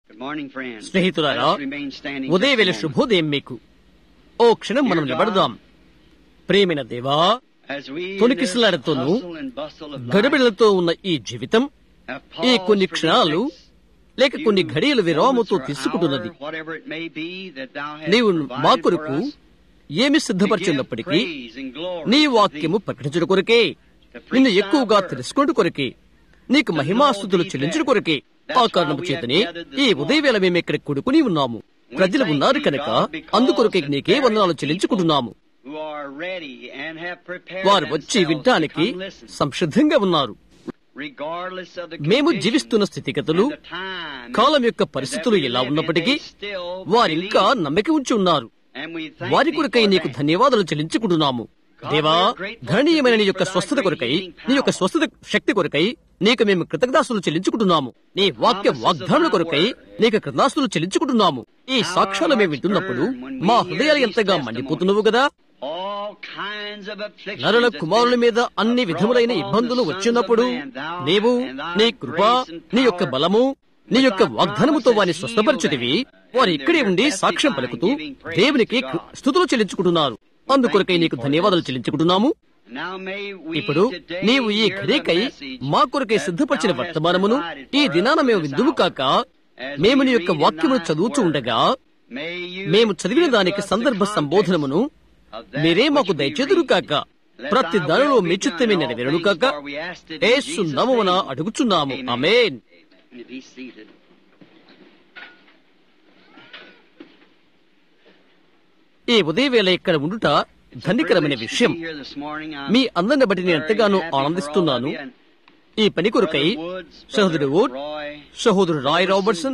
స్నేహితులారా ఉదయవేళ శుభోదయం మీకు ఓ క్షణం మనం నిలబడదాం ప్రేమైన దేవా తొలికిసలాడుతోనూ గడబిడలతో ఉన్న ఈ జీవితం ఈ కొన్ని క్షణాలు లేక కొన్ని ఘడియలు విరామతో తీసుకుంటున్నది నీవు మా కొరకు ఏమి సిద్ధపరిచినప్పటికీ నీ వాక్యము ప్రకటించడం కొరకే నిన్ను ఎక్కువగా తెలుసుకుంటూ కొరకే నీకు మహిమాస్తుతులు చెల్లించడం కొరకే ఆ కారణం చేతనే ఈ ఉదయవేళ మేము ఇక్కడ కొడుకుని ఉన్నాము ప్రజలు ఉన్నారు కనుక అందుకొరకే నీకే వందనాలు చెల్లించుకుంటున్నాము వారు వచ్చి వినటానికి సంసిద్ధంగా ఉన్నారు మేము జీవిస్తున్న స్థితిగతులు కాలం యొక్క పరిస్థితులు ఎలా ఉన్నప్పటికీ వారింకా నమ్మక ఉంచి ఉన్నారు వారి కొరకై నీకు ధన్యవాదాలు చెల్లించుకుంటున్నాము దేవా గణనీయమైన నీ యొక్క స్వస్థత కొరకై నీ యొక్క స్వస్థత శక్తి కొరకై నీకు మేము కృతజ్ఞాస్తులు చెల్లించుకుంటున్నాము నీ వాక్య వాగ్దానుల కొరకై నీకు కృతజ్ఞాస్తులు చెల్లించుకుంటున్నాము ఈ సాక్ష్యాలు మేము వింటున్నప్పుడు మా హృదయాలు ఎంతగా మండిపోతున్నావు కదా నరుల కుమారుల మీద అన్ని విధములైన ఇబ్బందులు వచ్చినప్పుడు నీవు నీ కృప నీ యొక్క బలము నీ యొక్క వాగ్దానముతో వారిని స్వస్థపరిచితివి వారు ఇక్కడే ఉండి సాక్ష్యం పలుకుతూ దేవునికి స్థుతులు చెల్లించుకుంటున్నారు అందుకొరకై నీకు ధన్యవాదాలు చెల్లించుకుంటున్నాము ఇప్పుడు నీవు ఈ ఘడికై మా కొరకై సిద్ధపరిచిన వర్తమానమును ఈ దినాన మేము విందుము కాక మేము నీ యొక్క వాక్యమును చదువుచూ ఉండగా మేము చదివిన దానికి సందర్భ సంబోధనమును మీరే మాకు దయచేదురు కాక ప్రతి దానిలో మీ చిత్తమే నెరవేరును కాక ఏసు నమమున అడుగుచున్నాము అమేన్ ఈ ఉదయవేళ ఇక్కడ ఉండుట ధన్యకరమైన విషయం మీ అందరిని బట్టి నేను ఎంతగానో ఆనందిస్తున్నాను ఈ పని కొరకై సహోదరుడు వుడ్ సహోదరుడు రాయ్ రాబర్ట్సన్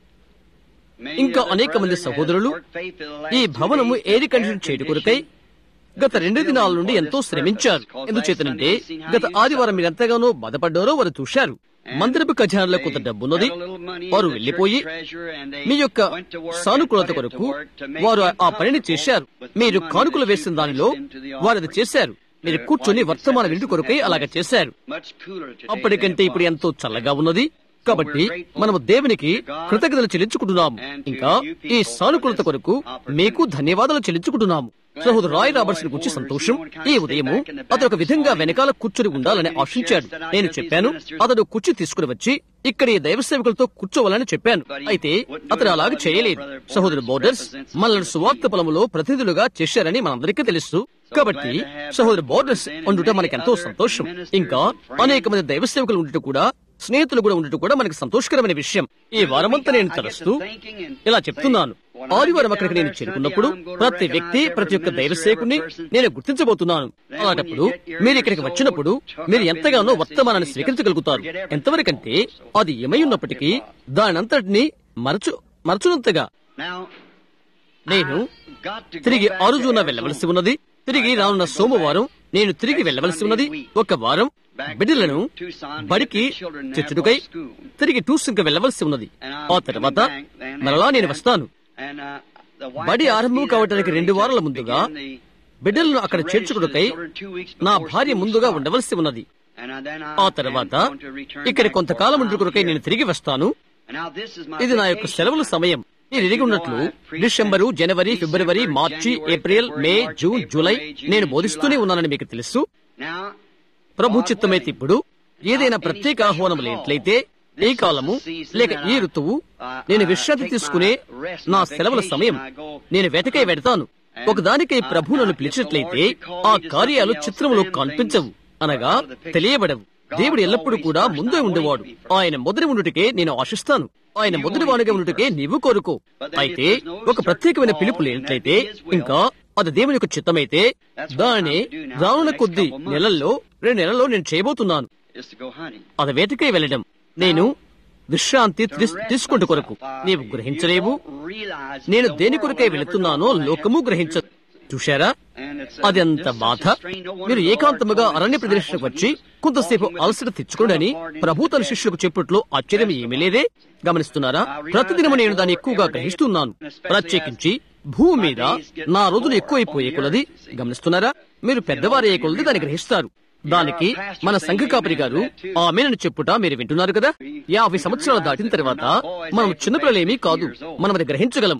ఇంకా అనేక మంది సహోదరులు ఈ భవనము ఎయిర్ కండిషన్ చేయడం కొరకై గత రెండు దినాల నుండి ఎంతో శ్రమించారు ఎందుచేతనంటే గత ఆదివారం మీరు ఎంతగానో బాధపడ్డారో వారు చూశారు మందిరపు ఖజానాలో కొంత డబ్బున్నది వారు వెళ్లిపోయి మీ యొక్క సానుకూలత కొరకు వారు ఆ పనిని చేశారు మీరు కానుకలు వేసిన దానిలో వారు అది చేశారు మీరు కూర్చొని వర్తమాన వింటు కొరకై అలాగ చేశారు అప్పటికంటే ఇప్పుడు ఎంతో చల్లగా ఉన్నది కాబట్టి మనము దేవునికి కృతజ్ఞతలు చెల్లించుకుంటున్నాము ఇంకా ఈ సానుకూలత కొరకు మీకు ధన్యవాదాలు చెల్లించుకుంటున్నాము సహోదరు రాయ్ రాబర్ట్స్ గురించి సంతోషం ఈ ఉదయము అతను ఒక విధంగా వెనకాల కూర్చొని ఉండాలని ఆశించాడు నేను చెప్పాను అతడు కుర్చీ తీసుకుని వచ్చి ఇక్కడ ఈ దైవ సేవకులతో కూర్చోవాలని చెప్పాను అయితే అతను అలాగే చేయలేదు సహోదరు బోర్డర్స్ మనల్ని సువార్త పొలములో ప్రతినిధులుగా చేశారని మనందరికీ తెలుసు కాబట్టి సహోదరు బోర్డర్స్ ఉండుట మనకెంతో సంతోషం ఇంకా అనేక మంది దైవ సేవకులు ఉండుట కూడా స్నేహితులు కూడా ఉండటం కూడా మనకి సంతోషకరమైన విషయం ఈ వారమంతా నేను తలస్తూ ఇలా చెప్తున్నాను ఆదివారం అక్కడికి నేను చేరుకున్నప్పుడు ప్రతి వ్యక్తి ప్రతి ఒక్క దైవసేకుని నేను గుర్తించబోతున్నాను అలాంటప్పుడు మీరు ఇక్కడికి వచ్చినప్పుడు మీరు ఎంతగానో వర్తమానాన్ని స్వీకరించగలుగుతారు ఎంతవరకంటే అది ఏమై ఉన్నప్పటికీ దానంతటిని మరచు మరచునంతగా నేను తిరిగి ఆరుజున వెళ్ళవలసి ఉన్నది తిరిగి రానున్న సోమవారం నేను తిరిగి వెళ్ళవలసి ఉన్నది ఒక వారం బిడ్డలను బడికి చెచ్చుడుకై తిరిగి ట్యూషన్ కి వెళ్ళవలసి ఉన్నది ఆ తర్వాత మరలా నేను వస్తాను బడి ఆరంభం కావటానికి రెండు వారాల ముందుగా బిడ్డలను అక్కడ చేర్చుకుడుకై నా భార్య ముందుగా ఉండవలసి ఉన్నది ఆ తర్వాత ఇక్కడ కొంతకాలం ఉండుకురకై నేను తిరిగి వస్తాను ఇది నా యొక్క సెలవుల సమయం నేను ఎరిగి ఉన్నట్లు డిసెంబరు జనవరి ఫిబ్రవరి మార్చి ఏప్రిల్ మే జూన్ జూలై నేను బోధిస్తూనే ఉన్నానని మీకు తెలుసు ప్రభు చిత్తమైతే ఇప్పుడు ఏదైనా ప్రత్యేక ఆహ్వానం లేనట్లయితే ఈ కాలము లేక ఈ ఋతువు నేను విశ్రాంతి తీసుకునే నా సెలవుల సమయం నేను వెతకై వెడతాను ఒకదానికై ప్రభు నన్ను పిలిచినట్లయితే ఆ కార్యాలు చిత్రంలో కనిపించవు అనగా తెలియబడవు దేవుడు ఎల్లప్పుడూ కూడా ముందే ఉండేవాడు ఆయన మొదటి ఉండుటకే నేను ఆశిస్తాను ఆయన మొదటి వాడుగా ఉండుటకే నీవు కోరుకో అయితే ఒక ప్రత్యేకమైన పిలుపు లేనట్లయితే ఇంకా అది దేవుని యొక్క చిత్తమైతే దానిని రానున్న కొద్ది నెలల్లో రెండు నెలల్లో నేను చేయబోతున్నాను అది వేటకై వెళ్ళడం నేను విశ్రాంతి తీసుకుంటు కొరకు నీవు గ్రహించలేవు నేను దేని కొరకై వెళుతున్నానో లోకము గ్రహించదు చూశారా అది అంత బాధ మీరు ఏకాంతముగా అరణ్య ప్రదర్శనకు వచ్చి కొంతసేపు అలసట తెచ్చుకోండి అని ప్రభు తన శిష్యులకు చెప్పట్లో ఆశ్చర్యం ఏమీ లేదే గమనిస్తున్నారా ప్రతిదినము నేను దాన్ని ఎక్కువగా గ్రహిస్తున్నాను ప్రత్యేకించి భూమి మీద నా రోజులు ఎక్కువైపోయే కొలది గమనిస్తున్నారా మీరు పెద్దవారయ్యే కొలది దాన్ని గ్రహిస్తారు దానికి మన సంఘ కాపరి గారు ఆమెనని చెప్పుట మీరు వింటున్నారు కదా యాభై సంవత్సరాలు దాటిన తర్వాత మనం చిన్నపిల్లలేమీ కాదు మనం అది గ్రహించగలం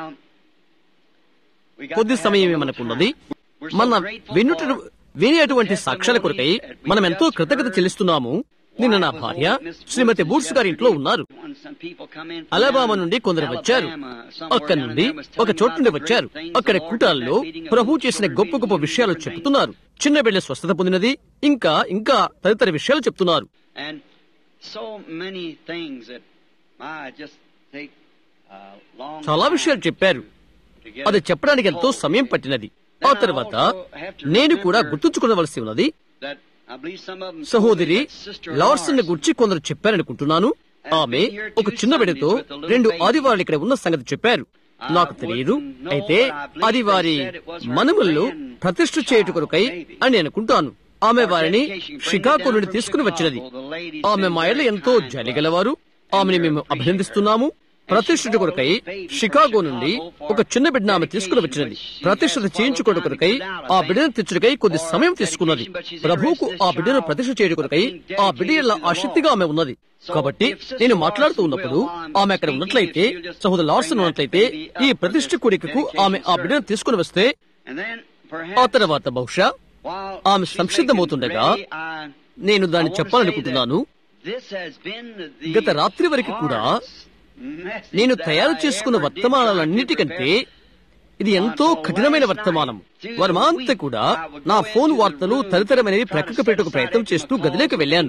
కొద్ది సమయమే మనకున్నది మన వినుట వినేటువంటి సాక్ష్యాల కొరకై మనం ఎంతో కృతజ్ఞత చెల్లిస్తున్నాము నిన్న నా భార్య శ్రీమతి బూట్స్ గారి ఇంట్లో ఉన్నారు అలబామా నుండి కొందరు వచ్చారు అక్కడి నుండి ఒక చోటు నుండి వచ్చారు అక్కడ కూటాల్లో ప్రభు చేసిన గొప్ప గొప్ప విషయాలు చెప్తున్నారు చిన్న బిడ్డ స్వస్థత పొందినది ఇంకా ఇంకా తదితర విషయాలు చెప్తున్నారు And so many things that I just take a long చాలా time విషయాలు చెప్పారు to get అది చెప్పడానికి ఎంతో సమయం పట్టినది ఆ తర్వాత నేను కూడా గుర్తుంచుకోవలసి ఉన్నది that I believe some of them సహోదరి told me that Sister Larson Lars గురించి కొందరు చెప్పారనుకుంటున్నాను ఆమె ఒక చిన్న బిడ్డతో రెండు ఆదివారాలు ఇక్కడ ఉన్న సంగతి చెప్పారు నాకు తెలియదు అయితే అది వారి మనముల్లో ప్రతిష్ఠ చేయుట కొరకై అని అనుకుంటాను ఆమె వారిని షికాగో నుండి తీసుకుని వచ్చినది ఆమె మా ఇళ్ళ ఎంతో జలిగలవారు ఆమెని మేము అభినందిస్తున్నాము ప్రతిష్ఠిత కొరకై షికాగో నుండి ఒక చిన్న బిడ్డ ఆమె తీసుకుని వచ్చినది ప్రతిష్ఠత చేయించుకోవడం కొరకై ఆ బిడ్డను తెచ్చుడికై కొద్ది సమయం తీసుకున్నది ప్రభువుకు ఆ బిడ్డను ప్రతిష్ఠ చేయడం కొరకై ఆ బిడ్డ యొక్క ఆసక్తిగా ఆమె ఉన్నది కాబట్టి నేను మాట్లాడుతూ ఉన్నప్పుడు ఆమె అక్కడ ఉన్నట్లయితే సహోదరు లార్సన్ ఉన్నట్లయితే ఈ ప్రతిష్ఠ కోరికకు ఆమె ఆ బిడ్డను తీసుకుని వస్తే And then ఆ perhaps తర్వాత బహుశా while ఆమె she's సంసిద్ధమవుతుండగా making ready, I- నేను I దాన్ని want to చెప్పాలనుకుంటున్నాను say that this has been the గత రాత్రి వరకు కూడా hardest message నేను that తయారు I చేసుకున్న ever did వర్తమానాలన్నిటికంటే try to prepare. ఇది ఎంతో కఠినమైన వర్తమానం వర్మాంతా కూడా నా ఫోన్ వార్తలు తదితరమైనవి ప్రక్కకు పెట్టుకు ప్రయత్నం చేస్తూ గదిలోకి వెళ్ళాను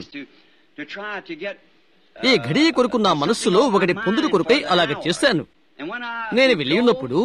ఈ ఘడియ కొరకు నా మనస్సులో ఒకటి పొందుడు కొరకై అలాగే చేశాను నేను వెళ్ళి ఉన్నప్పుడు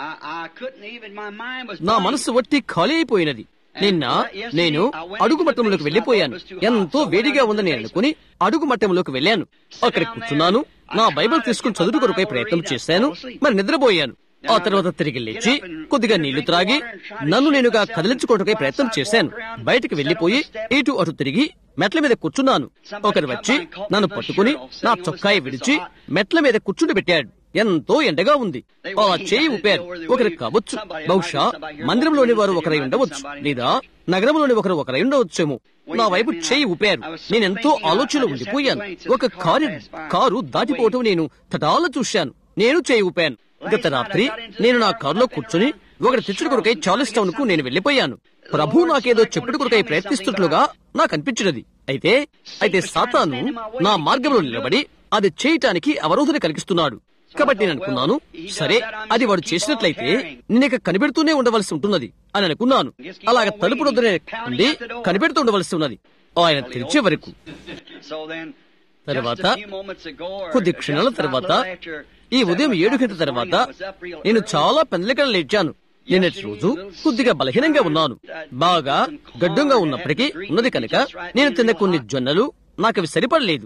నా మనస్సు వట్టి ఖాళీ అయిపోయినది నిన్న నేను అడుగు మట్టంలోకి వెళ్ళిపోయాను ఎంతో వేడిగా ఉందని నేను అనుకుని అడుగు మట్టంలోకి వెళ్ళాను అక్కడ కూర్చున్నాను నా బైబిల్ తీసుకుని చదువు కొరకై ప్రయత్నం చేశాను మరి నిద్రపోయాను ఆ తర్వాత తిరిగి లేచి కొద్దిగా నీళ్లు త్రాగి నన్ను నేనుగా కదిలించుకోవటకై ప్రయత్నం చేశాను బయటికి వెళ్లిపోయి ఇటు అటు తిరిగి మెట్ల మీద కూర్చున్నాను ఒకరు వచ్చి నన్ను పట్టుకుని నా చొక్కాయి విడిచి మెట్ల మీద కూర్చుండి పెట్టాడు ఎంతో ఎండగా ఉంది ఆ చేయి ఊపారు ఒకరు కావచ్చు బహుశా మందిరంలోని వారు ఒకరై ఉండవచ్చు లేదా నగరంలోని ఒకరు ఒకరై ఉండవచ్చేమో నా వైపు చేయి ఊపారు నేనెంతో ఆలోచనలో ఉండిపోయాను ఒక కారు కారు దాటిపోవటం నేను తటాల చూశాను నేను చేయి ఊపాను గత రాత్రి నేను నా కారులో కూర్చుని ఒకటి తెచ్చుడు కొరకై చార్లెస్ టౌన్ కు నేను వెళ్లిపోయాను ప్రభు నాకేదో చెప్పుడు కొరకై ప్రయత్నిస్తున్నట్లుగా నాకు అనిపించినది అయితే అయితే సాతాను నా మార్గంలో నిలబడి అది చేయటానికి అవరోధన కలిగిస్తున్నాడు కాబట్టి నేను అనుకున్నాను సరే అది వాడు చేసినట్లయితే నేను కనిపెడుతూనే ఉండవలసి ఉంటున్నది అని అనుకున్నాను అలాగ తలుపు వద్దనే ఉండి కనిపెడుతూ ఉండవలసి ఉన్నది ఆయన తెరిచే వరకు తర్వాత కొద్ది క్షణాల తర్వాత ఈ ఉదయం ఏడు గంటల తర్వాత నేను చాలా పెందలికలు లేచాను నిన్నటి రోజు కొద్దిగా బలహీనంగా ఉన్నాను బాగా గడ్డంగా ఉన్నప్పటికీ ఉన్నది కనుక నేను తిన్న కొన్ని జొన్నలు నాకు అవి సరిపడలేదు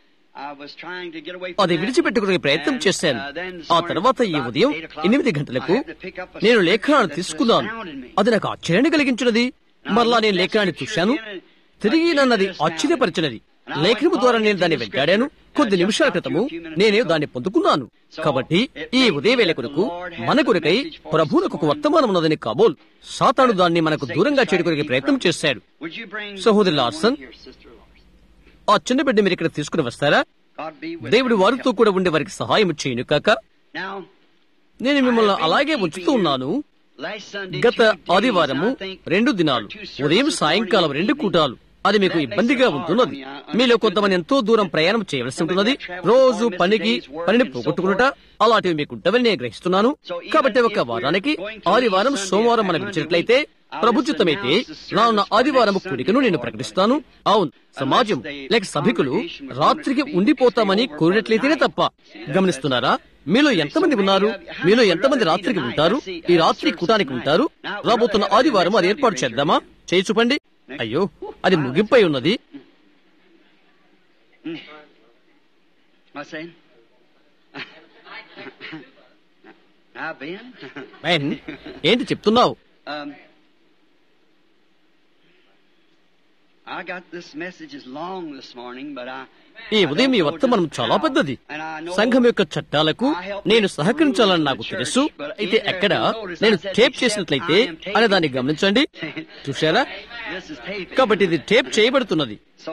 అది విడిచిపెట్టుకునే ప్రయత్నం చేశాను ఆ తర్వాత ఈ ఉదయం ఎనిమిది గంటలకు నేను లేఖనాన్ని తీసుకున్నాను అది నాకు ఆశ్చర్యాన్ని కలిగించినది మరలా నేను లేఖనాన్ని చూశాను తిరిగి నన్నది ఆశ్చర్యపరిచినది లేఖనము ద్వారా నేను దాన్ని వెంటాడాను కొద్ది నిమిషాల క్రితము నేనే దాన్ని పొందుకున్నాను కాబట్టి ఈ ఉదయవేళ కొరకు మన కొరకై ప్రభువులకు ఒక వర్తమానం ఉన్నదని కాబోల్ సాతాను దాన్ని మనకు దూరంగా చేయడానికి ప్రయత్నం చేశాడు సహోదరి లార్సన్ ఆ చిన్న బిడ్డ మీరు ఇక్కడ తీసుకుని వస్తారా దేవుడు వారితో కూడా ఉండే వారికి సహాయం చేయను కాక నేను మిమ్మల్ని అలాగే ఉంచుతూ ఉన్నాను గత ఆదివారము రెండు దినాలు ఉదయం సాయంకాలం రెండు కూటాలు అది మీకు ఇబ్బందిగా ఉంటున్నది మీలో కొంతమంది ఎంతో దూరం ప్రయాణం చేయవలసి ఉంటున్నది రోజు పనికి పనిని పోగొట్టుకున్నట అలాంటివి మీకు ఉంటవని నేను గ్రహిస్తున్నాను కాబట్టి ఒక వారానికి ఆదివారం సోమవారం మనం ఇచ్చినట్లయితే ప్రభుత్వమైతే రానున్న ఆదివారం కూడికను నేను ప్రకటిస్తాను అవును సమాజం లేక సభికులు రాత్రికి ఉండిపోతామని కోరినట్లయితేనే తప్ప గమనిస్తున్నారా మీలో ఎంతమంది ఉన్నారు మీలో ఎంతమంది రాత్రికి ఉంటారు ఈ రాత్రి కూటానికి ఉంటారు రాబోతున్న ఆదివారం అది ఏర్పాటు చేద్దామా చేయి చూపండి అయ్యో అది ముగింపై ఉన్నది బెన్ ఏంటి చెప్తున్నావు I got this message is long this morning, but I. ఈ ఉదయం ఈ వర్తమానం చాలా పెద్దది సంఘం యొక్క చట్టాలకు నేను సహకరించాలని నాకు తెలుసు అయితే ఎక్కడ నేను టేప్ చేసినట్లయితే అనే దాన్ని గమనించండి చూశారా This is taping. కాబట్టి ఇది టేప్ చేయబడుతున్నది So,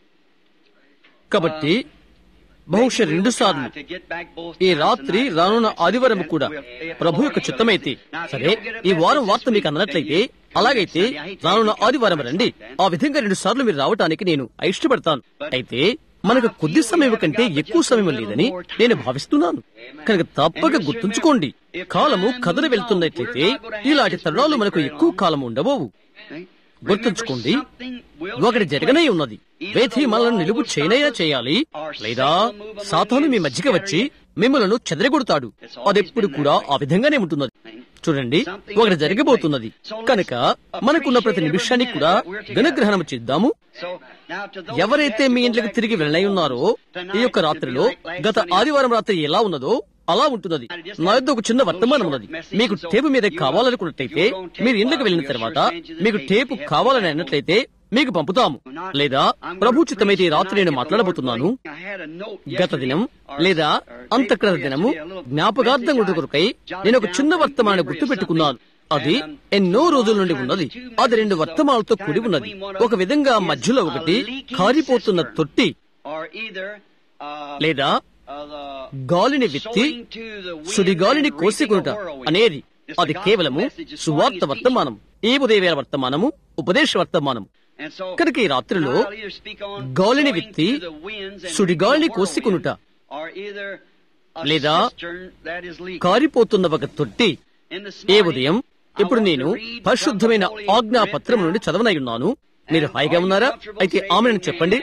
కాబట్టి బహుశా రెండు సార్లు to get back both ఈ times రాత్రి tonight. రానున్న ఆదివారం కూడా ప్రభు యొక్క చిత్తమైతే సరే ఈ వారం వార్త మీకు అందనట్లయితే అలాగైతే రానున్న ఆదివారం రండి ఆ విధంగా రెండు సార్లు మీరు రావటానికి నేను ఇష్టపడతాను అయితే మనకు కొద్ది సమయం కంటే ఎక్కువ సమయం లేదని నేను భావిస్తున్నాను కనుక తప్పక గుర్తుంచుకోండి కాలము కథలు వెళ్తున్నట్లయితే ఇలాంటి తరుణాలు మనకు ఎక్కువ కాలం ఉండబోవు See? గుర్తుంచుకోండి Something will ఒకటి take జరగనే place. ఉన్నది వేధి మనల్ని నిలుపు చేయనైనా చేయాలి లేదా సాతాను మీ మధ్యకి వచ్చి మిమ్మలను చెదరగొడతాడు అదెప్పుడు కూడా ఆ విధంగానే ఉంటున్నది చూడండి ఒకటి జరగబోతున్నది కనుక మనకున్న ప్రతి నిమిషానికి కూడా ఘనగ్రహణం చేద్దాము So, now to those ఎవరైతే మీ ఇంట్లోకి తిరిగి వెళ్ళై ఉన్నారో ఈ యొక్క రాత్రిలో గత ఆదివారం రాత్రి ఎలా ఉన్నదో అలా ఉంటున్నది నా యొద్ద ఒక చిన్న వర్తమానం ఉన్నది మీకు టేపు మీద కావాలనుకున్నట్లయితే మీరు ఇంట్లోకి వెళ్ళిన తర్వాత మీకు టేపు కావాలని అన్నట్లయితే మీకు పంపుతాము లేదా ప్రభు చిత్తమైతే ఈ రాత్రి నేను మాట్లాడబోతున్నాను I had a note గత yesterday, దినం or- లేదా or day అంతక్రిత before దినము yesterday, a little జ్ఞాపకార్థం message I కొరకై jotted నేను ఒక down చిన్న from వర్తమానం memory of గుర్తుపెట్టుకున్నాను something. అది And, um, ఎన్నో long రోజుల నుండి time, ఉన్నది two అది రెండు messages వర్తమానాలతో of కూడి time ఉన్నది between one of ఒక విధంగా them మధ్యలో is ఒకటి a leaking కారిపోతున్న cistern. తొట్టి or either, uh, లేదా uh, the గాలిని విత్తి sowing to the wind సుడిగాలిని and కోసికొనుట reaping a whirlwind. అనేది It's అది the కేవలము gospel message this సువార్త morning is వర్తమానం ఈ ఉదయవేళ వర్తమానము ఉపదేశ వర్తమానం teaching. And so, కనుక ఈ రాత్రిలో now I'll either speak on గాలిని sowing విత్తి to the winds and సుడిగాలిని reaping a కోసికొనుట whirlwind, or either a లేదా cistern that is leaking. కారిపోతున్న ఒక తొట్టి In this ఏ morning, ఉదయం I ఇప్పుడు want to నేను read పరిశుద్ధమైన from the Holy ఆజ్ఞా Writ పత్రం now. నుండి చదవనై ఉన్నాను మీరు హాయిగా ఉన్నారా అయితే ఆమెను చెప్పండి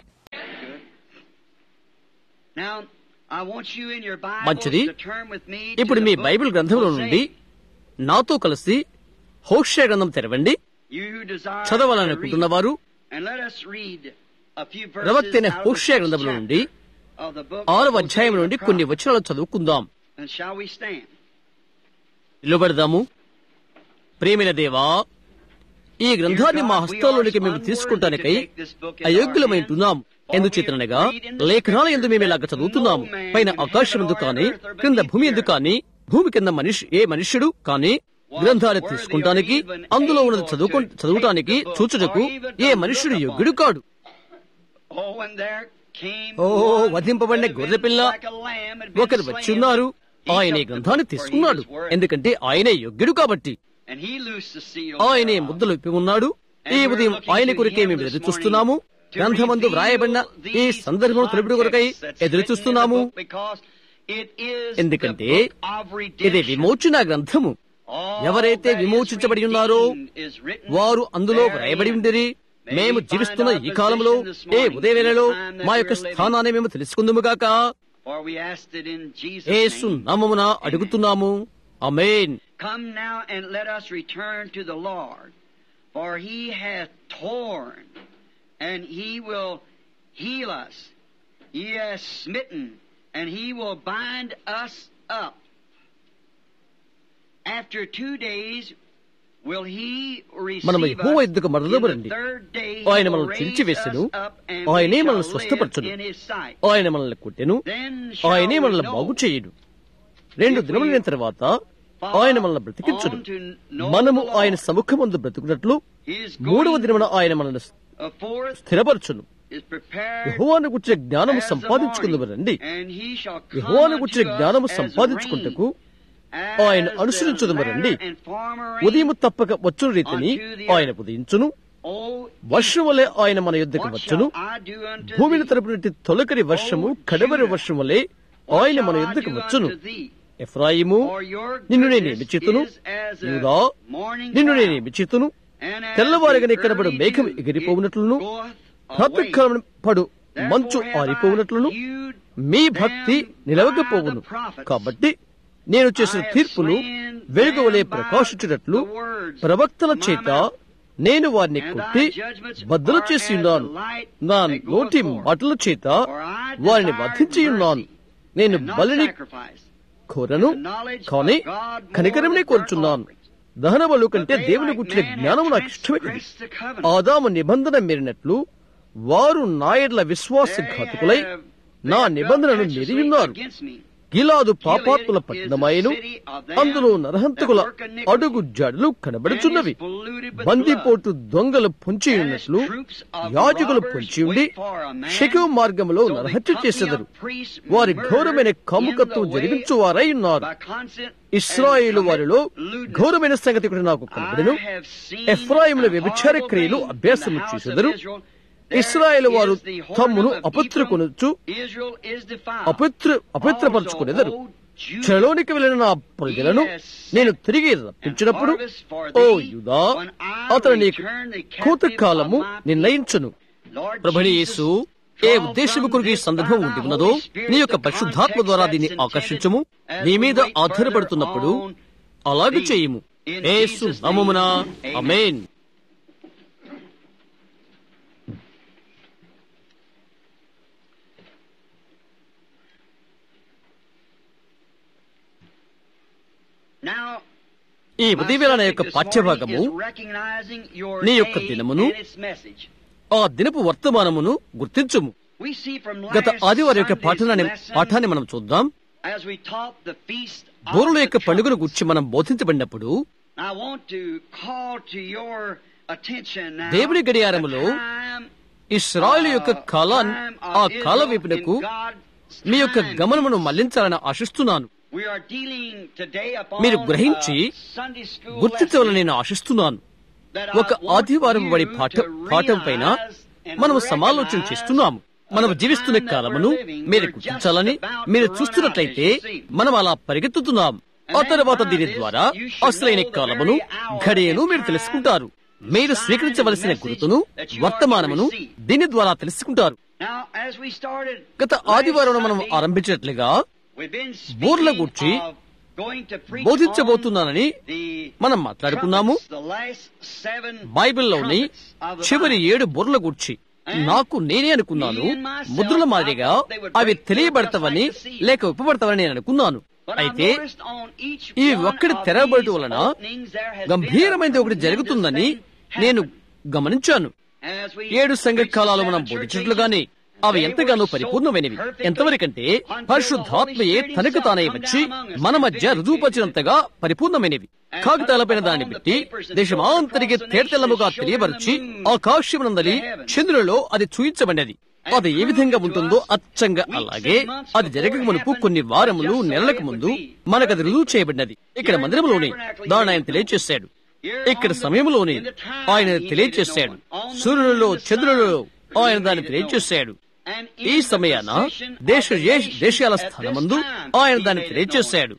Now, I want you in your Bibles మంచిది. to turn with me to ఇప్పుడు the మీ book బైబిల్ గ్రంథంలో Hosea. నుండి నాతో కలిసి హోషే గ్రంథం తెరవండి You who desire చదవాలనుకుంటున్న to read. వారు And let us read a few verses ప్రవక్తైన out of the హోషే first గ్రంథంలో chapter నుండి of the book ఆరవ of అధ్యాయం Hosea నుండి the కొన్ని prophet. వచనాలు చదువుకుందాం And shall we stand? నిలబడదాము ప్రేమిన దేవా ఈ గ్రంథాన్ని మా హస్తాల్లోనికి మేము తీసుకుంటానికై అయోగ్యులమైంటున్నాం ఎందుచేతనగా లేఖనాల ఎందు మేము ఇలాగ చదువుతున్నాము పైన ఆకాశం ఎందు కాని క్రింద భూమి ఎందు కాని భూమి కింద మనిషి ఏ మనుష్యుడు కాని గ్రంథాన్ని తీసుకుంటానికి అందులో ఉన్నది చదువుకు చదువుటానికి చూచుటకు ఏ మనుష్యుడు యోగ్యుడు కాడు Oh, when there came oh one వధింపబడిన that had గొర్రె been పిల్ల like a lamb had been ఒకరు slain. వచ్చి ఉన్నారు He ఆయన ఈ took the గ్రంథాన్ని book, for he తీసుకున్నాడు was worthy. ఎందుకంటే ఆయనే యోగ్యుడు కాబట్టి And he loosed the seal ఆయనే thereof. ముద్దలు విప్పి ఉన్నాడు ఈ ఉదయం ఆయన కొరకే మేము ఎదురు చూస్తున్నాము గ్రంథమందు వ్రాయబడిన ఈ సందర్భం తెలుపుడు కొరకై ఎదురు చూస్తున్నాము ఎందుకంటే ఇది విమోచన గ్రంథము ఎవరైతే విమోచించబడి ఉన్నారో వారు అందులో వ్రాయబడి ఉండిరి మేము జీవిస్తున్న ఈ కాలంలో ఏ ఉదయవేళలో మా యొక్క స్థానాన్ని మేము తెలుసుకుందుము గాక యేసు నామమున అడుగుతున్నాము అమేన్ Come now and let us return to the Lord, for he hath torn, and he will heal us. He has smitten, and he will bind us up. After two days will he మనము receive యెహోవా us. యుద్ధకు In మరలబడండి the third day he ఆయన will మనల్ని raise చిరిచివేసెను us up, and ఆయనే we మనల్ని shall స్వస్థపరచును live in his sight. ఆయన మనల్ని కొట్టెను Then shall ఆయనే we మనల్ని know బాగు చేయుడు రెండు దినములైన తర్వాత ఆయన మనల్ని బ్రతికించును మనము ఆయన సముఖమందు బ్రతుకున్నట్లు His మూడవ going దినమున ఆయన మనల్ని a fourth స్థిరపరచును is prepared యెహోవాను గుర్చిన జ్ఞానము as the సంపాదించుకుందుము morning, రండి and he shall come యెహోవాను గుర్చిన unto us జ్ఞానము as సంపాదించుకుంటకు rain, ఆయన as అనుసరించుదుము the రండి. latter and former rain. ఉదయం తప్పక వచ్చును రీతిని ఆయన ఉదయించును Oh, వర్షం వలె ఆయన మన యుద్ధకు what వచ్చును shall I do unto భూమిని thee? తరపునటి తొలకరి వర్షము కడవరి వర్షం వలె What ఆయన shall మన I యుద్ధకు do వచ్చును unto thee? Ephraim For your నిన్ను నేను goodness ఏమిచ్చితును is as a యూదా morning నిన్ను cloud, నేను ఏమిచ్చితును and as తెల్లవారుగానే the కనబడు early మేఘం dew, ఎగిరిపోవునట్లును it goeth away. ప్రాతకాలం పడు మంచు Therefore have I ఆరిపోవునట్లును hewed మీ భక్తి నిలవకపోవును కాబట్టి నేను చేసిన తీర్పులు వెలుగువలే ప్రకాశించినట్లు ప్రవక్తల చేత నేను వారిని కొట్టి బద్దలు చేసి ఉన్నాను నా నోటి మాటల చేత వారిని వధించి ఉన్నాను నేను బలిని కోరను కానీ కనికరమనే కోరుచున్నాను దహన బలు కంటే దేవుని గుర్చిన జ్ఞానం నాకు ఇష్టమైనది ఆదాము నిబంధన మీరినట్లు వారు నాయర్ల విశ్వాసఘాతుకులై నా నిబంధనను మెరియున్నారు గిలాదు పాపాత్ముల పట్టణమాయను అందులో నరహంతకుల అడుగు జడలు కనబడుచున్నవి బందిపోటు దొంగలు పొంచి ఉన్నట్లు యాజకులు పొంచి ఉండి శిఖు మార్గంలో నరహత్య చేసేదరు వారి ఘోరమైన కముకత్వం జరిగించువారై ఉన్నారు ఇస్రాయేలు వారిలో ఘోరమైన సంగతి కూడా నాకు కనబడను ఎఫ్రాయిముల వ్యభిచార క్రియలు అభ్యాసము చేసేదరు ఇస్రాయేల్ వారు తమ్మును అపత్రుకొనొచ్చు అపత్ర అపవిత్రపరచుకునేదరు చెలోనికి వెళ్ళిన నా ప్రజలను నేను తిరిగి రప్పించినప్పుడు ఓ యుదా అతను నీకు కోతకాలము నిర్ణయించను ప్రభుని యేసు ఏ ఉద్దేశము కొరకు ఈ సందర్భం ఉండి ఉన్నదో నీ యొక్క పరిశుద్ధాత్మ ద్వారా దీన్ని ఆకర్షించము నీ మీద ఆధారపడుతున్నప్పుడు అలాగే చేయము ఏసు నమమున అమేన్ ఈ ఉదయవేళ నా యొక్క పాఠ్యభాగము నీ యొక్క దినమును ఆ దినపు వర్తమానమును గుర్తించుము గత ఆదివారం యొక్క పాఠాన్ని పాఠాన్ని మనం చూద్దాం బోరుల యొక్క పండుగను గురించి మనం బోధించబడినప్పుడు దేవుని గడియారములో ఇస్రాయల్ యొక్క కాల ఆ కాల వైపునకు మీ యొక్క గమనమును మళ్లించాలని ఆశిస్తున్నాను మీరు గ్రహించి గుర్తించవాలని నేను ఆశిస్తున్నాను ఒక ఆదివారం వాడి పాఠ పాఠం పైన మనము సమాలోచన చేస్తున్నాము మనం జీవిస్తున్న కాలమును మీరు గుర్తించాలని మీరు చూస్తున్నట్లయితే మనం అలా పరిగెత్తుతున్నాం ఆ తర్వాత దీని ద్వారా అసలైన కాలమును ఘడియను మీరు తెలుసుకుంటారు మీరు స్వీకరించవలసిన గురుతును వర్తమానమును దీని ద్వారా తెలుసుకుంటారు గత ఆదివారం మనం ఆరంభించినట్లుగా బోర్ల గూర్చి బోధించబోతున్నానని మనం మాట్లాడుకున్నాము బైబిల్లోని చివరి ఏడు బోర్ల గూర్చి నాకు నేనే అనుకున్నాను ముద్రల మాదిరిగా అవి తెలియబడతావని లేక విప్పబడతావని నేను అనుకున్నాను అయితే ఈ ఒక్కటి తెరవబడటం వలన గంభీరమైనది ఒకటి జరుగుతుందని నేను గమనించాను ఏడు సంఘ కాలాలు మనం బోధించినట్లుగానే అవి ఎంతగానో పరిపూర్ణమైనవి ఎంతవరకంటే పరిశుద్ధాత్మయే తనకు తానే వచ్చి మన మధ్య రుజువుపరిచినంతగా పరిపూర్ణమైనవి కాగితాలపైన దాన్ని పెట్టి దేశమాంతరికి తేటతెల్లముగా తెలియపరిచి ఆకాశమునందలి చంద్రులలో అది చూయించబడినది అది ఏ విధంగా ఉంటుందో అచ్చంగా అలాగే అది జరగక మునుపు కొన్ని వారములు నెలలకు ముందు మనకది రుజువు చేయబడినది ఇక్కడ మందిరంలోనే దాన్ని ఆయన తెలియచేశాడు ఇక్కడ సమయంలోనే ఆయన తెలియచేశాడు సూర్యులలో చంద్రులలో ఆయన దాన్ని తెలియచేశాడు ఈ సమయాన దేశ దేశాల స్థానమందు ఆయన దాన్ని తెలియచేశాడు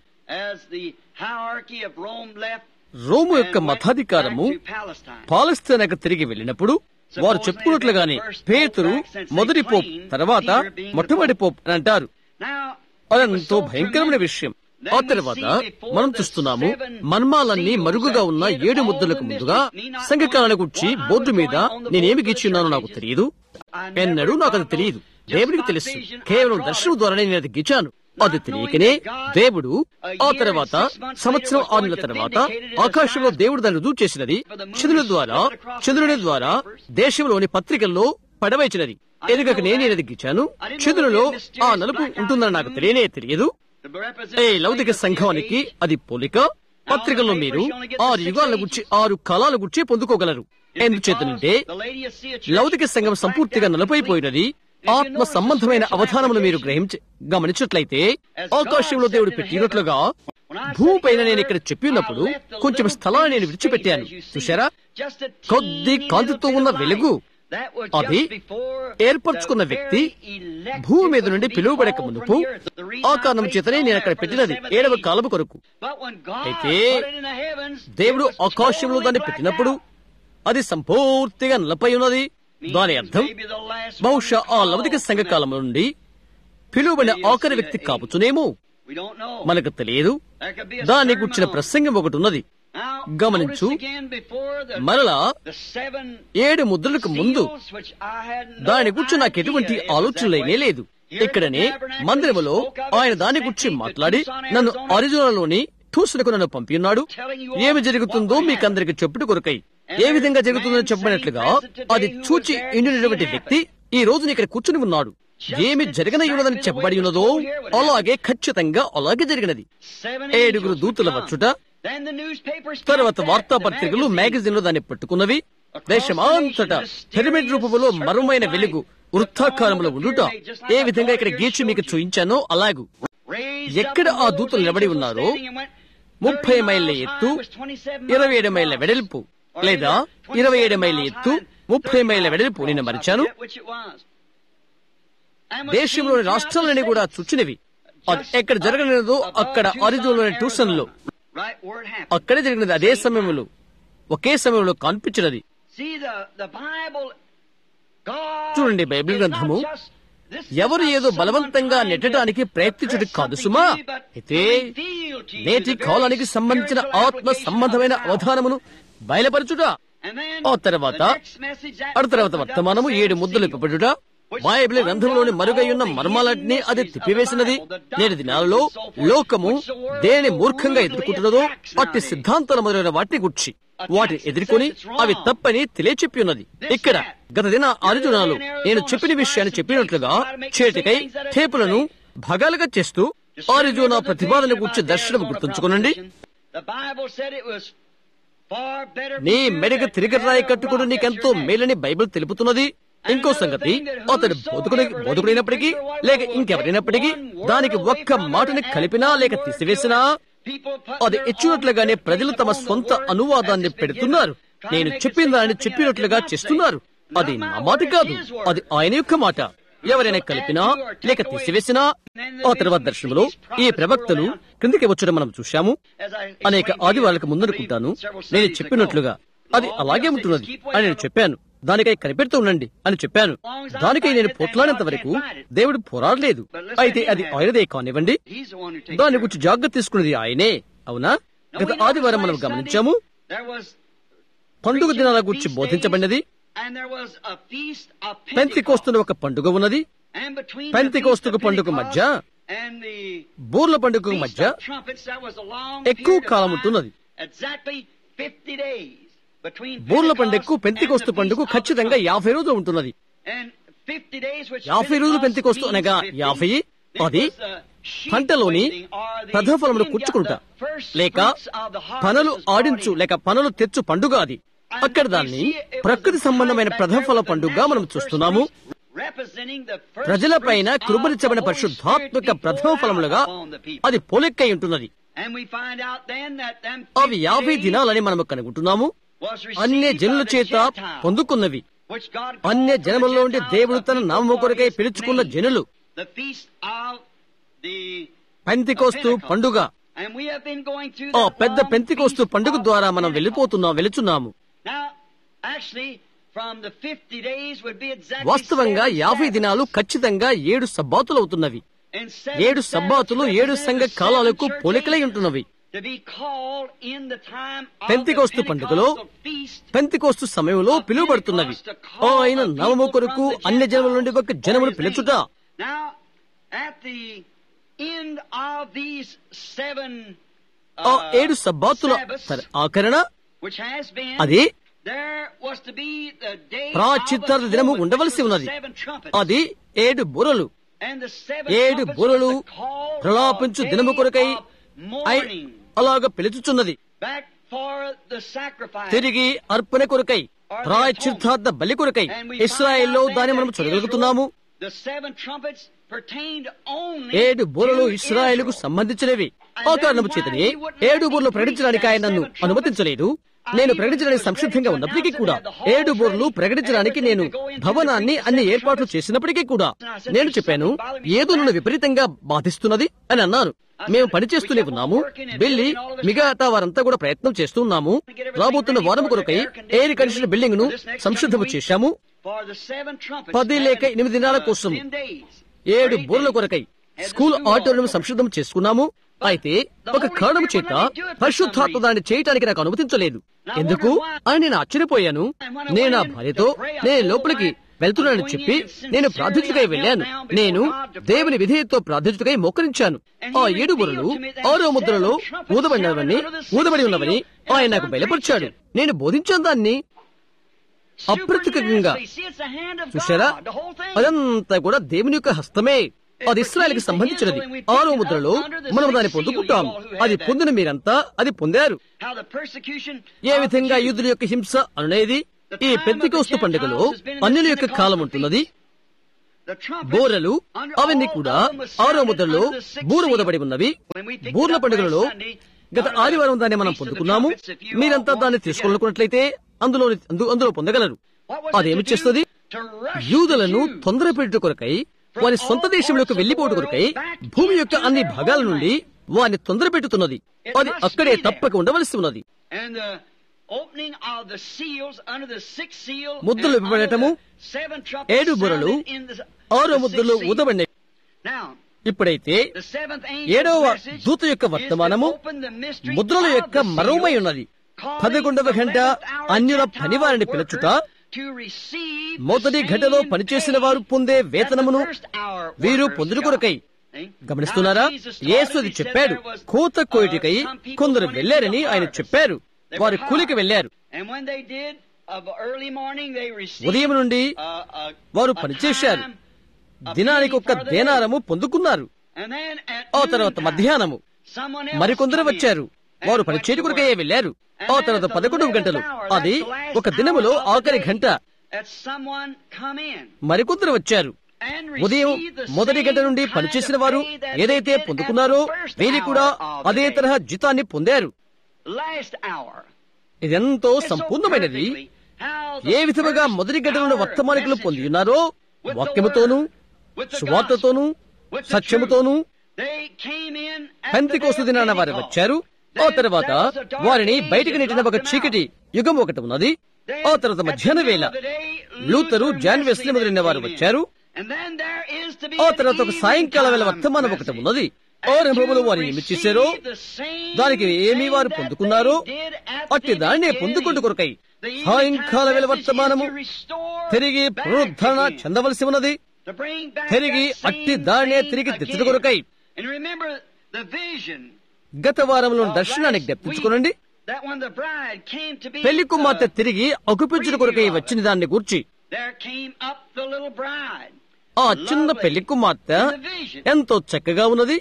రోము యొక్క మతాధికారము పాలస్తీనాకు తిరిగి వెళ్ళినప్పుడు వారు చెప్పుకున్నట్లుగానే పేతురు మొదటి పోప్ తర్వాత మొట్టమొదటి పోప్ అని అంటారు అదంతో భయంకరమైన విషయం ఆ తర్వాత మనం చూస్తున్నాము మన్మాలన్నీ మరుగుగా ఉన్న ఏడు ముద్దలకు ముందుగా సంఘకాలను గుర్చి బోర్డు మీద నేనేమి గీచున్నానో నాకు తెలియదు ఎన్నడూ నాకు అది తెలియదు దేవుడికి తెలుసు కేవలం దర్శనం ద్వారానే నేను అది గీచాను అది తెలియకనే దేవుడు ఆ తర్వాత సంవత్సరం ఆరు నెలల తర్వాత ఆకాశంలో దేవుడు దాన్ని రుజువు చేసినది చంద్రుల ద్వారా చంద్రుని ద్వారా దేశంలోని పత్రికల్లో పడవేచినది ఎదుగక నేనేది గీచాను చంద్రులో ఆ నలుపు ఉంటుందని నాకు తెలియనే తెలియదు ఏ లౌకిక సంఘానికి అది పోలిక పత్రికల్లో మీరు ఆరు యుగాల గురించి ఆరు కాలాల గురించి పొందుకోగలరు ఎందుచేతనంటే లౌకిక సంఘం సంపూర్తిగా నలపైపోయినది ఆత్మ సంబంధమైన అవధానమును మీరు గ్రహించి గమనించినట్లయితే ఆకాశంలో దేవుడు పెట్టినట్లుగా భూమిపైన నేను ఇక్కడ చెప్పినప్పుడు కొంచెం స్థలాన్ని నేను విడిచిపెట్టాను చూశారా కొద్ది కాంతితో ఉన్న వెలుగు అది ఏర్పరచుకున్న వ్యక్తి భూమి మీద నుండి పిలువబడక మునుపు ఆ కారణం చేతనే నేను అక్కడ పెట్టినది ఏడవ కాలము కొరకు అయితే దేవుడు ఆకాశంలో దాన్ని పెట్టినప్పుడు అది సంపూర్తిగా నలపై ఉన్నది దాని అర్థం బహుశా ఆ లౌకిక సంఘకాలం నుండి పిలువబడిన ఆఖరి వ్యక్తి కావచ్చునేమో మనకు తెలియదు దాన్ని గుర్చిన ప్రసంగం ఒకటి ఉన్నది గమనించు మరలా ఏడు ముద్రలకు ముందు దాని గురించి నాకు ఎటువంటి ఆలోచనలేనే లేదు ఇక్కడనే మందిరములో ఆయన దాని గురించి మాట్లాడి నన్ను అరిజోనలోని టూసులకు నన్ను పంపిన్నాడు ఏమి జరుగుతుందో మీకందరికి చెప్పుట కొరకై ఏ విధంగా జరుగుతుందని చెప్పినట్లుగా అది చూచి ఇండినటువంటి వ్యక్తి ఈ రోజున ఇక్కడ కూర్చుని ఉన్నాడు ఏమి జరగనై ఉన్నదని చెప్పబడి ఉన్నదో అలాగే ఖచ్చితంగా అలాగే జరిగినది ఏడుగురు దూతల వచ్చుట తర్వాత వార్తాపత్రికలు మ్యాగజైన్లు దాన్ని పట్టుకున్నవి దేశమంతటా పిరమిడ్ రూపంలో మరుమైన వెలుగు వృత్తాకారంలో ఉండుట ఏ విధంగా ఇక్కడ గీచి మీకు చూయించానో అలాగు ఎక్కడ ఆ దూతలు నిలబడి ఉన్నారో ముప్పై మైళ్ళ ఎత్తు ఇరవై ఏడు మైళ్ళ వెడల్పు లేదా ఇరవై ఏడు మైళ్ళ ఎత్తు ముప్పై మైళ్ళ వెడల్పు నేను మరిచాను దేశంలోని రాష్ట్రాలని కూడా చుచ్చినవి అది ఎక్కడ జరగలేదో అక్కడ అరిజోలోని ట్యూషన్లో అక్కడే జరిగినది అదే సమయంలో ఒకే సమయంలో కనిపించినది చూడండి బైబిల్ గ్రంథము ఎవరు ఏదో బలవంతంగా నెట్టడానికి ప్రయత్నించడం కాదు సుమా అయితే నేటి కాలానికి సంబంధించిన ఆత్మ సంబంధమైన అవధానమును బయలుపరచుట ఆ తర్వాత ఆ తర్వాత వర్తమానము ఏడు ముద్దలు ఇప్పబడుట బైబిల్ గ్రంథంలోని మరుగై ఉన్న మర్మాలన్నింటినీ అది తిప్పివేసినది నేటి దినాలలో లోకము దేని మూర్ఖంగా ఎదుర్కొంటున్నదో అట్టి సిద్ధాంతాల మొదలైన వాటిని గుర్చి వాటిని ఎదుర్కొని అవి తప్పని తెలియచెప్పి ఉన్నది ఇక్కడ గత దిన ఆరుజునాలు నేను చెప్పిన విషయాన్ని చెప్పినట్లుగా చేతికై టేపులను భాగాలుగా చేస్తూ ఆరుజోనా ప్రతిపాదన గురించి దర్శనం గుర్తుంచుకోనండి నీ మెడకు తిరిగి రాయి కట్టుకుని నీకెంతో మేలని బైబిల్ తెలుపుతున్నది ఇంకో సంగతి అతడు బోధకుడి బోధకుడైనప్పటికీ లేక ఇంకెవరైనప్పటికీ దానికి ఒక్క మాటని కలిపినా లేక తీసివేసినా అది ఇచ్చినట్లుగానే ప్రజలు తమ సొంత అనువాదాన్ని పెడుతున్నారు నేను చెప్పిన దానిని చెప్పినట్లుగా చేస్తున్నారు అది నా మాట కాదు అది ఆయన యొక్క మాట ఎవరైనా కలిపినా లేక తీసివేసినా ఆ తర్వాత దర్శనంలో ఈ ప్రవక్తలు క్రిందికి వచ్చడం మనం చూశాము అనేక ఆదివారాలకు ముందనుకుంటాను నేను చెప్పినట్లుగా అది అలాగే ఉంటున్నది అని నేను చెప్పాను దానికై కనిపెడుతూ ఉండండి అని చెప్పాను దానికై నేను పోట్లాడేంత వరకు దేవుడు పోరాడలేదు అయితే అది ఆయనదే కానివ్వండి దాని గురించి జాగ్రత్త తీసుకున్నది ఆయనే అవునా గత ఆదివారం మనం గమనించాము పండుగ దినాల గురించి బోధించబడినది పెంతికోస్తున్న ఒక పండుగ ఉన్నది పెంతికోస్తుకు పండుగ మధ్య బూర్ల పండుగ మధ్య ఎక్కువ కాలం ఉంటున్నది బూర్ల పండుగకు పెంతికోస్తు పండుగ ఖచ్చితంగా యాభై రోజులు ఉంటున్నది యాభై రోజులు పెంతికోస్తు అనగా యాభై అది పంటలోని ప్రథమఫలమును కూర్చుకుంట లేక పనులు ఆడించు లేక పనులు తెచ్చు పండుగ అది అక్కడ దాన్ని ప్రకృతి సంబంధమైన ప్రథమఫల పండుగగా మనం చూస్తున్నాము ప్రజలపైన కృపరించబడిన పరిశుద్ధాత్మక ప్రథమ ఫలములుగా అది పోలెక్కై ఉంటున్నది అవి యాభై దినాలని మనము కనుగొంటున్నాము అన్య జనుల చేత పొందుకున్నవి అన్య జనములలో ఉండి దేవుడు తన నామము కొరకై పిలుచుకున్న జనులు పెంతికోస్తు పండుగ ఆ పెద్ద పెంతికోస్తు పండుగ ద్వారా మనం వెళ్ళిపోతున్నాం వెళుచున్నాము వాస్తవంగా యాభై దినాలు ఖచ్చితంగా ఏడు సబ్బాతులు అవుతున్నవి ఏడు సబ్బాతులు ఏడు సంఘ కాలాలకు పోలికలై ఉంటున్నవి పెంతికోస్తు పండుగలో పెంతికోస్తు సమయంలో పిలువబడుతున్నవి ఆయన నవము కొరకు అన్య జనముల నుండి ఒక జనమును పిలుచుట ఆ ఏడు సబ్బాతుల ఆకరణ అది ప్రాచిత్తార్థ దినము ఉండవలసి ఉన్నది అది ఏడు బురలు ఏడు బురలు ప్రలాపించు దినము కొరకై అలాగ పిలుచుచున్నది తిరిగి అర్పణ కొరకై ప్రాయచిత్తార్థ బలి కొరకై ఇస్రాయేల్లో దాన్ని మనం చూడగలుగుతున్నాము ఏడు బూరలు ఇస్రాయేలుకు సంబంధించినవి ఆ కారణము చేతనే ఏడు బూర్లు ప్రకటించడానికి ఆయన నన్ను అనుమతించలేదు నేను ప్రకటించడానికి సంసిద్ధంగా ఉన్నప్పటికీ కూడా ఏడు బోర్లు ప్రకటించడానికి నేను భవనాన్ని అన్ని ఏర్పాట్లు చేసినప్పటికీ కూడా నేను చెప్పాను ఏదో నన్ను విపరీతంగా బాధిస్తున్నది అని అన్నాను మేము పనిచేస్తూనే ఉన్నాము బిల్లి మిగతా వారంతా కూడా ప్రయత్నం చేస్తున్నాము రాబోతున్న వారం కొరకై ఎయిర్ కండిషన్ బిల్డింగ్ ను సంసిద్ధము చేశాము పది లేక ఎనిమిది దినాల కోసం ఏడు బోర్ల కొరకై స్కూల్ ఆడిటోరియం సంసిద్ధం చేసుకున్నాము అయితే ఒక కారణం చేత పరిశుద్ధాత్మ దాన్ని చేయటానికి నాకు అనుమతించలేదు ఎందుకు అని నేను ఆశ్చర్యపోయాను నేను నా భార్యతో నేను లోపలికి వెళ్తున్నానని చెప్పి నేను ప్రార్థించుకై వెళ్ళాను నేను దేవుని విధేయతో ప్రార్థించుకై మోకరించాను ఆ ఏడు బుర్రలు ఆరో ముద్రలో ఊదబడినవని ఊదబడి ఉన్నవని ఆయన నాకు బయలుపరిచాడు నేను బోధించాను దాన్ని అప్రత్యక్షంగా చూశారా అదంతా కూడా దేవుని యొక్క హస్తమే అది ఇస్రాయల్కి సంబంధించినది ఆరో ముద్రలో మనం దాన్ని పొందుకుంటాం అది పొందిన మీరంతా అది పొందారు ఏ విధంగా యూదుల యొక్క హింస అనేది ఈ పెద్దికోస్తు పండుగలో అన్యుల యొక్క కాలం ఉంటున్నది బోరలు అవన్నీ కూడా ఆరో ముద్రలో బూర ఊదబడి ఉన్నవి బూర్ల పండుగలలో గత ఆదివారం దాన్ని మనం పొందుకున్నాము మీరంతా దాన్ని తీసుకోవాలనుకున్నట్లయితే అందులో అందులో పొందగలరు అదేమి చేస్తుంది యూదులను తొందర పెట్టు కొరకై వారి సొంత దేశంలోకి వెళ్లిపోటు కొరకై భూమి యొక్క అన్ని భాగాల నుండి వారిని తొందర పెట్టుతున్నది అది అక్కడే తప్పక ఉండవలసి ఉన్నది ముద్రలు ఇవ్వబడటము ఏడు బుర్రలు ఆరో ముద్రలు ఊదబడినవి ఇప్పుడైతే ఏడవ దూత యొక్క వర్తమానము ముద్రల యొక్క మరోమై ఉన్నది పదకొండవ గంట అన్యుల పనివారిని పిలుచుట మొదటి గంటలో పనిచేసిన వారు పొందే వేతనమును వీరు పొందుడు కొరకై గమనిస్తున్నారా యేసు అది చెప్పాడు కోత కోయిటికై కొందరు వెళ్లారని ఆయన చెప్పారు వారు కూలికి వెళ్లారు ఉదయం నుండి వారు పనిచేశారు దినానికి ఒక్క దేనారము పొందుకున్నారు ఆ తర్వాత మధ్యాహ్నము మరికొందరు వచ్చారు వారు పనిచేటి కొరకయ్యే వెళ్లారు ఆ తర్వాత పదకొండు గంటలు అది ఒక దినములో ఆఖరి గంట మరికొందరు వచ్చారు ఉదయం మొదటి గంట నుండి పనిచేసిన వారు ఏదైతే పొందుకున్నారో వీరి కూడా అదే తరహా జీతాన్ని పొందారు ఇదెంతో సంపూర్ణమైనది ఏ విధముగా మొదటి గంట నుండి వర్తమానికులు పొంది ఉన్నారో వాక్యముతోనూ సువార్తతోనూ సత్యముతోనూ పెంతికోసు దినాన వారు వచ్చారు ఆ తర్వాత వారిని బయటికి నెట్టిన ఒక చీకటి యుగం ఒకటి ఉన్నది ఆ తర్వాత మధ్యాహ్న వేళ లూతరు జాన్ వెస్లీ మొదలైన వారు వచ్చారు ఆ తర్వాత ఒక సాయంకాల వేళ వర్తమానం ఒకటి ఉన్నది ఆరంభములు వారు ఏమి చేశారో దానికి ఏమి వారు పొందుకున్నారో అట్టి దాన్నే పొందుకుంటూ కొరకై సాయంకాల వేళ వర్తమానము తిరిగి పునరుద్ధరణ చెందవలసి ఉన్నది తిరిగి అట్టి దాన్నే తిరిగి తెచ్చుట కొరకై గత వారంలో దర్శనాన్ని జ్ఞప్తించుకోనండి పెళ్లి కుమార్తె తిరిగి అగుపించుట కొరకై వచ్చిన దాన్ని గూర్చి ఆ చిన్న పెళ్లి కుమార్తె ఎంతో చక్కగా ఉన్నది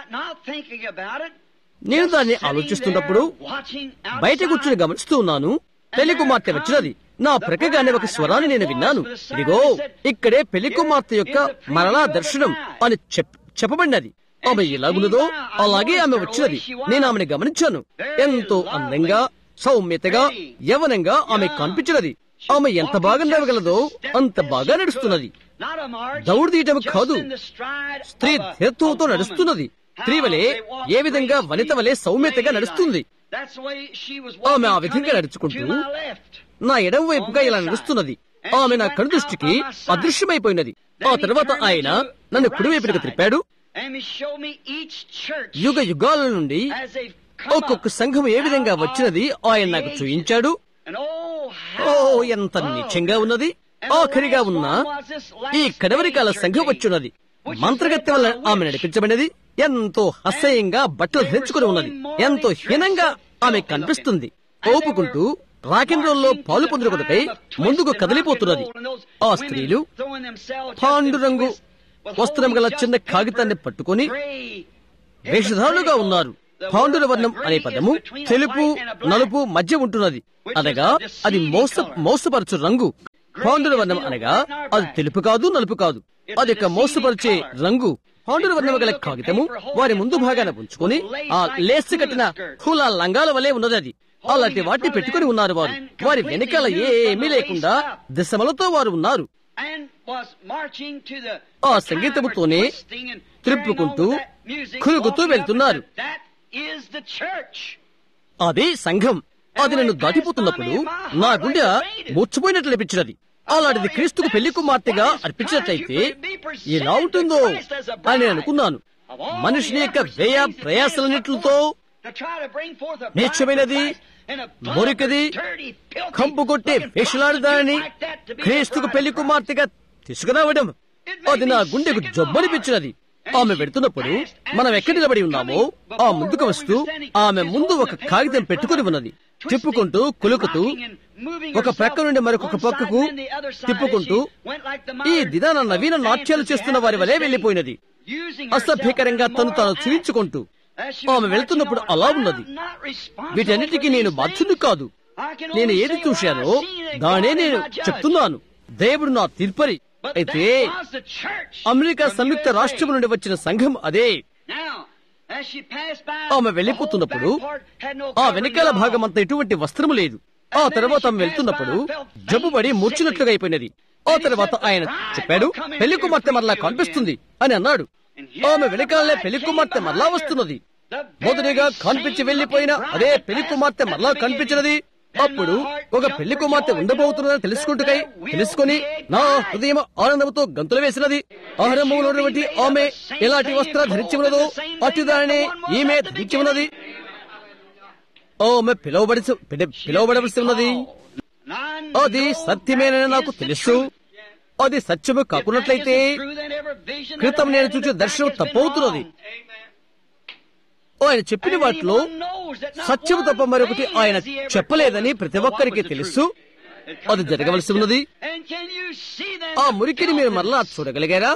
నేను దాన్ని ఆలోచిస్తున్నప్పుడు బయట కూర్చుని గమనిస్తూ ఉన్నాను పెళ్లి కుమార్తె వచ్చినది నా ప్రక్కగానే ఒక స్వరాన్ని నేను విన్నాను ఇదిగో ఇక్కడే పెళ్లి కుమార్తె యొక్క మరణా దర్శనం అని చెప్పబడినది ఆమె ఎలాగున్నదో అలాగే ఆమె వచ్చినది నేను ఆమెను గమనించాను ఎంతో అందంగా సౌమ్యతగా యవనంగా ఆమె కనిపించినది ఆమె ఎంత బాగా నడవగలదో అంత బాగా నడుస్తున్నది దౌడు తీయటం కాదు స్త్రీ ధీర్తంతో నడుస్తున్నది స్త్రీ వలె ఏ విధంగా వనిత వలె సౌమ్యతగా నడుస్తుంది ఆమె ఆ విధంగా నడుచుకుంటూ నా ఎడమ వైపుగా ఇలా నడుస్తున్నది ఆమె నా కనుదృష్టికి అదృశ్యమైపోయినది ఆ తర్వాత ఆయన నన్ను కుడివైపుకి తిప్పాడు యుగ యుగాల నుండి ఒక్కొక్క సంఘం ఏ విధంగా వచ్చినది ఆయన నాకు చూయించాడు ఓ ఎంత నిత్యంగా ఉన్నది ఆఖరిగా ఉన్న ఈ కడవరికాల సంఘం వచ్చున్నది మంత్రగత్తి వల్ల ఆమె నడిపించబడినది ఎంతో అసహ్యంగా బట్టలు ధరించుకుని ఉన్నది ఎంతో హీనంగా ఆమె కనిపిస్తుంది ఓపుకుంటూ రాకెన్ రోల్లో పాలు పొందుకొకపై ముందుకు కదిలిపోతున్నది ఆ స్త్రీలు పాండురంగు వస్త్రం గల చిన్న కాగితాన్ని పట్టుకుని వేషధారులుగా ఉన్నారు పాండుర వర్ణం అనే పదము తెలుపు నలుపు మధ్య ఉంటున్నది అనగా అది మోస మోసపరచు రంగు పాండుర వర్ణం అనగా అది తెలుపు కాదు నలుపు కాదు అది ఒక మోసపరిచే రంగు పాండుర వర్ణం గల కాగితము వారి ముందు భాగాన ఉంచుకొని ఆ లేసి కట్టిన హులా లంగాల వలె ఉన్నది అది అలాంటి వాటిని పెట్టుకుని ఉన్నారు వారు వారి వెనకాల ఏమీ లేకుండా దిశమలతో వారు ఉన్నారు ఆ సంగీతముతోనే త్రిప్పుకుంటూ కులుగుతూ వెళ్తున్నారు అది సంఘం అది నన్ను దాటిపోతున్నప్పుడు నా గుండె మూర్చిపోయినట్లు అనిపించినది అలాంటిది క్రీస్తుకు పెళ్లి కుమార్తెగా అర్పించినట్లయితే ఎలా ఉంటుందో అని నేను అనుకున్నాను మనిషిని యొక్క వ్యయ ప్రయాసలన్నిటితో నీచమైనది మురికిది కంపు కొట్టే వేషలాడి దానిని క్రీస్తుకు పెళ్లి కుమార్తెగా తీసుకురావడం అది నా గుండెకు జబ్బనిపించినది ఆమె వెడుతున్నప్పుడు మనం ఎక్కడ నిలబడి ఉన్నామో ఆ ముందుకు వస్తూ ఆమె ముందు ఒక కాగితం పెట్టుకుని ఉన్నది తిప్పుకుంటూ కులుకుతూ ఒక ప్రక్క నుండి మరొక పక్కకు తిప్పుకుంటూ ఈ దినాన నవీన నాట్యాలు చేస్తున్న వారి వలె వెళ్లిపోయినది అసభ్యకరంగా తను తాను చూయించుకుంటూ ఆమె వెళ్తున్నప్పుడు అలా ఉన్నది వీటన్నిటికీ నేను బాధ్యుడు కాదు నేను ఏది చూశానో దానే నేను చెప్తున్నాను దేవుడు నా తీర్పరి అయితే అమెరికా సంయుక్త రాష్ట్రం నుండి వచ్చిన సంఘం అదే ఆమె వెళ్లిపోతున్నప్పుడు ఆ వెనకాల భాగం అంతా ఎటువంటి వస్త్రము లేదు ఆ తర్వాత ఆమె వెళ్తున్నప్పుడు జబ్బుపడి మూర్చినట్లుగా అయిపోయినది ఆ తర్వాత ఆయన చెప్పాడు పెళ్లి కుమార్తె మరలా కనిపిస్తుంది అని అన్నాడు ఆమె వెనకాలనే పెళ్లి కుమార్తె మరలా వస్తున్నది మొదటిగా కనిపించి వెళ్లిపోయిన అదే పెళ్లి కుమార్తె మరలా కనిపించినది అప్పుడు ఒక పెళ్లి కుమార్తె ఉండబోతున్నదని తెలుసుకుంటుకై తెలుసుకుని నా హృదయం ఆనందంతో గంతులు వేసినది ఆహారంలో ఉన్నటువంటి ఆమె ఎలాంటి వస్త్రాలు ధరించి ఉన్నదో అటు దానిని ఈమె ధరించి ఉన్నది ఆమె పిలువబడి పిలువబడవలసి ఉన్నది అది సత్యమేనని నాకు తెలుసు అది సత్యము కాకున్నట్లయితే క్రితం నేను చూసిన దర్శనం తప్పవుతున్నది ఆయన చెప్పిన వాటిలో సత్యము తప్ప మరొకటి ఆయన చెప్పలేదని ప్రతి ఒక్కరికి తెలుసు అది జరగవలసి ఉన్నది ఆ మురికిని మీరు మరలా చూడగలిగారా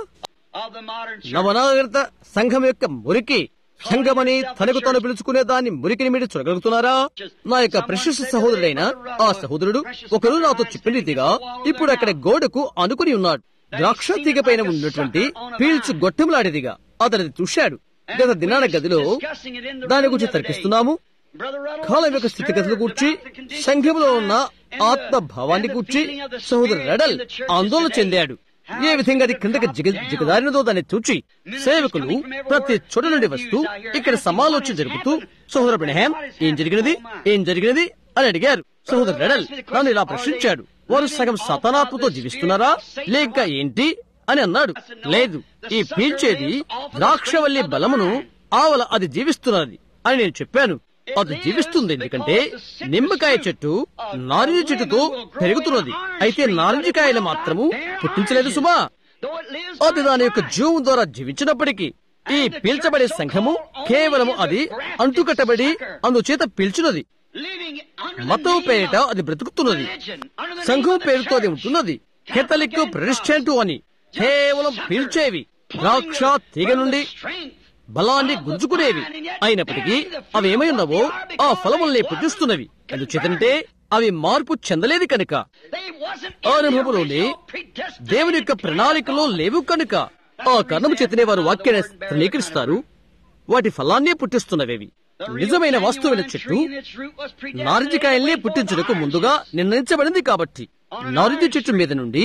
నవనాగరిత సంఘం యొక్క మురికి సంఘమని తనకు తాను పిలుచుకునే దాన్ని మురికిని మీరు చూడగలుగుతున్నారా నా యొక్క ప్రశస్త సహోదరుడైన ఆ సహోదరుడు ఒకరు నాతో చెప్పిన రీతిగా ఇప్పుడు అక్కడ గోడకు అనుకుని ఉన్నాడు ద్రాక్ష తీగ పైన ఉన్నటువంటి పీల్చు గొట్టెములాడిదిగా అతనిది చూశాడు గత దినాన గదిలో దాని గురించి తర్కిస్తున్నాము కాలం యొక్క స్థితిగతులు కూర్చి సంఘంలో ఉన్న ఆత్మ భావాన్ని కూర్చి సహోదరు రెడల్ ఆందోళన చెందాడు ఏ విధంగా అది క్రిందకి జిగ జిగదారినదో దాన్ని చూచి సేవకులు ప్రతి చోట నుండి వస్తూ ఇక్కడ సమాలోచన జరుపుతూ సహోదర బ్రహ్యాం ఏం జరిగినది ఏం జరిగినది అని అడిగారు సహోదరు రెడల్ నన్ను ఇలా ప్రశ్నించాడు వారు సగం సతనాత్మతో జీవిస్తున్నారా లేక ఏంటి అని అన్నాడు లేదు ఈ పీల్చేది ద్రాక్షవల్లి బలమును ఆవల అది జీవిస్తున్నది అని నేను చెప్పాను అది జీవిస్తుంది ఎందుకంటే నిమ్మకాయ చెట్టు నారింజ చెట్టుతో పెరుగుతున్నది అయితే నారింజకాయలు మాత్రము పుట్టించలేదు సుమా అది దాని యొక్క జీవం ద్వారా జీవించినప్పటికీ ఈ పీల్చబడే సంఘము కేవలము అది అంటుకట్టబడి అందుచేత పీల్చున్నది మతం పేరిట అది బ్రతుకుతున్నది సంఘం పేరుతో అది ఉంటున్నది కెథలిక్ ప్రొటెస్టెంట్ అని కేవలం పీల్చేవి ద్రాక్ష తీగ నుండి బలాన్ని గుంజుకునేవి అయినప్పటికీ అవి ఏమై ఉన్నావో ఆ ఫలముల్ని పుట్టిస్తున్నవి ఎందుచేతంటే అవి మార్పు చెందలేదు కనుక అనుభవంలోనే దేవుని యొక్క ప్రణాళికలో లేవు కనుక ఆ కారణము చేతనే వారు వాక్యాన్ని ధృవీకరిస్తారు వాటి ఫలాన్నే పుట్టిస్తున్నవేవి నిజమైన వాస్తవమైన చెట్టు నారింజకాయల్ని పుట్టించుటకు ముందుగా నిర్ణయించబడింది కాబట్టి నారింజ చెట్టు మీద నుండి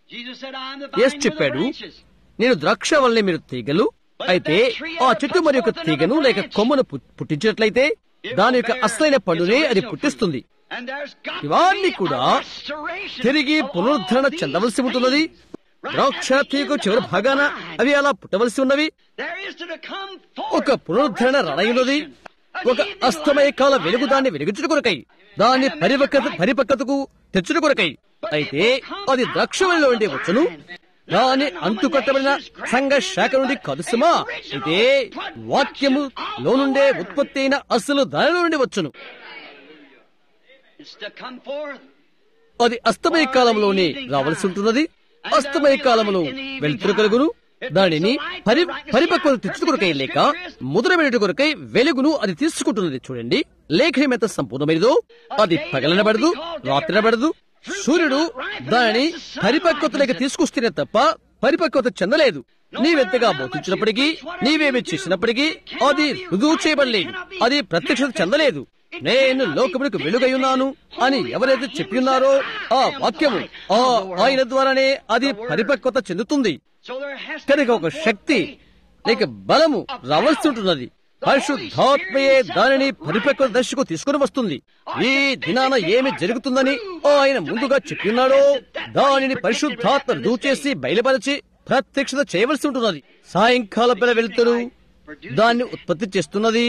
ఎస్ చెప్పాడు నేను ద్రాక్ష వల్లే మీరు తీగలు అయితే ఆ చెట్టు మరి యొక్క తీగను లేక కొమ్మను పుట్టించినట్లయితే దాని యొక్క అసలైన పండునే అది పుట్టిస్తుంది ఇవన్నీ కూడా తిరిగి పునరుద్ధరణ చెందవలసి ఉంటున్నది ద్రాక్ష తీగ చివరి భాగాన అవి అలా పుట్టవలసి ఉన్నవి ఒక పునరుద్ధరణ రణయున్నది ఒక అస్తమయ కాల వెలుగు దాన్ని వెలుగుచుట కొరకై దాన్ని పరిపక్వత పరిపక్వతకు తెచ్చుట కొరకై అయితే అది ద్రాక్షవల్లిలో ఉండే వచ్చును దాని అంటుకట్టబడిన సంఘ శాఖ నుండి కలుసుమా అయితే వాక్యము లో నుండే ఉత్పత్తి అయిన అసలు దానిలో నుండి వచ్చును అది అస్తమయ కాలంలోనే రావలసి ఉంటున్నది అస్తమయ కాలంలో వెలుతురు కలుగును దానిని పరి పరిపక్వత తెచ్చుకొరకై లేక ముద్రబెట్టు కొరకై వెలుగును అది తీసుకుంటున్నది చూడండి లేఖనం ఎంత సంపూర్ణమైనదో అది పగలనబడదు రాత్రినబడదు సూర్యుడు దానిని పరిపక్వతలోకి తీసుకొస్తేనే తప్ప పరిపక్వత చెందలేదు నీవెంతగా బోధించినప్పటికీ నీవేమి చేసినప్పటికీ అది రుజువు చేయబడలేదు అది ప్రత్యక్షత చెందలేదు నేను లోకములకు వెలుగై ఉన్నాను అని ఎవరైతే చెప్పిన్నారో ఆ వాక్యము ఆ ఆయన ద్వారానే అది పరిపక్వత చెందుతుంది కనుక ఒక శక్తి లేక బలము రావాల్సి ఉంటున్నది పరిశుద్ధాత్మయే దానిని పరిపక్వత దశకు తీసుకుని వస్తుంది ఈ దినాన ఏమి జరుగుతుందని ఆయన ముందుగా చెప్పిన్నాడో దానిని పరిశుద్ధాత్మ రుజువు చేసి బయలుపరిచి ప్రత్యక్షత చేయవలసి ఉంటున్నది సాయంకాల పిల్ల వెళ్తారు దాన్ని ఉత్పత్తి చేస్తున్నది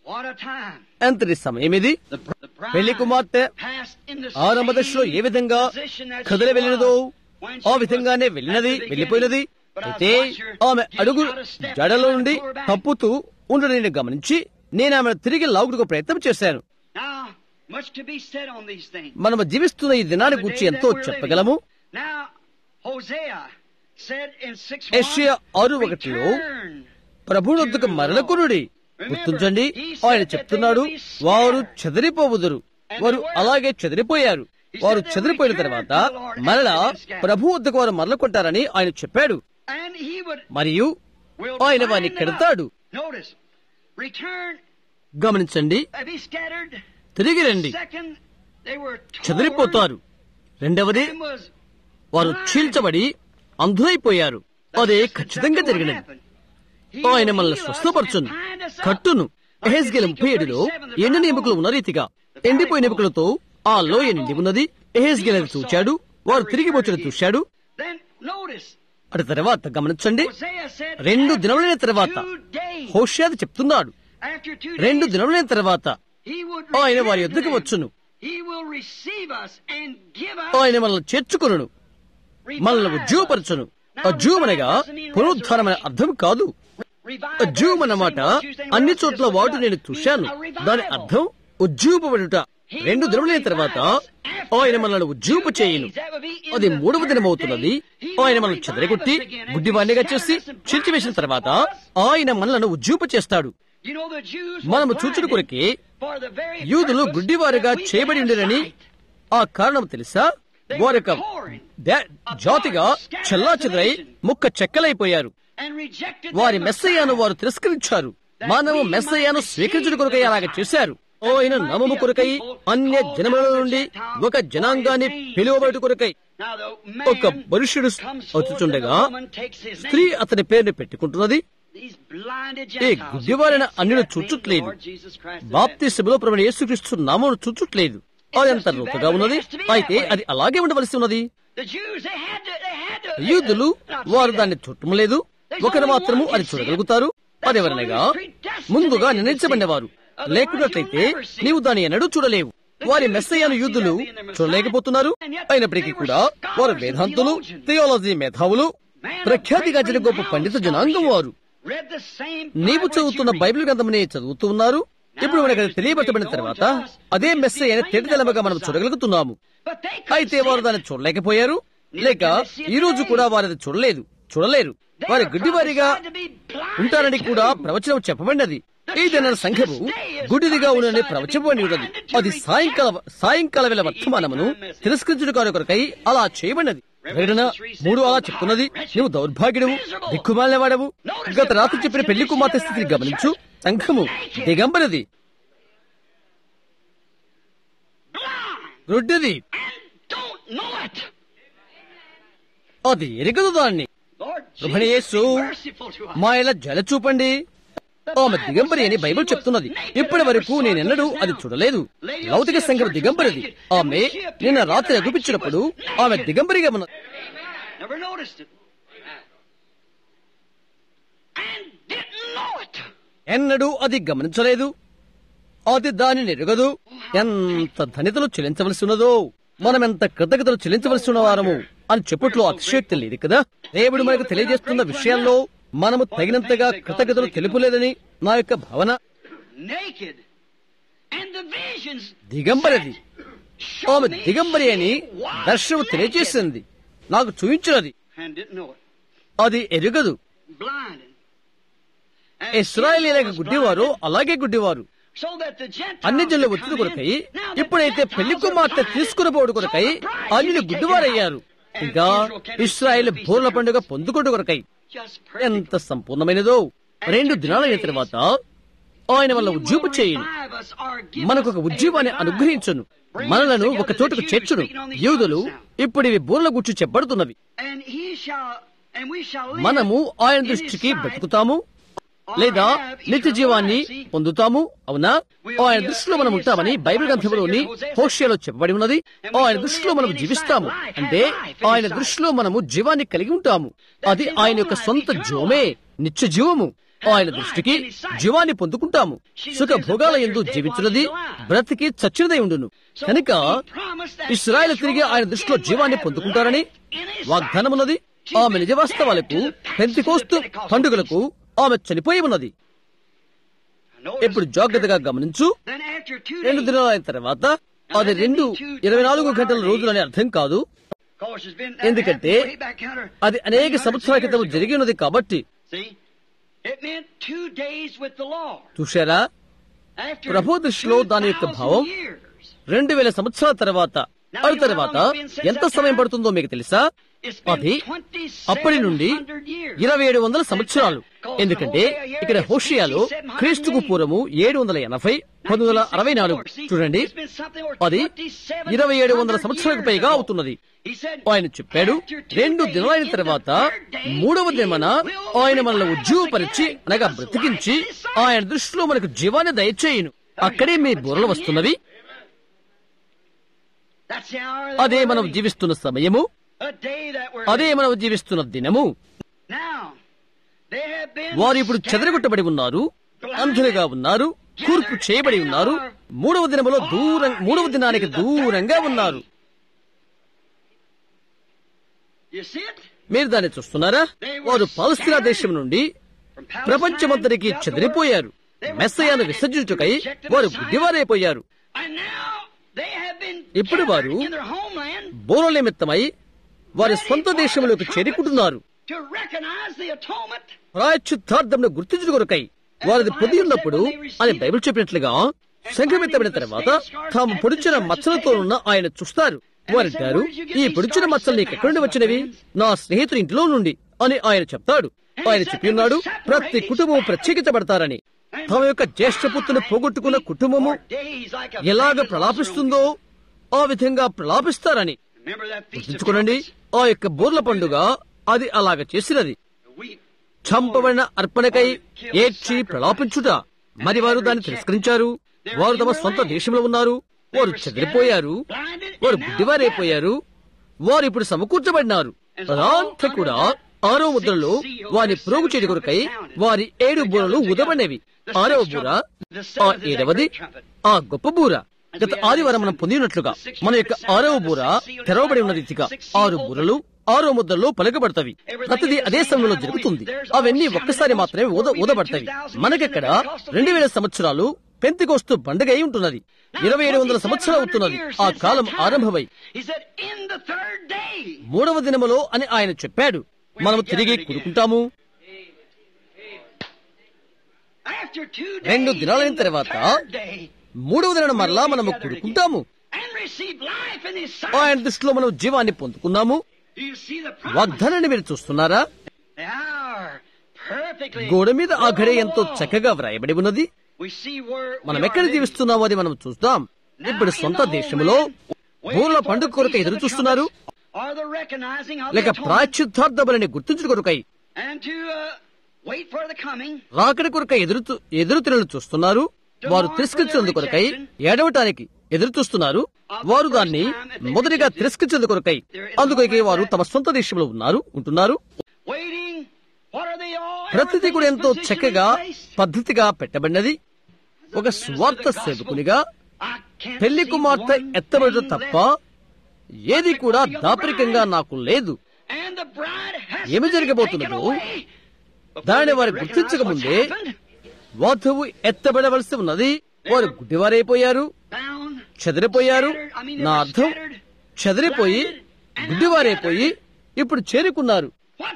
What a time. ఎంతటి సమయం ఇది The, the bride పెళ్లి కుమార్తె passed in the ఆరంభ దశలో ఏ విధంగా position that she కదిలి వెళ్ళినదో was when ఆ she విధంగానే was వెళ్ళినది at the వెళ్ళిపోయినది beginning. But I అయితే watched her ఆమె getting అడుగు out of step జడలో and నుండి pull her back. తప్పుతూ ఉండడం నేను గమనించి నేను ఆమెను తిరిగి లాగుటకు ప్రయత్నం చేశాను Now, much to be said on these things. మనము జీవిస్తున్న ఈ దినాన్ని The గురించి day ఎంతో that we're చెప్పగలము living. Now, Hosea said in 6 యెషయా ఆరు ఒకటిలో ప్రభువు వద్దకు మరలకునుడి గుర్తుంచండి ఆయన చెప్తున్నాడు వారు చెదిరిపోవుదురు వారు అలాగే చెదిరిపోయారు వారు చెదిరిపోయిన తర్వాత మరలా ప్రభు వద్దకు వారు మరలకొంటారని ఆయన చెప్పాడు And he would మరియు will ఆయన వారిని bind them కెడతాడు up. Notice, return, గమనించండి uh, be scattered. తిరిగి రండి Second, they were torn చెదిరిపోతారు రెండవది and was వారు చీల్చబడి అంధులైపోయారు అదే ఖచ్చితంగా జరిగినది ఆయన మనల్ని స్వస్థపరచును కట్టును ఎహెస్గేల ముప్పై ఏడులో ఎండు నియమకులు ఉన్న రీతిగా ఎండిపోయిన ఎముకలతో ఆ లోయ నిండి ఉన్నది ఎహెస్గేలని చూచాడు వారు తిరిగి వచ్చిన చూశాడు Then notice, అటు తర్వాత గమనించండి Hosea said, రెండు "After దినములైన తర్వాత two days, హోషాది చెప్తున్నాడు after two రెండు days, దినములైన తర్వాత he would ఆయన వారి return యొద్దకు to them. వచ్చును He will receive us and give us ఆయన మనల్ని చేర్చుకొనును మనల్ని ఉజ్జీవపరచును అజ్జూమనగా పునరుద్ధానమైన అర్థం కాదు ఉజ్జీవం అన్నమాట అన్ని చోట్ల వాటు నేను చూశాను దాని అర్థం ఉజ్జీవపడుట రెండు దినములైన తర్వాత ఆయన మనల్ని ఉజ్జీవపు చేయును అది మూడవ దినం అవుతున్నది ఆయన మనల్ని చెదరగొట్టి గుడ్డివాణిగా చేసి చిల్చివేసిన తర్వాత ఆయన మనలను ఉజ్జీవపు చేస్తాడు మనము చూచుడు కొరకే యూదులు గుడ్డివారుగా చేయబడి ఉండిరని ఆ కారణం తెలుసా వారొక దే- జాతిగా చెల్లా చెదరై ముక్క చెక్కలైపోయారు వారి మెస్సయ్యాను వారు తిరస్కరించారు మనము మెస్సయ్యాను స్వీకరించుడు కొరకై అలాగ చేశారు ఆయన నామము కొరకై అన్య జనముల నుండి ఒక జనాంగాన్ని పిలువబడి కొరకై ఒక మనుష్యుడు వచ్చుచుండగా స్త్రీ అతని పేరుని పెట్టుకుంటున్నది ఈ గుడ్డివారిన అన్యులు చూచుట్లేదు బాప్తిసములో ప్రభుని యేసుక్రీస్తు నామమును చూచుట్లేదు అది ఎంత లోతుగా ఉన్నది అయితే అది అలాగే ఉండవలసి ఉన్నది యూదులు వారు దాన్ని చుట్టలేదు ఒకరు మాత్రము అది చూడగలుగుతారు అదెవరనగా ముందుగా నిర్ణయించబడినవారు లేకున్నట్లయితే నీవు దాన్ని ఎన్నడూ చూడలేవు వారి మెస్సయ్యను యూదులు చూడలేకపోతున్నారు అయినప్పటికీ కూడా వారు వేదాంతులు థియాలజీ మేధావులు ప్రఖ్యాతిగాంచిన గొప్ప పండిత జనాంగం వారు నీవు చదువుతున్న బైబిల్ గ్రంథమునే చదువుతూ ఉన్నారు ఇప్పుడు మనకి అది తెలియబెట్టబడిన తర్వాత అదే మెస్సయ్య అయిన తేటతెలమగా మనం చూడగలుగుతున్నాము అయితే వారు దాన్ని చూడలేకపోయారు లేక ఈ రోజు కూడా వారు అది చూడలేదు చూడలేరు వారి గుడ్డివారిగా ఉంటారని కూడా ప్రవచనం చెప్పబడినది ఈ దిన సంఘము గుడిదిగా ఉండని ప్రవచపబడి ఉన్నది అది సాయంకాల సాయంకాల వేళ వర్తమానమును తిరస్కరించుడు కాని కొరకై అలా చేయబడినది ప్రకటన మూడు అలా చెప్తున్నది నువ్వు దౌర్భాగ్యుడవు దిక్కుమాలిన వాడవు గత రాత్రి చెప్పిన పెళ్లి కుమార్తె స్థితిని గమనించు సంఘము దిగంబరది గుడ్డిది అది ఎరగదు దాన్ని ప్రభుని యేసు మా ఇలా జల చూపండి ఆమె దిగంబరి అని బైబిల్ చెప్తున్నది ఇప్పటి వరకు నేనెన్నడూ అది చూడలేదు లౌకిక సంఘం దిగంబరిది ఆమె నిన్న రాత్రి అగుపించినప్పుడు ఆమె దిగంబరిగా ఉన్నది Never noticed it. And didn't know it. ఎన్నడూ అది గమనించలేదు అది దానిని ఎరగదు ఎంత ధనితలు చెల్లించవలసి ఉన్నదో మనం ఎంత కృతజ్ఞతలు చెల్లించవలసి ఉన్నవారము అని చెప్పుట్లో అతిశయోక్తి లేదు కదా దేవుడు మనకు తెలియజేస్తున్న విషయాల్లో మనము తగినంతగా కృతజ్ఞతలు తెలుపులేదని నా యొక్క భావన Naked. And the visions దిగంబరిది showed ఆమె me దిగంబరి అని she was దర్శనం naked. తెలియజేసింది నాకు చూపించినది And didn't know it. అది ఎరుగదు Blinded. And ఇస్రాయేలీలకు Israel was గుడ్డివారు blinded, అలాగే గుడ్డివారు so that the Gentiles అన్ని జనులు could ఒత్తిడి come కొరకై in. Now the ఇప్పుడైతే పెళ్లి Gentiles are కుమార్తె blinded. తీసుకునిపోవడం కొరకై So the bride అన్యులు can be గుడ్డివారయ్యారు taken out. ఇంకా And Israel can ఇస్రాయేల్ receive the పూర్ణ feast of పండుగ trumpets. పొందుకోవడం కొరకై Just perfect. ఎంత సంపూర్ణమైనదో రెండు దినాలైన తర్వాత ఆయన వల్ల ఉజ్జీపు చేయను మనకు ఒక ఉజ్జీవాన్ని అనుగ్రహించును మనలను ఒక చోటుకు చేర్చును యూదులు ఇప్పుడు ఇవి బూర్ల గుర్చి చెప్పబడుతున్నవి మనము ఆయన దృష్టికి బ్రతుకుతాము లేదా నిత్య జీవాన్ని పొందుతాము అవునా ఆయన దృష్టిలో మనం ఉంటామని బైబిల్ గ్రంథంలోని హోషియాలో చెప్పబడి ఉన్నది ఆయన దృష్టిలో మనం జీవిస్తాము అంటే ఆయన దృష్టిలో మనము జీవాన్ని కలిగి ఉంటాము అది ఆయన యొక్క సొంత జీవమే నిత్య జీవము ఆయన దృష్టికి జీవాన్ని పొందుకుంటాము సుఖ భోగాల ఎందు జీవించున్నది బ్రతికి చచ్చినదై ఉండును కనుక ఇస్రాయల్ తిరిగి ఆయన దృష్టిలో జీవాన్ని పొందుకుంటారని వాగ్దానమున్నది ఆమె నిజవాస్తవాలకు పెంతికోస్తు పండుగలకు ఆమె చనిపోయి ఉన్నది ఇప్పుడు జాగ్రత్తగా గమనించు రెండు దినాల అయిన తర్వాత అది రెండు ఇరవై నాలుగు గంటల రోజులని అర్థం కాదు ఎందుకంటే అది అనేక సంవత్సరాల క్రితం జరిగి ఉన్నది కాబట్టి చూశారా ప్రభు దృష్టిలో దాని యొక్క భావం రెండు వేల సంవత్సరాల తర్వాత ఆ తర్వాత ఎంత సమయం పడుతుందో మీకు తెలుసా అది అప్పటి నుండి ఇరవై ఏడు వందల సంవత్సరాలు ఎందుకంటే ఇక్కడ హోషియాలో క్రీస్తుకు పూర్వము ఏడు వందల ఎనభై పంతొమ్మిది వందల అరవై నాలుగు చూడండి అది ఇరవై ఏడు వందల సంవత్సరాలకు పైగా అవుతున్నది ఆయన చెప్పాడు రెండు దినాలైన తర్వాత మూడవ దినమన ఆయన మనల్ని ఉజ్జీవపరిచి అనగా బ్రతికించి ఆయన దృష్టిలో మనకు జీవాన్ని దయచేయును అక్కడే మీ బుర్రలు వస్తున్నవి అదే మనం జీవిస్తున్న సమయము అదే మనం జీవిస్తున్న దినము వారు ఇప్పుడు చెదరగొట్టబడి ఉన్నారు అంధులుగా ఉన్నారు కూర్పు చేయబడి ఉన్నారు మూడవ దినములో దూరం మూడవ దినానికి దూరంగా ఉన్నారు మీరు దాన్ని చూస్తున్నారా వారు పాలస్తీనా దేశం నుండి ప్రపంచమంతరికి చెదిరిపోయారు మెస్సయాను విసర్జించుకై వారు బుద్ధివారైపోయారు ఇప్పుడు వారు బోల నిమిత్తమై వారి సొంత దేశంలోకి చేరుకుంటున్నారు ప్రాయశ్చిత్తార్థంను గుర్తించిన కొరకై వారిది పొంది ఉన్నప్పుడు అని బైబిల్ చెప్పినట్లుగా సంఘమితమైన తర్వాత తాము పొడిచిన మచ్చలతో ఉన్న ఆయన చూస్తారు వారంటారు ఈ పొడిచిన మచ్చలు నీకు ఎక్కడి నుండి వచ్చినవి నా స్నేహితుడి ఇంట్లో నుండి అని ఆయన చెప్తాడు ఆయన చెప్పి ఉన్నాడు ప్రతి కుటుంబం ప్రత్యేకించబడతారని తమ యొక్క జ్యేష్ఠపుత్రుని పోగొట్టుకున్న కుటుంబము ఎలాగ ప్రలాపిస్తుందో ఆ విధంగా ప్రలాపిస్తారని గుర్తుంచుకోనండి ఆ యొక్క బోర్ల పండుగ అది అలాగ చేసినది చంపబడిన అర్పణకై ఏడ్చి ప్రలాపించుట మరి వారు దాన్ని తిరస్కరించారు వారు తమ సొంత దేశంలో ఉన్నారు వారు చెదిరిపోయారు వారు బుద్ధివారైపోయారు వారు ఇప్పుడు సమకూర్చబడినారు అదంతా కూడా ఆరో ముద్రలో వారి ప్రోగు చేతి కొరకై వారి ఏడు బూరలు ఉదబడినవి ఆరవ బూర ఆ ఏడవది ఆ గొప్ప బూర గత ఆదివారం మనం పొందినట్లుగా మన యొక్క ఆరవ బూర తెరవబడి ఉన్న రీతిగా ఆరు బూరలు ఆరో ముద్రలో పలకబడతవి ప్రతిదీ అదే సమయంలో జరుగుతుంది అవన్నీ ఒక్కసారి మాత్రమే ఊద ఊదబడతాయి మనకిక్కడ రెండు వేల సంవత్సరాలు పెంతికోస్తు పండుగ అయి ఉంటున్నది ఇరవై ఏడు వందల సంవత్సరాలు అవుతున్నది ఆ కాలం ఆరంభమై మూడవ దినములో అని ఆయన చెప్పాడు మనం తిరిగి కూడుకుంటాము రెండు దినాలైన తర్వాత మూడవ దిన మరలా మనము కూడుకుంటాము ఆయన దృష్టిలో మనం జీవాన్ని పొందుకున్నాము వాగ్దానాన్ని మీరు చూస్తున్నారా గోడ మీద ఆ ఘడే ఎంతో చక్కగా వ్రాయబడి ఉన్నది మనం ఎక్కడ జీవిస్తున్నామో అది మనం చూద్దాం ఇప్పుడు సొంత దేశంలో ఊర్ల పండుగ కొరక ఎదురు చూస్తున్నారు లేక ప్రాచిత్తార్థ బలిని గుర్తించిన కొరకై రాకడ కొరక ఎదురు ఎదురు తిరలు చూస్తున్నారు వారు తిరస్కరించినందు కొరకై ఏడవటానికి ఎదురు చూస్తున్నారు వారు దాన్ని మొదటిగా తిరస్కరించేందు కొరకై అందుకొరకై వారు తమ సొంత దేశంలో ఉన్నారు ఉంటున్నారు ప్రతిదీ కూడా ఎంతో చక్కగా పద్ధతిగా పెట్టబడినది ఒక స్వార్థ సేవకునిగా పెళ్లి కుమార్తె ఎత్తబడటం తప్ప ఏది కూడా దాపరికంగా నాకు లేదు ఏమి జరగబోతున్నదో దానిని వారు గుర్తించక ముందే వధువు ఎత్తబడవలసి ఉన్నది వారు గుడ్డివారైపోయారు చెదిరిపోయారు నా అర్థం చెదిరిపోయి గుడ్డివారైపోయి ఇప్పుడు చేరుకున్నారు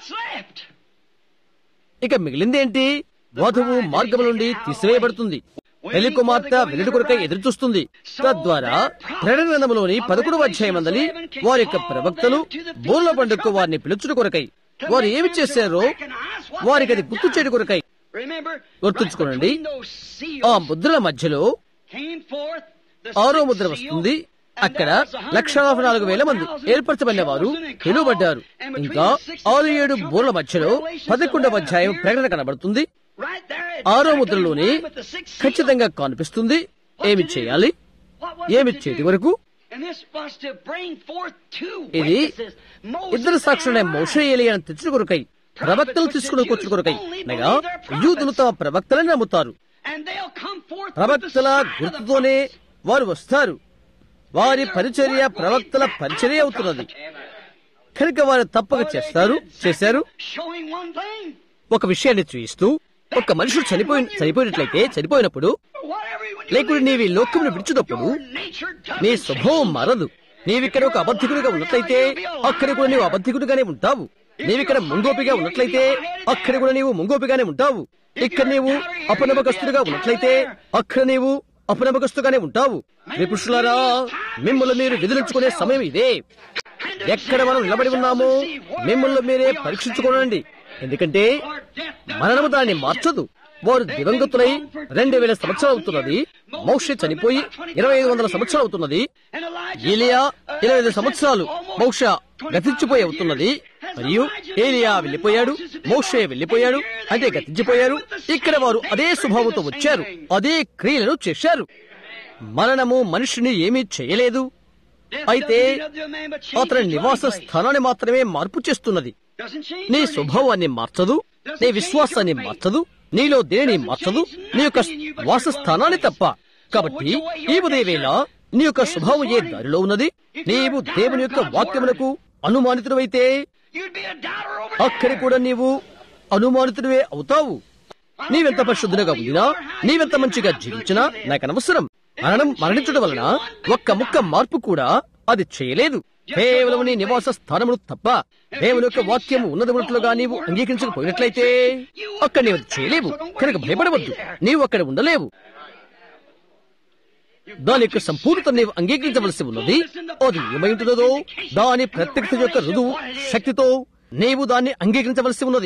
ఇక మిగిలిందేంటి వధువు మార్గం నుండి తీసివేయబడుతుంది పెళ్లి కుమార్తె వెలుడు కొరకై ఎదురు చూస్తుంది తద్వారా ప్రేరణ గ్రంథంలోని పదకొండవ అధ్యాయం అందలి వారి యొక్క ప్రవక్తలు బోర్ల పండుగకు వారిని పిలుచుడు కొరకై వారు ఏమి చేశారో వారికి అది గుర్తు చేయడం కొరకై గుర్తుంచుకోనండి ఆ ముద్రల మధ్యలో ఆరో ముద్ర వస్తుంది అక్కడ లక్ష నలభై నాలుగు వేల మంది ఏర్పరచబడిన వారు పిలువబడ్డారు ఇంకా ఆరు ఏడు బోర్ల మధ్యలో పదకొండవ అధ్యాయం ప్రకటన కనబడుతుంది ఆరో ముద్రలోనే ఖచ్చితంగా కనిపిస్తుంది ఏమి చేయాలి ఏమి చేయటి వరకు ఇది ఇద్దరు సాక్షులైన మోష ఏలియా తెచ్చిన కొరకై ప్రవక్తలు తీసుకుని కూర్చుని కొరకై అనగా యూదులు తమ ప్రవక్తలని నమ్ముతారు And they'll come forth with the ప్రవక్తల sign of the గుర్తుతోనే వారు వస్తారు వారి పరిచర్య ప్రవక్తల పరిచర్య అవుతున్నది కనుక వారు తప్పక చేస్తారు చేశారు showing one thing. ఒక విషయాన్ని చూయిస్తూ ఒక మనుషుడు చనిపోయి చనిపోయినట్లయితే చనిపోయినప్పుడు Whatever when you లేకుంటే leave నీవు ఈ this లోకమును world, విడిచినప్పుడు your nature doesn't నీ స్వభావం change. మారదు నీవిక్కడ ఒక అబద్ధికుడిగా ఉన్నట్లయితే అక్కడ కూడా నీవు అబద్ధికుడిగానే ఉంటావు నీవిక్కడ ముంగోపిగా ఉన్నట్లయితే అక్కడ కూడా నీవు ముంగోపిగానే ఉంటావు ఇక్కడ నీవు అపనమ్మకస్తుడిగా ఉన్నట్లయితే అక్కడ నీవు అపనమ్మకస్తుగానే ఉంటావు పురుషులారా మిమ్మల్ని మీరు విదిలించుకునే సమయం ఇదే ఎక్కడ మనం నిలబడి ఉన్నామో మిమ్మల్ని మీరే పరీక్షించుకోనండి ఎందుకంటే మరణము దాన్ని మార్చదు వారు దివంగతులై రెండు వేల సంవత్సరాలు అవుతున్నది మౌష చనిపోయి ఇరవై ఐదు వందల సంవత్సరాలు అవుతున్నది And Elijah ఏలియా ఇరవై ఐదు సంవత్సరాలు మౌష గతించిపోయి అవుతున్నది మరియు ఏలియా వెళ్లిపోయాడు మోషే వెళ్లిపోయాడు అంటే గతించిపోయారు ఇక్కడ వారు అదే స్వభావంతో వచ్చారు అదే క్రియలను చేశారు మరణము మనిషిని ఏమీ చేయలేదు అయితే అతని నివాస స్థానాన్ని మాత్రమే మార్పు చేస్తున్నది doesn't change. నీ స్వభావాన్ని మార్చదు నీ విశ్వాసాన్ని మార్చదు నీలో దేనిని మార్చదు నీ యొక్క వాసస్థానాన్ని తప్ప కాబట్టి ఈ ఉదయవేళ నీ యొక్క స్వభావం ఏ దారిలో ఉన్నది నీవు దేవుని యొక్క వాక్యములకు అనుమానితుడవైతే You'd be a doubter over అక్కడి కూడా నీవు అనుమానితుడివే అవుతావు నీవెంత పరిశుద్ధులుగా ఉందినా నీవెంత మంచిగా జీవించినా నాకు అనవసరం మరణం మరణించడం వలన ఒక్క ముక్క మార్పు కూడా అది చేయలేదు కేవలం నీ నివాస స్థానములు తప్ప దేవుని యొక్క వాక్యము ఉన్నది ఉన్నట్లుగా నీవు అంగీకరించకపోయినట్లయితే అక్కడ నీవు అది చేయలేవు కనుక భయపడవద్దు నీవు అక్కడ ఉండలేవు దాని యొక్క సంపూర్ణత నీవు అంగీకరించవలసి ఉన్నది అది ఏమైంటున్నదో దాని ప్రత్యక్షత యొక్క రుజువు శక్తితో నీవు దాన్ని అంగీకరించవలసి ఉన్నది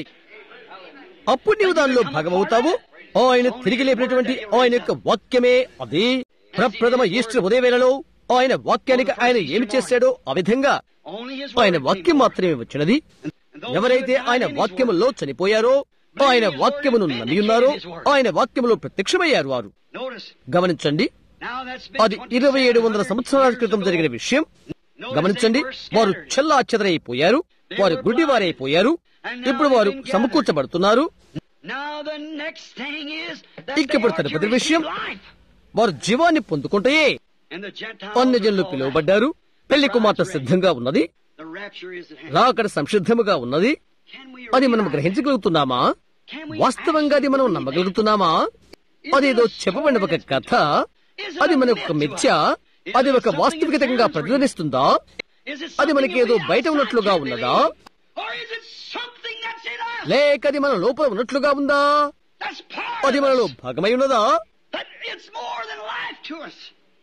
అప్పుడు నీవు దానిలో భాగమవుతావు ఆయన తిరిగి లేపినటువంటి ఆయన యొక్క వాక్యమే అది ప్రప్రథమ ఈస్టర్ ఉదయవేళలో ఆయన వాక్యానికి ఆయన ఏమి చేశాడో ఆ విధంగా Only his ఆయన word వాక్యం came మాత్రమే వచ్చినది ఎవరైతే ఆయన వాక్యములో చనిపోయారో ఆయన వాక్యమును నమ్మి ఉన్నారో ఆయన వాక్యములో ప్రత్యక్షమయ్యారు వారు Notice, గమనించండి now that's been అది ఇరవై ఏడు వందల సంవత్సరాల క్రితం జరిగిన విషయం గమనించండి వారు చెల్లా చెదరైపోయారు వారు గుడ్డివారైపోయారు ఇప్పుడు వారు సమకూర్చబడుతున్నారు Now the next thing is that ఇంక they ఇప్పుడు are to తదుపరి receive విషయం. life. వారు జీవాన్ని పొందుకుంటే And the Gentiles అన్య జనులు are పిలువబడ్డారు పెళ్లి కుమార్తె సిద్ధంగా ఉన్నది The rapture is at hand. రాకడ సంసిద్ధముగా ఉన్నది Can we అది మనం realize- గ్రహించగలుగుతున్నామా Can we వాస్తవంగా అది మనం నమ్మగలుగుతున్నామా అదేదో చెప్పబడిన ఒక కథ అది మనకు ఒక మిథ్య అది ఒక వాస్తవికతంగా ప్రతిధ్వనిస్తుందా Is it అది something మనకేదో that we బయట outside ఉన్నట్లుగా can ఉన్నదా believe? Or is it something that's in us? లేక అది మన లోపల ఉన్నట్లుగా ఉందా That's part అది of మనలో us. భాగమై ఉన్నదా That it's more than life to us.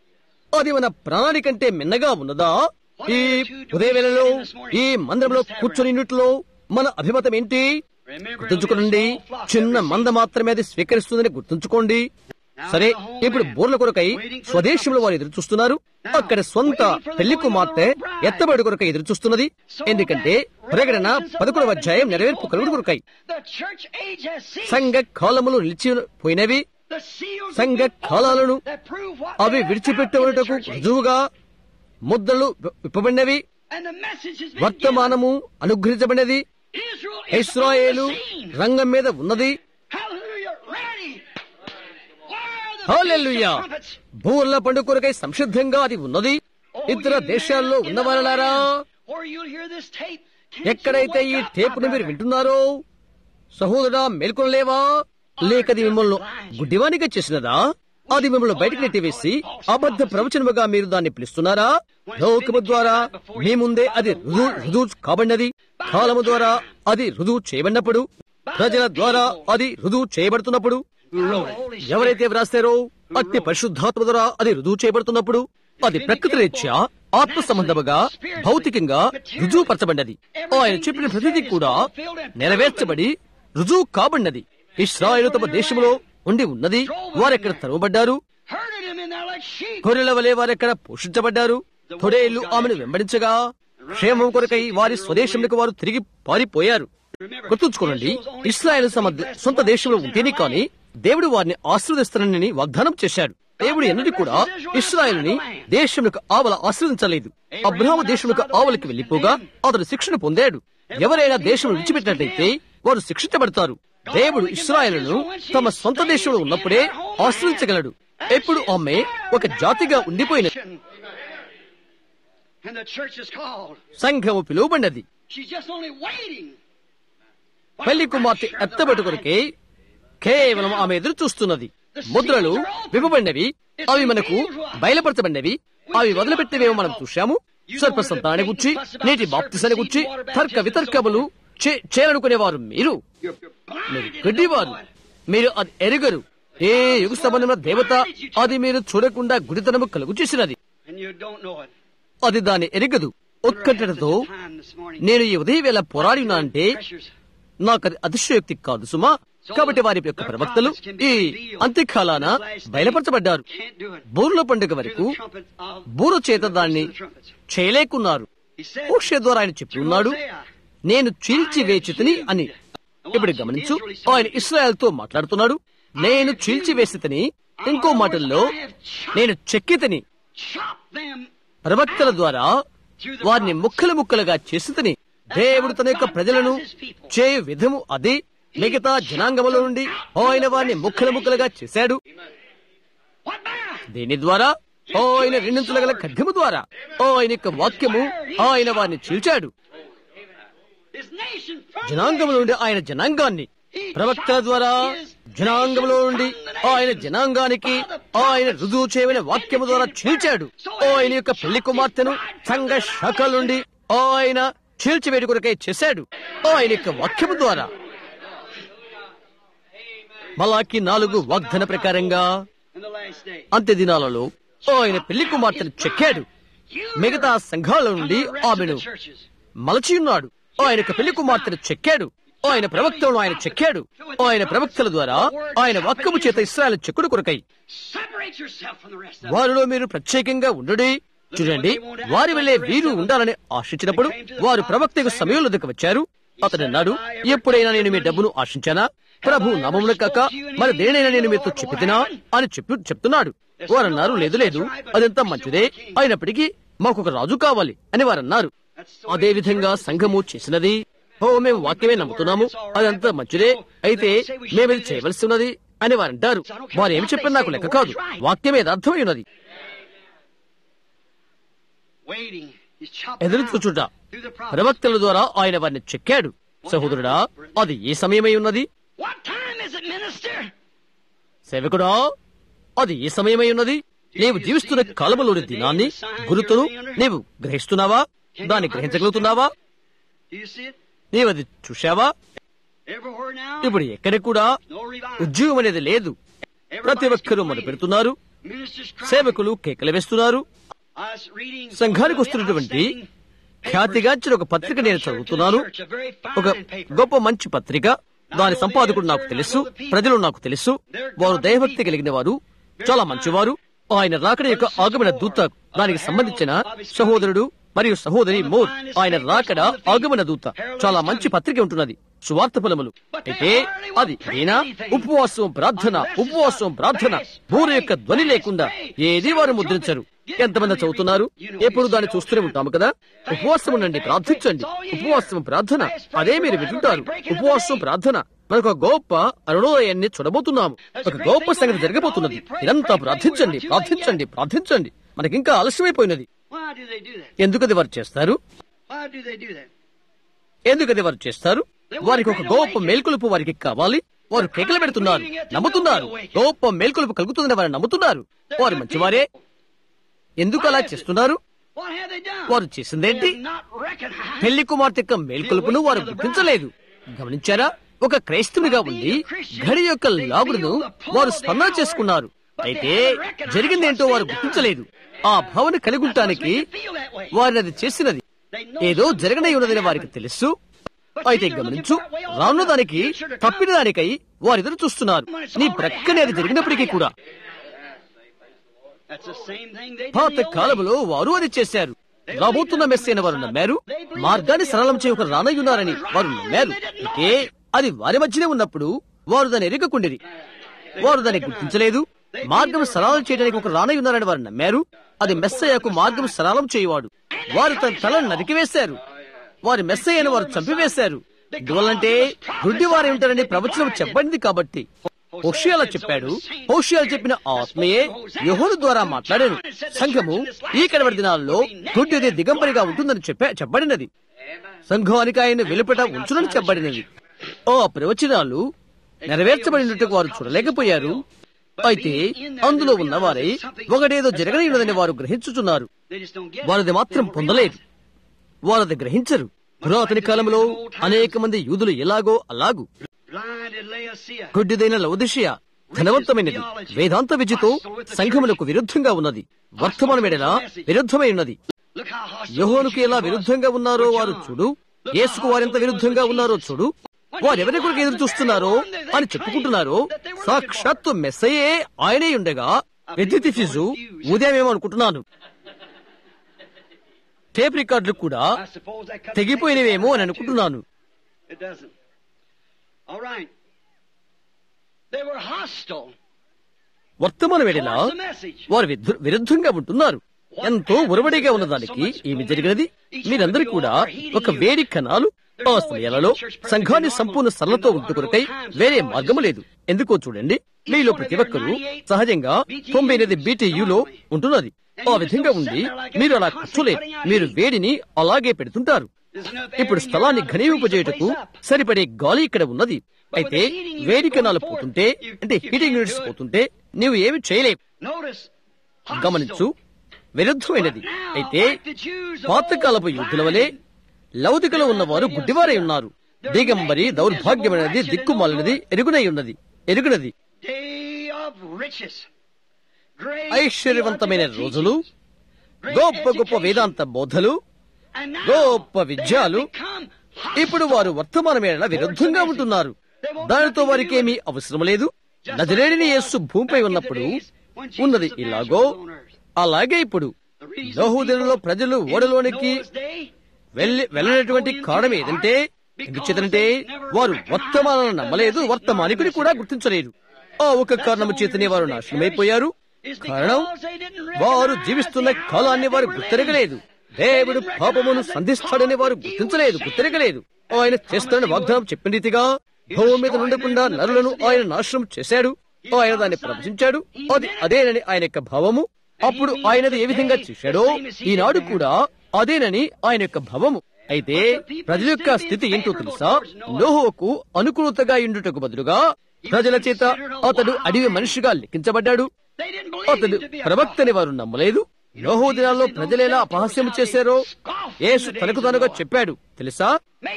అది మన ప్రాణాని కంటే మిన్నగా ఉన్నదా ఈ ఉదయవేళలో ఈ మందిరంలో కూర్చొని ఇంట్లో మన అభిమతం ఏంటి Remember, గుర్తుంచుకోండి only a small flock చిన్న that మంద మాత్రమే అది స్వీకరిస్తుందని గుర్తుంచుకోండి సరే ఇప్పుడు బోర్ల కొరకై స్వదేశంలో వారు ఎదురు చూస్తున్నారు అక్కడ సొంత పెళ్లి కుమార్తె ఎత్తబడి కొరకై ఎదురు చూస్తున్నది ఎందుకంటే ప్రకటన పదకొండవ అధ్యాయం నెరవేర్పు కలుగుడు కొరకై The church age has ceased. సంఘ కాలములు నిలిచిపోయినవి The seals have సంఘ been opened కాలాలను that prove what అవి they have విడిచిపెట్టబడుటకు found in the church age. రుజువుగా ముద్దలు విప్పబడినవి And the message has been వర్తమానము అనుగ్రహించబడినది given. Israel is ఇస్రాయేలు on the scene. రంగం మీద ఉన్నది Hallelujah. Ready. Where are the hallelujah feast of trumpets? Burla పండుగ కొరకై సంసిద్ధంగా అది ఉన్నది Oh, ఇతర you దేశాల్లో men in ఉన్నవారలారా the land, Or you'll hear this tape. Can't ఎక్కడైతే you ఈ wake up, టేపును my మీరు brother? వింటున్నారో సహోదరా మేల్కొనలేవా లేక అది మిమ్మల్ని గుడ్డివానిగా చేసినదా అది మిమ్మల్ని బయటకు నెట్టివేసి అబద్ధ ప్రవచనముగా మీరు దాన్ని పిలుస్తున్నారా లోకము ద్వారా మీ ముందే అది రుజువు రుజువు కాబడినది కాలము ద్వారా అది రుజువు చేయబడినప్పుడు ప్రజల ద్వారా అది రుజువు చేయబడుతున్నప్పుడు ఎవరైతే వ్రాస్తారో అతి పరిశుద్ధాత్మ ద్వారా అది రుజువు చేయబడుతున్నప్పుడు అది ప్రకృతి రీత్యా ఆత్మ సంబంధముగా భౌతికంగా రుజువుపరచబడినది ఆయన చెప్పిన ప్రతిదీ కూడా నెరవేర్చబడి రుజువు కాబడినది ఇస్రాయేలు తమ దేశంలో ఉండి ఉన్నది వారెక్కడ తరవబడ్డారు Herded him in there like sheep. గొర్రెల వలె వారెక్కడ పోషించబడ్డారు తొడేళ్లు ఆమెను వెంబడించగా క్షేమం కొరకై వారి స్వదేశంలోకి వారు తిరిగి పారిపోయారు గుర్తుంచుకోనండి ఇస్రాయేల్ తమ ద- సొంత దేశంలో ఉంటేనే కాని దేవుడు వారిని ఆశీర్వదిస్తానని వాగ్దానం చేశాడు దేవుడు ఎన్నటి కూడా ఇస్రాయేల్ని దేశంలోకి ఆవల ఆశ్రదించలేదు అబ్రహాము దేశంలోకి ఆవలికి వెళ్లిపోగా అతడు శిక్షణ పొందాడు ఎవరైనా దేశం విడిచిపెట్టినట్లయితే వారు శిక్షించబడతారు దేవుడు ఇస్రాయలను తమ సొంత దేశంలో ఉన్నప్పుడే ఆశ్రయించగలడు ఎప్పుడు ఆమె ఒక జాతిగా ఉండిపోయినది And the church is called. సంఘము పిలువబడినది She's just only waiting. పెళ్లి కుమార్తె ఎత్తబడి కొరకే కేవలం ఆమె ఎదురు చూస్తున్నది ముద్రలు విప్పబడినవి అవి మనకు బయలుపరచబడినవి అవి వదిలిపెట్టేవేమో మనం చూశాము సర్ప సంతానాన్ని గుచ్చి నీటి బాప్తిసాన్ని గుచ్చి తర్క వితర్కములు చే- చేయాలనుకునేవారు మీరు You're, you're blind. మీరు గడ్డివారు మీరు అది ఎరుగరు ఏ యుగ సంబంధమైన దేవత అది మీరు చూడకుండా గుడితనము కలుగు చేసినది And you don't know it. అది దాన్ని ఎరగదు ఉత్కంఠతో Time this morning. నేను ఈ ఉదయం వేళ పోరాడినా అంటే Pressures. నాకు అది అతిశయోక్తి కాదు సుమా కాబట్టి వారి యొక్క ప్రవక్తలు ఈ అంత్యకాలాన బయలుపరచబడ్డారు Can't do it. బూర్ల పండుగ Through వరకు the trumpets of బూర చేత దాన్ని the trumpets. చేయలేకున్నారు He said, మోషే ద్వారా ఆయన చెప్పి ఉన్నాడు నేను చీల్చి వేచితిని అని ఇప్పుడు గమనించు ఆయన ఇస్రాయల్ తో మాట్లాడుతున్నాడు నేను చీల్చి వేసితని ఇంకో మాటల్లో నేను చెక్కితని chop them ప్రవక్తల ద్వారా వారిని ముక్కలు ముక్కలుగా చేసితని దేవుడు తన యొక్క ప్రజలను చేయు విధము అది మిగతా జనాంగముల నుండి ఆయన వారిని ముక్కలు ముక్కలుగా చేశాడు What now? దీని ద్వారా ఆయన రెండింతల గల ఖడ్గము ద్వారా ఆయన యొక్క వాక్యము ఆయన వారిని చీల్చాడు His nation from జనాంగముల నుండి ఆయన జనాంగాన్ని ప్రవక్తల ద్వారా జనాంగంలో నుండి ఆయన జనాంగానికి ఆయన రుజువు చేయమైన వాక్యము ద్వారా చీల్చాడు ఆయన యొక్క పెళ్లి కుమార్తెను సంఘ శాఖల నుండి ఆయన చీల్చివేటి కొరకై చేశాడు ఆయన యొక్క వాక్యము ద్వారా మలాకి నాలుగు వాగ్దన ప్రకారంగా in the last day. అంత్య దినాలలో ఆయన పెళ్లి కుమార్తెను చెక్కాడు మిగతా సంఘాల నుండి ఆమెను churches. మలచి ఉన్నాడు ఆయన యొక్క పెళ్లి కుమార్తెను చెక్కాడు ఆయన ప్రవక్తలను ఆయన చెక్కాడు ఆయన ప్రవక్తల ద్వారా ఆయన వాక్యము చేత ఇస్రాయల్ చెక్కుడు కొరకై Separate yourself from the rest of them. వారిలో మీరు ప్రత్యేకంగా ఉండుడి చూడండి వారి వల్లే వీరు ఉండాలని ఆశించినప్పుడు వారు ప్రవక్తకు సమయంలో దగ్గర వచ్చారు అతడు అన్నాడు ఎప్పుడైనా నేను మీ డబ్బును ఆశించానా ప్రభు నామమున కాక మరి దేనైనా నేను మీతో చెప్పితినా అని చెప్పు చెప్తున్నాడు వారు అన్నారు లేదు లేదు అదంతా మంచిదే అయినప్పటికీ మాకు ఒక రాజు కావాలి అని వారు అన్నారు అదే విధంగా సంఘము చేసినది ఓ మేము వాక్యమే నమ్ముతున్నాము అదంతా మంచిదే అయితే మేమిది చేయవలసి ఉన్నది అని వారు అంటారు వారు ఏమి చెప్పిన నాకు లెక్క కాదు వాక్యమే యథార్థమై ఉన్నది Waiting. He's chopping ఎదురు out చూచుట through the prophets. ప్రవక్తల ద్వారా ఆయన వారిని చెక్కాడు సహోదరుడా అది ఏ సమయమై ఉన్నది What time is it, minister? సేవకుడా అది ఏ సమయమై ఉన్నది నీవు జీవిస్తున్న కాలములోని దినాన్ని గురుతును నీవు గ్రహిస్తున్నావా దాన్ని గ్రహించగలుగుతున్నావా Do you see it? నీవు అది చూశావా Everywhere now. ఇప్పుడు ఎక్కడ కూడా No revival. ఉద్యోగం అనేది లేదు ప్రతి ఒక్కరూ మొదలు పెడుతున్నారు Ministers crying. సేవకులు కేకలు వేస్తున్నారు I was reading సంఘానికి వస్తున్నటువంటి ఖ్యాతిగాంచిన ఒక పత్రిక నేను చదువుతున్నాను ఒక గొప్ప మంచి పత్రిక దాని సంపాదకుడు నాకు తెలుసు ప్రజలు నాకు తెలుసు వారు దైవభక్తి కలిగిన వారు చాలా మంచివారు ఆయన రాకడ యొక్క ఆగమన దూత దానికి సంబంధించిన సహోదరుడు మరియు సహోదరి మోర్ ఆయన రాకడ ఆగమన దూత చాలా మంచి పత్రిక ఉంటున్నది సువార్త ఫలములు అయితే అది ఏనా ఉపవాసం ప్రార్థన ఉపవాసం ప్రార్థన బూర యొక్క ధ్వని లేకుండా ఏది వారు ముద్రించరు ఎంతమంది చదువుతున్నారు ఎప్పుడు దాన్ని చూస్తూనే ఉంటాము కదా ఉపవాసం ఉండండి ప్రార్థించండి ఉపవాసం ప్రార్థన అదే మీరు వింటుంటారు ఉపవాసం ప్రార్థన మనకు ఒక గొప్ప అరుణోదయాన్ని చూడబోతున్నాము ఒక గొప్ప సంగతి జరగబోతున్నది ఇదంతా ప్రార్థించండి ప్రార్థించండి ప్రార్థించండి మనకింకా ఆలస్యమైపోయినది Why do they do that? ఎందుకది వారు చేస్తారు Why do they do that? ఎందుకది వారు చేస్తారు వారికి ఒక గొప్ప మేల్కొలుపు వారికి కావాలి వారు కేకలు పెడుతున్నారు నమ్ముతున్నారు గొప్ప మేల్కొలుపు కలుగుతుందని వారు నమ్ముతున్నారు వారు మంచివారే ఎందుకు అలా చేస్తున్నారు What have they done? వారు చేసిందేంటి They have not recognized పెళ్లి కుమార్తె యొక్క మేల్కొలుపును వారు గుర్తించలేదు గమనించారా ఒక క్రైస్తవునిగా ఉండి గడి యొక్క లాగుడును వారు స్పందన చేసుకున్నారు అయితే జరిగిందేంటో వారు గుర్తించలేదు ఆ భావన కలిగి ఉండటానికి వారిని అది చేసినది ఏదో జరగనై ఉన్నదని వారికి తెలుసు అయితే గమనించు రానున్న దానికి తప్పిన దానికై వారు ఎదురు చూస్తున్నారు నీ ప్రక్కనే అది జరిగినప్పటికీ కూడా That's the same thing they did in పాత the old days. కాలంలో వారు అది చేశారు రాబోతున్న మెస్సైన వారు నమ్మారు మార్గాన్ని సరళం చేయక రానయ్యున్నారని వారు నమ్మారు అయితే అది వారి మధ్యనే ఉన్నప్పుడు వారు దాన్ని ఎరగకుండిరి వారు దాన్ని గుర్తించలేదు మార్గం సరళం చేయడానికి ఒక రానై ఉన్నారని వారు నమ్మారు అది మెస్సయ్యకు మార్గం సరళం చేయువాడు వారు తన తలను నరికివేశారు వారి మెస్సయ్యను వారు చంపివేశారు ఎందువల్లంటే గుడ్డివారు ఉంటారని ప్రవచనం చెప్పబడింది కాబట్టి హోషియాల చెప్పాడు హోషియాలు చెప్పిన ఆత్మయే యహోను ద్వారా మాట్లాడాను సంఘము ఈ కడవరి దినాల్లో గుడ్డిది దిగంబరిగా ఉంటుందని చెప్పా చెప్పబడినది సంఘానికి ఆయన వెలుపట ఉంచునని చెప్పబడినది ఓ ప్రవచనాలు నెరవేర్చబడినట్టు వారు చూడలేకపోయారు అయితే అందులో ఉన్నవారై ఒకటేదో జరగలేదని వారు గ్రహించుచున్నారు వారిది మాత్రం పొందలేదు వారది గ్రహించరు పురాతన కాలంలో అనేక మంది యూదులు ఎలాగో అలాగు గుడ్డిదైన లౌదిషియా ధనవంతమైనది వేదాంత విద్యతో సంఘములకు విరుద్ధంగా ఉన్నది వర్తమాన మెడల విరుద్ధమై ఉన్నది యహోనుకు ఎలా విరుద్ధంగా ఉన్నారో వారు చూడు యేసుకు వారెంత విరుద్ధంగా ఉన్నారో చూడు వారెవరి కొరకు ఎదురు చూస్తున్నారో అని చెప్పుకుంటున్నారో సాక్షాత్తు మెస్సయే ఆయనే ఉండగా విద్యుత్ ఫీజు ఉదయం ఏమనుకుంటున్నాను టేప్ రికార్డులు కూడా తెగిపోయినవేమో అని అనుకుంటున్నాను It doesn't. All right. They were hostile. వర్తమాన వేళలా Towards the message. వారు విద్రు- విరుద్ధంగా ఉంటున్నారు ఎంతో ఉరవడిగా ఉన్నదానికి ఏమి జరిగినది మీరందరూ కూడా ఒక వేడి కణాలు ఆ సమయాలలో సంఘాన్ని సంపూర్ణ సరళతో ఉంటు కొరకై వేరే మార్గము లేదు ఎందుకో చూడండి మీలో ప్రతి ఒక్కరూ సహజంగా తొంభై ఎనిమిది బీటీయూలో ఉంటున్నది ఆ విధంగా ఉండి మీరు అలా కూర్చోలేరు మీరు వేడిని అలాగే పెడుతుంటారు ఇప్పుడు స్థలాన్ని ఘనీవింపజేయుటకు సరిపడే గాలి ఇక్కడ ఉన్నది అయితే వేడి కణాలు పోతుంటే అంటే హీటింగ్ యూనిట్స్ పోతుంటే నీవు ఏమి చేయలేవు Notice. గమనించు విరుద్ధమైనది అయితే పాతకాలపు యుద్ధుల వలె లౌదికలో ఉన్నవారు గుడ్డివారై ఉన్నారు దిగంబరి దౌర్భాగ్యమైనది దిక్కుమాలినది ఎరుగునై ఉన్నది ఎరుగునది Day of riches. Great ఐశ్వర్యవంతమైన theological రోజులు teachings. గొప్ప గొప్ప వేదాంత బోధలు And now గొప్ప they విద్యాలు have become ఇప్పుడు వారు వర్తమాన మేళ విరుద్ధంగా ఉంటున్నారు దానితో వారికి ఏమీ అవసరం లేదు నజరేడిని యేసు భూమిపై ఉన్నప్పుడు ఉన్నది ఇలాగో అలాగే ఇప్పుడు నోహుదినలో ప్రజలు ఓడలోనికి వెళ్ళి వెళ్ళినటువంటి కారణం ఏదంటే ఎందుచేతంటే వారు వర్తమానాలను నమ్మలేదు వర్తమానికుని కూడా గుర్తించలేదు ఆ ఒక కారణము చేతనే వారు నాశనమైపోయారు కారణం వారు జీవిస్తున్న కాలాన్ని వారు గుర్తెరగలేదు దేవుడు పాపమును సంధిస్తాడని వారు గుర్తించలేదు గుర్తెరగలేదు ఆయన చేస్తాడని వాగ్దానం చెప్పిన రీతిగా భూమి మీద ఉండకుండా నరులను ఆయన నాశనం చేశాడు ఆయన దాన్ని ప్రవచించాడు అది అదేనని ఆయన యొక్క భావము అప్పుడు ఆయనది ఏ విధంగా చేశాడో ఈనాడు కూడా అదేనని ఆయన యొక్క భావము అయితే ప్రజల యొక్క స్థితి ఏంటో తెలుసా నోహోకు అనుకూలతగా ఇండుటకు బదులుగా ప్రజల చేత అతడు అడవి మనిషిగా లెక్కించబడ్డాడు అతడు ప్రవక్తని వారు నమ్మలేదు నోహో దినాల్లో ప్రజలేలా అపహాస్యం చేశారో యేసు తనకు తనుగా చెప్పాడు తెలుసా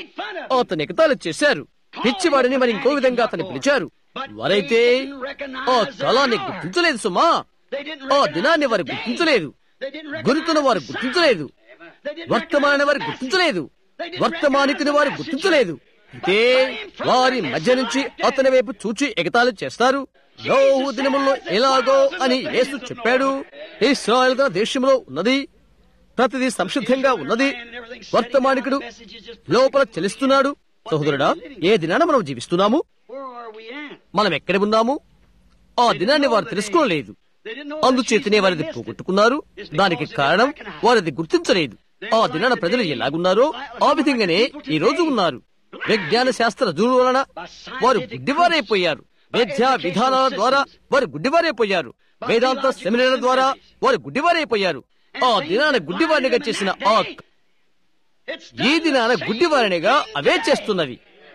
అతను ఎగతాళి చేశారు పిచ్చివాడిని మరి ఇంకో విధంగా అతను పిలిచారు వారైతే ఆ కాలాన్ని గుర్తించలేదు సుమా ఆ దినాన్ని వారు గుర్తించలేదు గురుతును వారు గుర్తించలేదు వర్తమానాన్ని వారు గుర్తించలేదు వర్తమానికుని వారు గుర్తించలేదు అయితే వారి మధ్య నుంచి అతని వైపు చూచి ఎగతాళి చేస్తారు యోహు దినముల్లో ఎలాగో అని యేసు చెప్పాడు ఇస్రాయల్ దేశంలో ఉన్నది ప్రతిదీ సంసిద్ధంగా ఉన్నది వర్తమానికుడు లోపల చెలిస్తున్నాడు సహోదరుడా ఏ దినాన మనం జీవిస్తున్నాము మనం ఎక్కడ ఉన్నాము ఆ దినాన్ని వారు తెలుసుకోలేదు అందుచేతనే వారిది పోగొట్టుకున్నారు దానికి కారణం వారిది గుర్తించలేదు ఆ దినాన ప్రజలు ఎలాగున్నారో ఆ విధంగానే ఈ రోజు ఉన్నారు విజ్ఞాన శాస్త్ర రుజువుల వలన వారు గుడ్డివారైపోయారు విద్యా విధానాల ద్వారా వారు గుడ్డివారైపోయారు వేదాంత సెమినార్ల ద్వారా వారు గుడ్డివారైపోయారు ఆ దినాన గుడ్డివారినిగా చేసిన ఆ ఈ దినాన గుడ్డివారినిగా అవే చేస్తున్నవి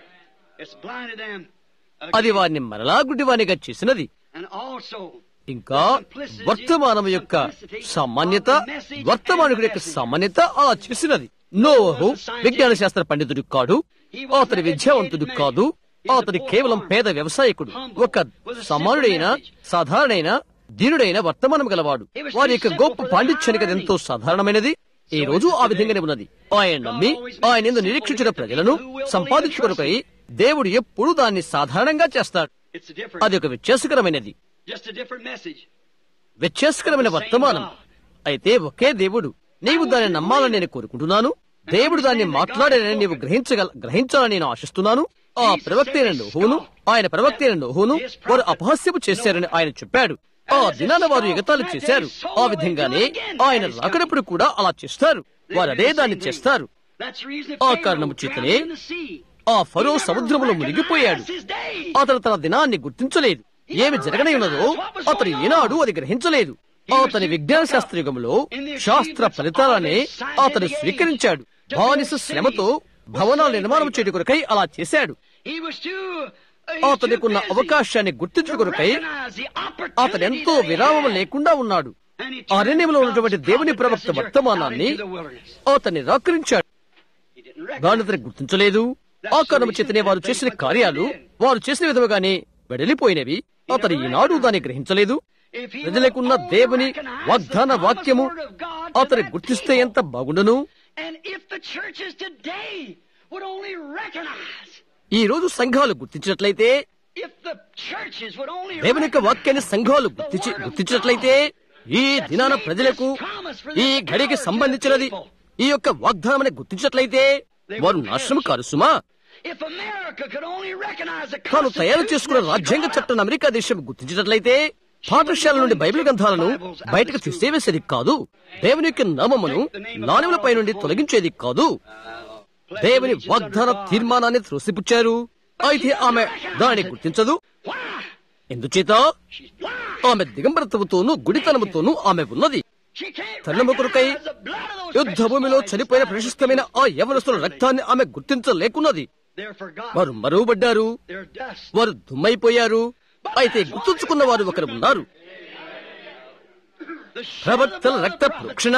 అది వారిని మరలా గుడ్డివారినిగా చేసినది ఇంకా వర్తమానం యొక్క సామాన్యత వర్తమానికుడి యొక్క సామాన్యత అలా చేసినది నోహు విజ్ఞాన శాస్త్ర పండితుడు కాడు అతని విద్యావంతుడు కాదు అతని కేవలం పేద వ్యవసాయకుడు ఒక సమానుడైన సాధారణైన దీనుడైన వర్తమానం గలవాడు వారి యొక్క గొప్ప పాండిత్యానికి అది ఎంతో సాధారణమైనది ఈ రోజు ఆ విధంగానే ఉన్నది ఆయన నమ్మి ఆయన ఎందు నిరీక్షించిన ప్రజలను సంపాదించుకొనకై దేవుడు ఎప్పుడు దాన్ని సాధారణంగా చేస్తాడు అది ఒక వ్యత్యాసకరమైనది వ్యత్యాసకరమైన వర్తమానం అయితే ఒకే దేవుడు నీవు దాన్ని నమ్మాలని నేను కోరుకుంటున్నాను దేవుడు దాన్ని మాట్లాడాలని నీవు గ్రహించగల గ్రహించాలని నేను ఆశిస్తున్నాను ఆ ప్రవక్త అయిన నోహును ఆయన ప్రవక్త అయిన నోహును వారు అపహాస్యము చేశారని ఆయన చెప్పాడు ఆ దినాన వారు ఎగతాళి చేశారు ఆ విధంగానే ఆయన రాకడప్పుడు కూడా అలా చేస్తారు వారు అదే దాన్ని చేస్తారు ఆ కారణము చేతనే ఆ ఫరో సముద్రములో మునిగిపోయాడు అతను తన దినాన్ని గుర్తించలేదు ఏమి జరగనై ఉన్నదో అతను ఈనాడు అది గ్రహించలేదు అతని విజ్ఞాన శాస్త్ర యుగంలో శాస్త్ర ఫలితాలనే అతను స్వీకరించాడు బానిస శ్రమతో భవనాల నిర్మాణం చేయడం కొరకై అలా చేశాడు అతనికున్న అవకాశాన్ని గుర్తించడం కొరకై అతను ఎంతో విరామం లేకుండా ఉన్నాడు అరణ్యంలో ఉన్నటువంటి దేవుని ప్రవక్త వర్తమానాన్ని అతన్ని రాకరించాడు దాన్ని అతను గుర్తించలేదు ఆ కారణం చేతనే వారు చేసిన కార్యాలు వారు చేసిన విధముగానే వెడలిపోయినవి అతను ఈనాడు దాన్ని గ్రహించలేదు ప్రజలకున్న దేవుని వాగ్దాన వాక్యము అతను గుర్తిస్తే ఎంత బాగుండును And if the churches today would only recognize, ఈ రోజు సంఘాలు గుర్తించినట్లయితే if the churches would only దేవుని యొక్క వాక్యాన్ని సంఘాలు గుర్తించి గుర్తించినట్లయితే ఈ దినాన ప్రజలకు ఈ గడికి సంబంధించినది ఈ యొక్క వాగ్దానం గుర్తించినట్లయితే వారు నాశనం కారు సుమా if America could only recognize the తాను తయారు చేసుకున్న Constitution రాజ్యాంగ of God, చట్టం అమెరికా దేశం గుర్తించినట్లయితే పాఠశాల నుండి బైబిల్ గ్రంథాలను బయటకు తీసేవేసేది కాదు దేవుని యొక్క నామమును నాణ్యములపై నుండి తొలగించేది కాదు దేవుని వాగ్దాన తీర్మానాన్ని త్రోసిపుచ్చారు అయితే ఆమె దానిని గుర్తించదు why? ఎందుచేత She's blind. ఆమె దిగంబరత్వముతోనూ గుడితనముతోనూ ఆమె ఉన్నది She can't తరుణము కొరకై recognize the blood of those యుద్ధ precious భూమిలో boys చనిపోయిన that's ప్రశస్తమైన ఆ యవనస్తుల రక్తాన్ని ఆమె గుర్తించలేకున్నది They're forgotten. వారు మరువబడ్డారు They're dust. వారు దుమ్మైపోయారు అయితే గుర్తుంచుకున్న వారు ఒకరు ఉన్నారు The shed of the ప్రవక్తల blood of రక్త prophets. ప్రోక్షణ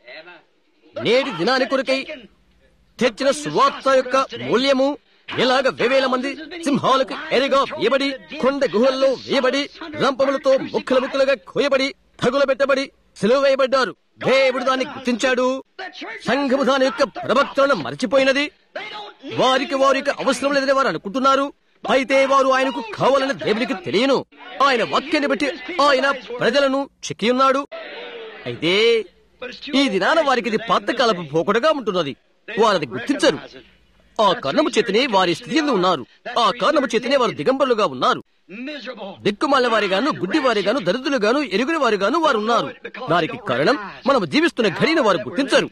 నేటి దినాని కొరకై తెచ్చిన సువార్త యొక్క మూల్యము ఎలాగ వేవేల మంది సింహాలకు ఎరగా వేయబడి కొండ గుహల్లో వేయబడి రంపములతో ముక్కలు ముక్కలుగా కోయబడి తగులబెట్టబడి సిలువ వేయబడ్డారు దేవుడు దాన్ని గుర్తించాడు The church సంఘము దాని యొక్క ప్రవక్తలను మరచిపోయినది they don't need వారికి వారికి అవసరం లేదని వారు అనుకుంటున్నారు అయితే వారు ఆయనకు కావాలని దేవునికి తెలియను ఆయన వాక్యాన్ని బట్టి ఆయన ప్రజలను చెక్కి ఉన్నాడు అయితే but it's too ఈ దినాన వారికి ఇది పాతకాలపు పోకడగా ఉంటున్నది వారు అది గుర్తించరు ఆ కారణము చేతనే వారి స్థితి ఎందు ఉన్నారు ఆ కారణము చేతనే వారు దిగంబరులుగా ఉన్నారు miserable. దిక్కుమాల వారిగాను గుడ్డి వారిగాను దరిద్రులుగాను ఎరుగుని వారిగాను వారు ఉన్నారు దానికి కారణం మనం జీవిస్తున్న ఘడిన వారు గుర్తించరు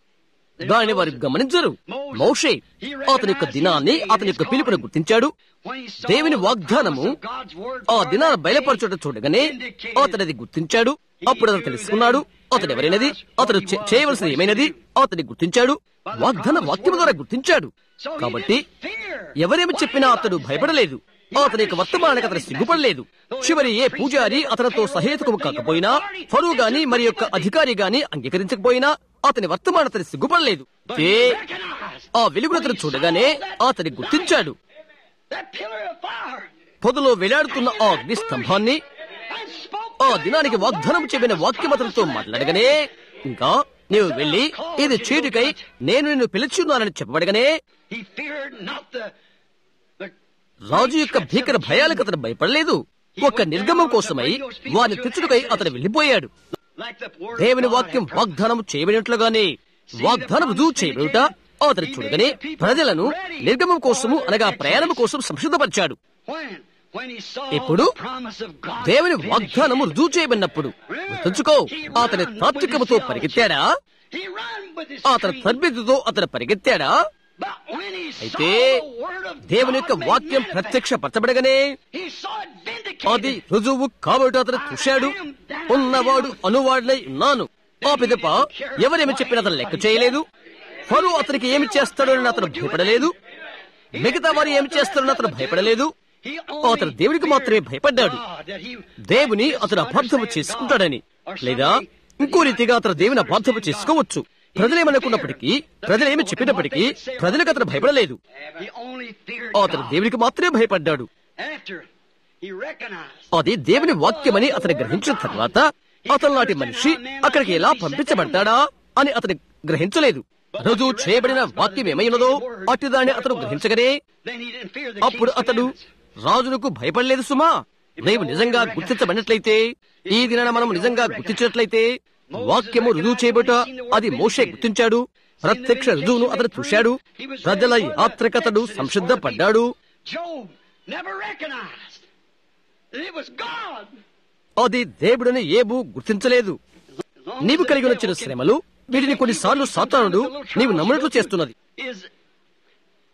దానిని వారు గమనించరు మౌషే అతని యొక్క దినాన్ని అతని యొక్క పిలుపును గుర్తించాడు When he saw దేవుని the వాగ్దానము promise of God's word ఆ for దినాన that బయలుపరచుట day, చూడగానే vindicated అతను అది గుర్తించాడు అప్పుడు అతను తెలుసుకున్నాడు అతను ఎవరైనది అతను చే- చేయవలసింది ఏమైనది అతని గుర్తించాడు వాగ్దాన వాక్యం ద్వారా గుర్తించాడు So he కాబట్టి didn't fear. ఎవరేమి చెప్పినా అతడు భయపడలేదు అతని యొక్క వర్తమానానికి అతను సిగ్గుపడలేదు చివరి ఏ పూజారి అతనితో సహేతుకము కాకపోయినా ఫరూ గాని మరి యొక్క అధికారి గాని అంగీకరించకపోయినా అతని వర్తమానం అతని సిగ్గుపడలేదు ఏ Recognized ఆ వెలుగును అతను చూడగానే అతని గుర్తించాడు that pillar of fire పొదలో వేలాడుతున్న ఆ అగ్ని స్తంభాన్ని and spoke ఆ దినానికి వాగ్దానం చెప్పిన వాక్యం అతనితో మాట్లాడగానే ఇంకా నీవు వెళ్లి ఇది చీటికై నేను నిన్ను పిలుచున్నానని చెప్పబడగానే He feared not the the రాజు యొక్క భీకర భయాలకు అతను భయపడలేదు ఒక నిర్గమం కోసమై వారిని తెచ్చుటకై అతను వెళ్లిపోయాడు like the word of దేవుని God వాక్యం had వాగ్దానం చేయబడినట్లుగానే వాగ్దానం రుజువు చేయబడుట అతను చూడగానే ప్రజలను నిర్గమం కోసము అనగా ప్రయాణం కోసం సంసిద్ధపరిచాడు When? When he saw ఇప్పుడు the promise of God దేవుని vindicated. వాగ్దానము రుజువు చేయబడినప్పుడు గుర్తుంచుకో అతని తాత్వికముతో పరిగెత్తాడా He ran with his అతని strength. తర్బితుతో అతను పరిగెత్తాడా But when he అయితే saw the word of దేవుని God యొక్క made వాక్యం manifest, ప్రత్యక్షపరచబడగానే he saw it అది vindicated. రుజువు కాబట్టి అతను చూశాడు ఉన్నవాడు అనువాడులై ఉన్నాను ఆ పిదప ఎవరేమి చెప్పినా అతను లెక్క చేయలేదు ఫరు అతనికి ఏమి చేస్తాడో అతను భయపడలేదు మిగతా వారు ఏమి చేస్తాడని అతను భయపడలేదు He అతను only దేవునికి మాత్రమే భయపడ్డాడు God that he దేవుని అతను అపార్థము చేసుకుంటాడని లేదా ఇంకో రీతిగా అతను దేవుని అపార్థము చేసుకోవచ్చు ప్రజలేమనుకున్నప్పటికీ ప్రజలేమి చెప్పినప్పటికీ ప్రజలకు అతను భయపడలేదు he only feared అతను God. దేవునికి మాత్రమే భయపడ్డాడు After he recognized అది దేవుని వాక్యమని అతను గ్రహించిన తర్వాత అతను లాంటి మనిషి అక్కడికి ఎలా పంపించబడ్డాడా అని అతను గ్రహించలేదు రుజువు చేయబడిన వాక్యం ఏమైనదో అటుదాన్ని అతను గ్రహించగనే then he didn't fear the అప్పుడు king's అతడు commandments. రాజులకు భయపడలేదు సుమా నీవు నిజంగా గుర్తించబడినట్లయితే ఈ దినాన మనం నిజంగా గుర్తించినట్లయితే వాక్యము రుజువు చేయబట అది మోషే గుర్తించాడు ప్రత్యక్ష రుజువును అతడు చూశాడు ప్రజల యాత్రకతడు సంసిద్ధపడ్డాడు Job never recognized that it was God. అది దేవుడని ఏబు గుర్తించలేదు As long నీవు as కలిగి the వచ్చిన devil can శ్రమలు వీటిని కొన్నిసార్లు సాతానుడు నీవు నమ్మినట్లు చేస్తున్నది is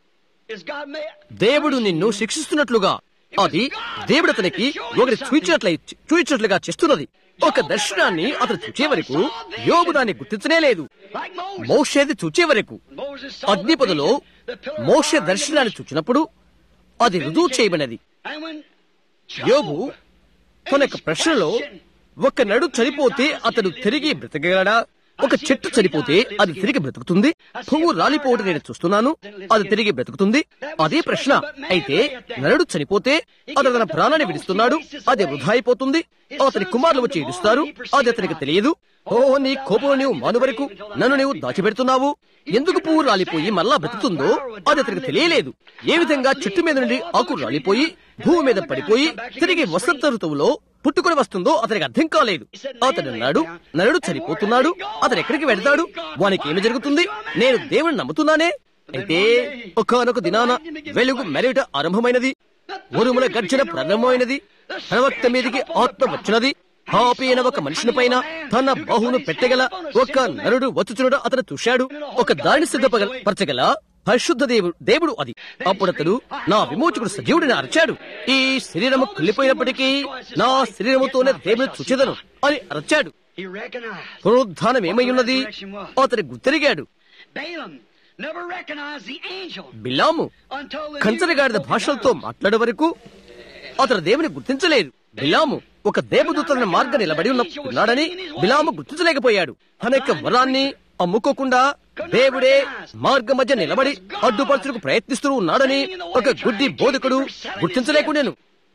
Is God may దేవుడు నిన్ను శిక్షిస్తున్నట్లుగా అది దేవుడు అతనికి ఒకటి చూచినట్లై చూచినట్లుగా చేస్తున్నది ఒక దర్శనాన్ని అతను చూచే వరకు యోగు దాన్ని గుర్తించనే లేదు like Moses. మోషేది చూచే వరకు Moses saw the అగ్నిపదలో vision, the pillar of Moshe fire దర్శనాన్ని చూచినప్పుడు అది రుజువు చేయబడినది And when యోబు Job, తన యొక్క ప్రశ్నలో ఒక నడు చనిపోతే అతడు తిరిగి బ్రతకగలడా ఒక చెట్టు చనిపోతే అది తిరిగి బ్రతుకుతుంది పువ్వు రాలిపోవటం నేను చూస్తున్నాను అది తిరిగి బ్రతుకుతుంది అదే ప్రశ్న అయితే నరుడు చనిపోతే అతడు తన ప్రాణాన్ని విడుస్తున్నాడు అది వృధా అయిపోతుంది అతని కుమారులు వచ్చి ఏడుస్తారు అది అతనికి తెలియదు ఓ నీ కోపం నీవు మాను వరకు నన్ను నీవు దాచిపెడుతున్నావు ఎందుకు పువ్వు రాలిపోయి మళ్ళా బ్రతుకుతుందో అది అతనికి తెలియలేదు ఏ విధంగా చెట్టు మీద నుండి ఆకు రాలిపోయి భూమి మీద పడిపోయి తిరిగి వసంత ఋతువులో పుట్టుకొని వస్తుందో అతనికి అర్థం కాలేదు అతడు అన్నాడు నరుడు చనిపోతున్నాడు అతను ఎక్కడికి వెళ్తాడు వానికి ఏమి జరుగుతుంది నేను దేవుని నమ్ముతున్నానే అయితే ఒకనొక దినాన వెలుగు మెరుట ఆరంభమైనది ఉరుముల గర్జన ప్రారంభమైనది ప్రవక్త మీదికి ఆత్మ వచ్చినది హాపైన ఒక మనిషిని పైన తన బాహును పెట్టగల ఒక నరుడు వచ్చుచునుడు అతను చూశాడు ఒక దాడిని సిద్ధపరచగల పరిశుద్ధ దేవుడు దేవుడు అది అప్పుడు అతడు నా విమోచకుడు సజీవుడిని అరచాడు ఈ శరీరము కుళ్ళిపోయినప్పటికీ నా శరీరముతోనే దేవుని చూచెదను అని అరచాడు he recognized. పునరుద్ధానం ఏమై ఉన్నది అతని గుర్తెరిగాడు Balaam never recognized the angel Balaam until the కంచరగాడిద భాషలతో మాట్లాడే వరకు అతను దేవుని గుర్తించలేదు బిలాము ఒక దేవదూతల మార్గం నిలబడి ఉన్న ఉన్నాడని బిలాము గుర్తించలేకపోయాడు తన యొక్క వరాన్ని అమ్ముకోకుండా దేవుడే మార్గం మధ్య నిలబడి అడ్డుపరచులకు ప్రయత్నిస్తూ ఉన్నాడని ఒక గుడ్డి బోధకుడు గుర్తించలేకుండాను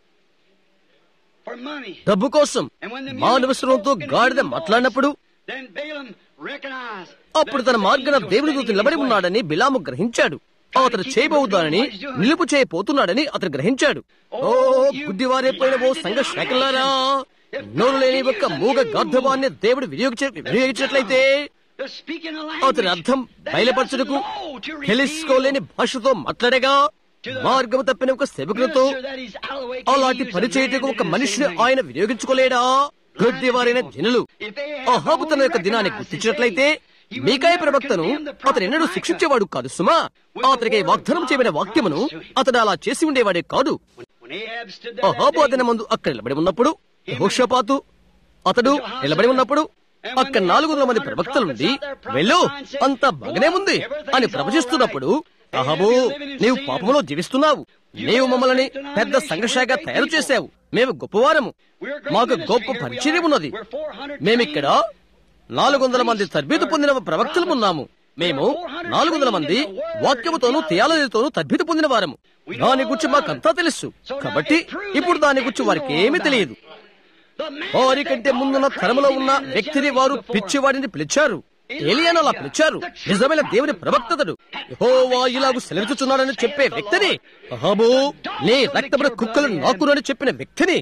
for money. డబ్బు కోసం మానవసరంతో గాడిద మాట్లాడినప్పుడు Then Balaam recognized అప్పుడు తన మార్గన దేవుని దూత నిలబడి ఉన్నాడని బిలాము గ్రహించాడు అతను చేయబోదానని నిలుపు చేయబోతున్నాడని అతను గ్రహించాడు ఓ గుడ్డివారైపోయిన ఓ సంఘ శాఖలారా నోరు లేని ఒక మూగ గార్ధవాన్ని దేవుడు వినియోగించ వినియోగించినట్లయితే the speaking a అతని language అర్థం that బయలుపరచుటకు doesn't know to reveal తెలుసుకోలేని భాషతో మాట్లాడగా మార్గము తప్పిన ఒక సేవకులతో minister that he's out of the way, can అలాంటి he use a పరిచయటకు man ఒక that did the మనిషిని same thing? ఆయన వినియోగించుకోలేడా గుడ్డివారైన జనులు అహాబు తన యొక్క దినాన్ని గుర్తించినట్లయితే మీకాయ ప్రవక్తను అతను ఎన్నడూ శిక్షించేవాడు కాదు సుమా అతనికి వాగ్దానం చేయబడిన వాక్యమును అతడు అలా చేసి ఉండేవాడే కాదు When Ahab stood there that Ahab day, అతని ముందు అక్కడ నిలబడి ఉన్నప్పుడు యెహోషాపాతు అతడు నిలబడి ఉన్నప్పుడు అక్కడ నాలుగు వందల మంది ప్రవక్తల నుండి వెళ్ళు అంత బాగానే ఉంది అని ప్రవచిస్తున్నప్పుడు అహబు నీవు పాపములో జీవిస్తున్నావు నీవు మమ్మల్ని పెద్ద సంఘశాఖ తయారు చేశావు మేము గొప్పవారము మాకు గొప్ప పరిచయం ఉన్నది మేమిక్కడ నాలుగు వందల మంది తర్బీదు పొందిన ప్రవక్తలు ఉన్నాము మేము నాలుగు వందల మంది వాక్యముతోనూ థియాలజీతోనూ తర్బీదు పొందిన వారము దాని గురించి మాకంతా తెలుసు కాబట్టి ఇప్పుడు దాని గురించి వారికి ఏమీ తెలియదు వారి కంటే ముందున్న తరములో ఉన్న వ్యక్తిని వారు పిచ్చివాడిని పిలిచారు ఏలియన్ అలా పిలిచారు నిజమైన దేవుని ప్రవక్తడు యెహోవా ఇలాగు సెలవిస్తున్నాడని చెప్పే వ్యక్తిని అహాబు నీ రక్తమున కుక్కలు నాకునని చెప్పిన వ్యక్తిని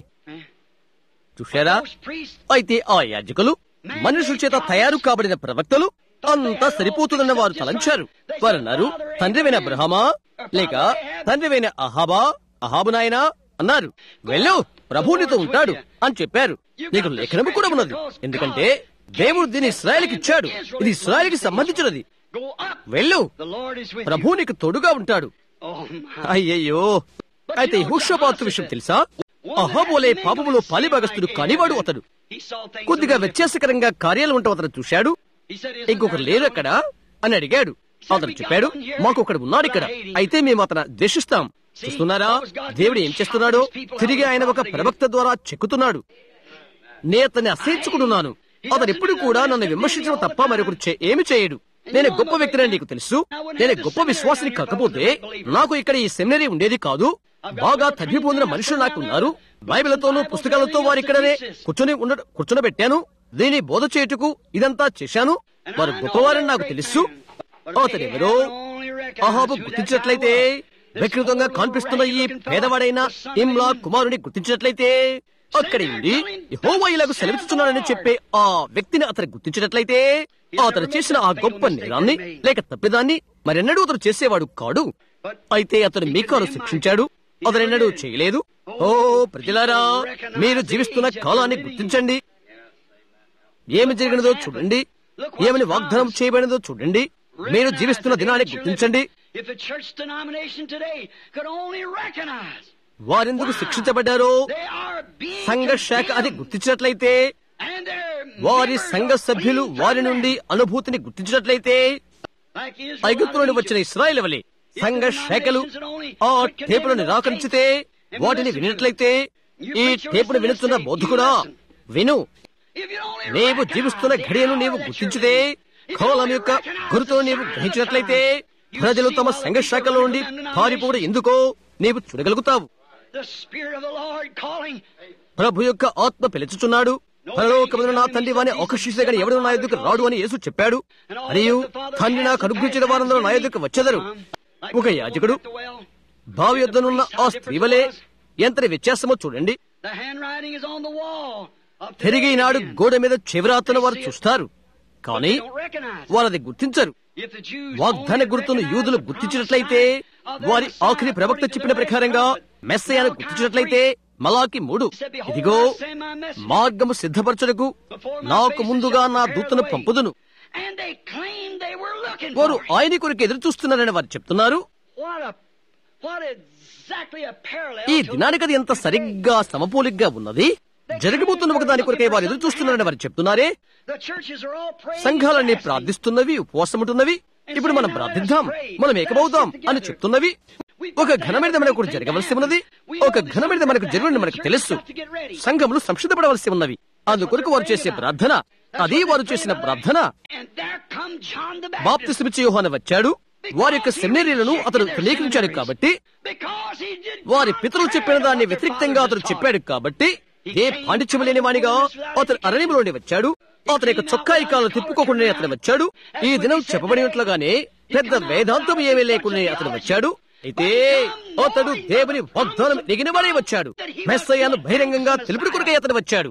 చూశారా అయితే ఆ యాజకులు మనుషుల చేత తయారు కాబడిన ప్రవక్తలు అంతా సరిపోతుందన్న వారు తలంచారు వారు అన్నారు తండ్రివైన అబ్రహమా లేక తండ్రివైన అహాబా అహాబు నాయనా అన్నారు వెళ్ళు ప్రభు నీతో ఉంటాడు అని చెప్పారు నీకు లేఖనము కూడా ఉన్నది ఎందుకంటే దేవుడు దీన్ని ఇస్రాయల్కి ఇచ్చాడు ఇది ఇస్రాయల్కి సంబంధించినది Go up. వెళ్ళు The Lord is with you. ప్రభు నీకు తోడుగా ఉంటాడు Oh, my. అయ్యయ్యో అయితే హుషపాతు విషయం తెలుసా అహాబోలే పాపములో పాలిభాగస్తుడు కానివాడు అతడు He saw things కొద్దిగా a little వ్యత్యాసకరంగా కార్యాలు ఉండటం అతను చూశాడు different. He said, "Isn't ఇంకొకరు there లేరు another అక్కడ అని అడిగాడు అతను చెప్పాడు మాకు ఒకడు ఉన్నాడు ఇక్కడ అయితే మేము అతను ద్వేషిస్తాం చూస్తున్నారా దేవుడు ఏం చేస్తున్నాడో తిరిగి ఆయన ఒక ప్రవక్త ద్వారా చెక్కుతున్నాడు నేను అతన్ని అసహించుకుంటున్నాను అతను ఎప్పుడు కూడా నన్ను విమర్శించడం తప్ప మరొకరు చే- ఏమి చేయడు నేను గొప్ప వ్యక్తిని నీకు తెలుసు నేను గొప్ప విశ్వాసిని కాకపోతే నాకు ఇక్కడ ఈ సెమినరీ ఉండేది కాదు బాగా తగ్గి పొందిన మనుషులు నాకు ఉన్నారు బైబిల్తోనూ పుస్తకాలతో వారు ఇక్కడనే కూర్చొని ఉండ కూర్చొనబెట్టాను దీని బోధ చేయుటకు ఇదంతా చేశాను వారు గొప్పవారని నాకు తెలుసు అతను ఎవరో అహాబు గుర్తించినట్లయితే వికృతంగా కనిపిస్తున్న ఈ పేదవాడైన ఇమ్లా కుమారుని గుర్తించినట్లయితే అక్కడి ఉండి యెహోవా ఇలాగ సెలవిస్తున్నాడని చెప్పే ఆ వ్యక్తిని అతను గుర్తించినట్లయితే అతను చేసిన ఆ గొప్ప నేరాన్ని లేక తప్పిదాన్ని మరెన్నడూ అతను చేసేవాడు కాడు అయితే అతను మీకాను శిక్షించాడు అతనెన్నడూ చేయలేదు ఓ ప్రజలారా మీరు జీవిస్తున్న కాలాన్ని గుర్తించండి ఏమి జరిగినదో చూడండి ఏమని వాగ్దానం చేయబడినదో చూడండి మీరు జీవిస్తున్న దినాన్ని గుర్తించండి If the church denomination today could only recognize వారెందుకు శిక్షించబడ్డారో they are being సంఘ శాఖ అది condemned గుర్తించినట్లయితే and their వారి members సంఘ are సభ్యులు fleeing వారి from నుండి them. అనుభూతిని గుర్తించినట్లయితే Like Israel ఐగుప్తు out నుండి of వచ్చిన Egypt. ఇస్రాయేల్ వలె సంఘ శాఖలు ఆ టేపును నిరాకరించితే వాటిని వినట్లయితే ఈ టేపును వినుతున్న బోధకుడా విను If you only నీవు recognize జీవిస్తున్న the ఘడియను hour నీవు that you're గుర్తించితే living, if you Kolam only యొక్క recognize గురుతును the నీవు signs గ్రహించినట్లయితే of the time, you ప్రజలు see తమ all the సంఘ people శాఖల నుండి running from పారిపోవడం denominations. ఎందుకో నీవు చూడగలుగుతావు The Spirit of the Lord calling. ప్రభు యొక్క ఆత్మ పిలుచుచున్నాడు పరలోకమున నా తండ్రి వాని ఆకర్షిస్తే గాని ఎవడు నా ఎదుకు రాడు అని యేసు చెప్పాడు మరియు తండ్రి నాకు అనుగ్రహించిన వారందరూ నా ఎదుకు వచ్చెదరు ఒక యాజకుడు బావి యొద్దనున్న ఆ స్త్రీ వలె ఎంతటి వ్యత్యాసమో చూడండి The handwriting is on the wall. of తిరిగి today ఈనాడు again. గోడ మీద చివరాతను వారు చూస్తారు కానీ They don't recognize it. వారు అది గుర్తించరు If the Jews వాగ్దాన only గుర్తును recognize యూదులు the గుర్తించినట్లయితే promised sign of their వారి Messiah ఆఖరి ప్రవక్త according to చెప్పిన the ప్రకారంగా last prophet, మెస్సయాను Malachi గుర్తించినట్లయితే మలాకి మూడు ఇదిగో మార్గము సిద్ధపరచుటకు నాకు ముందుగా నా దూతను పంపుదును And they claimed they were looking వారు for it. ఆయన కొరకు ఎదురు చూస్తున్నారని వారు చెప్తున్నారు What a what exactly a parallel ఈ to దినానికి అది ఎంత సరిగ్గా సమపోలిగ్గా ఉన్నది జరగబోతున్న ఒక దాని కొరకే వారు ఎదురు చూస్తున్నారని వారు చెప్తున్నారే the churches are all praying సంఘాలన్నీ fasting. ప్రార్థిస్తున్నవి ఉపవాసం ఉంటున్నవి ఇప్పుడు మనం ప్రార్థిద్దాం మనం ఏకమవుదాం అని చెప్తున్నవి ఒక ఘనమైన మనకు జరగవలసి ఉన్నది ఒక ఘనమైన మనకు జరగని మనకు తెలుసు సంఘములు సంసిద్ధపడవలసి ఉన్నవి అందుకొరకు వారు చేసే ప్రార్థన అది వారు చేసిన ప్రార్థన And there come John the Baptist. బాప్తిస్మిచ్చి యోహాను వచ్చాడు వారి యొక్క సెమినరీలను అతను తృణీకరించాడు కాబట్టి Because he did వారి not పితరులు pray చెప్పిన what దాన్ని their వ్యతిరేక్తంగా fathers అతను taught. చెప్పాడు కాబట్టి ఏ పాండిత్యం లేని వానిగా అతను అరణ్యంలోనే వచ్చాడు అతని యొక్క చొక్కాయి కాలు తిప్పుకోకుండా అతను వచ్చాడు ఈ దినం చెప్పబడినట్లుగానే పెద్ద వేదాంతం ఏమీ లేకుండా అతను వచ్చాడు అయితే అతడు దేవుని వాగ్దానం ఎగిన వాడే వచ్చాడు మెస్సయ్యాను బహిరంగంగా తెలుపుడు కొరకై అతను వచ్చాడు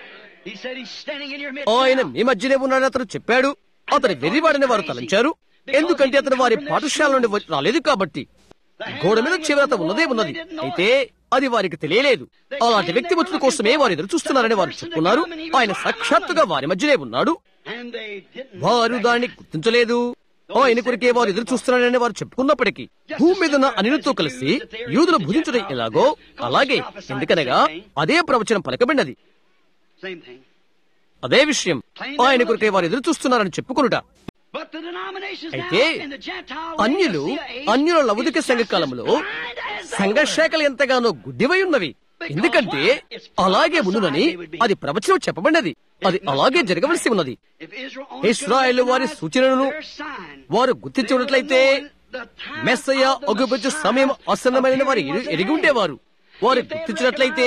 He said he's standing in your midst ఆయన now. మీ మధ్యనే ఉన్నాడని అతను చెప్పాడు అతని వెర్రివాడని వారు తలంచారు ఎందుకంటే అతను వారి పాఠశాల నుండి వచ్చి రాలేదు కాబట్టి గోడ మీద చివరత ఉన్నదే ఉన్నది అయితే అది వారికి తెలియలేదు అలాంటి వ్యక్తి వచ్చుట కోసమే వారు ఎదురు చూస్తున్నారని వారు చెప్పుకున్నారు ఆయన సాక్షాత్తుగా వారి మధ్యనే ఉన్నాడు And they didn't వారు దాన్ని గుర్తించలేదు ఆయన కొరికే వారు ఎదురు చూస్తున్నారని వారు చెప్పుకున్నప్పటికీ భూమి మీద ఉన్న అనిలతో కలిసి యూదులు భుజించడం ఎలాగో అలాగే ఎందుకనగా అదే ప్రవచనం పలకబడినది Same thing. అదే విషయం ఆయన కొరికే వారు ఎదురు చూస్తున్నారని చెప్పుకునుట But the denominations అయితే now in the Gentile అన్యులు Laodicea age అన్యుల is లౌకిక just సంఘ as కాలంలో blind as they సంఘ were. శాఖలు ఎంతగానో గుడ్డివై ఉన్నవి ఎందుకంటే అలాగే ఉండునని అది ప్రవచనం చెప్పబడినది అది అలాగే జరగవలసి ఉన్నది If Israel only ఇస్రాయేల్ వారి recognized సూచనలను their sign, వారు గుర్తించినట్లయితే మెస్సయ్య ఒగ్గుపచ్చు సమయం ఆసన్నమైన వారు ఎరి- ఎరిగి ఉండేవారు వారు గుర్తించినట్లయితే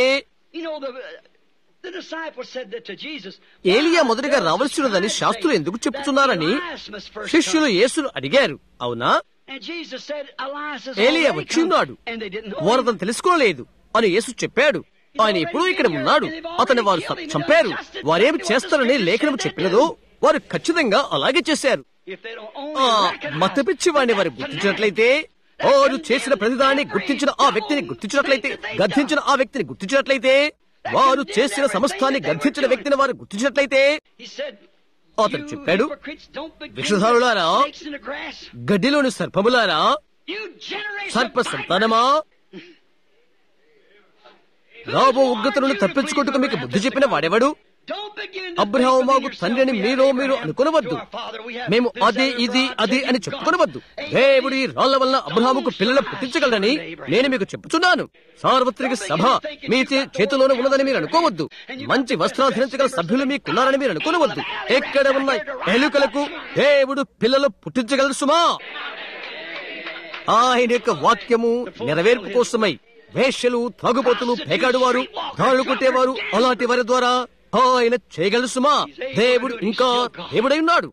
ఏలియా మొదటిగా రావలసినదని శాస్త్రులు ఎందుకు చెప్తున్నారని శిష్యులు యేసును అడిగారు అవునా ఏలియా వచ్చి ఉన్నాడు వారు అతను తెలుసుకోలేదు అని యేసు చెప్పాడు ఆయన ఎప్పుడూ ఇక్కడ ఉన్నాడు అతను వారు చ- చంపారు వారేమి చేస్తారని లేఖనం చెప్పినదో వారు ఖచ్చితంగా అలాగే చేశారు ఆ మతపిచ్చి వాడిని వారు గుర్తించినట్లయితే వారు చేసిన ప్రతిదాన్ని గుర్తించిన ఆ వ్యక్తిని గుర్తించినట్లయితే గద్దించిన ఆ వ్యక్తిని గుర్తించినట్లయితే వారు చేసిన సమస్తాన్ని గద్దించిన వ్యక్తిని వారు గుర్తించినట్లయితే అతను చెప్పాడు విషధారులారా గడ్డిలోని సర్పములారా సర్ప సంతానమా రాబో ఉగ్రత నుండి తప్పించుకుంటూ మీకు బుద్ధి చెప్పిన వాడెవడు అబ్రహాము మాకు తండ్రిని మీలో మీరు అనుకునవద్దు మేము అది ఇది అది అని చెప్పుకునవద్దు దేవుడి రాళ్ల వల్ల అబ్రహాముకు పిల్లలు పుట్టించగలరని నేను మీకు చెప్పుచున్నాను సార్వత్రిక సభ మీ చే- చేతిలోనే ఉన్నదని మీరు అనుకోవద్దు మంచి వస్త్రాలు ధరించగల సభ్యులు మీకున్నారని మీరు అనుకోవద్దు ఎక్కడ ఉన్న ఎలుకలకు దేవుడు పిల్లలు పుట్టించగలరు సుమా ఆయన యొక్క వాక్యము నెరవేర్పు కోసమై వేశ్యలు తాగుబోతులు పేకాడువారు తాళ్ళు కొట్టేవారు అలాంటి వారి ద్వారా ఆయన చేయగలరు సుమా దేవుడు ఇంకా దేవుడై ఉన్నాడు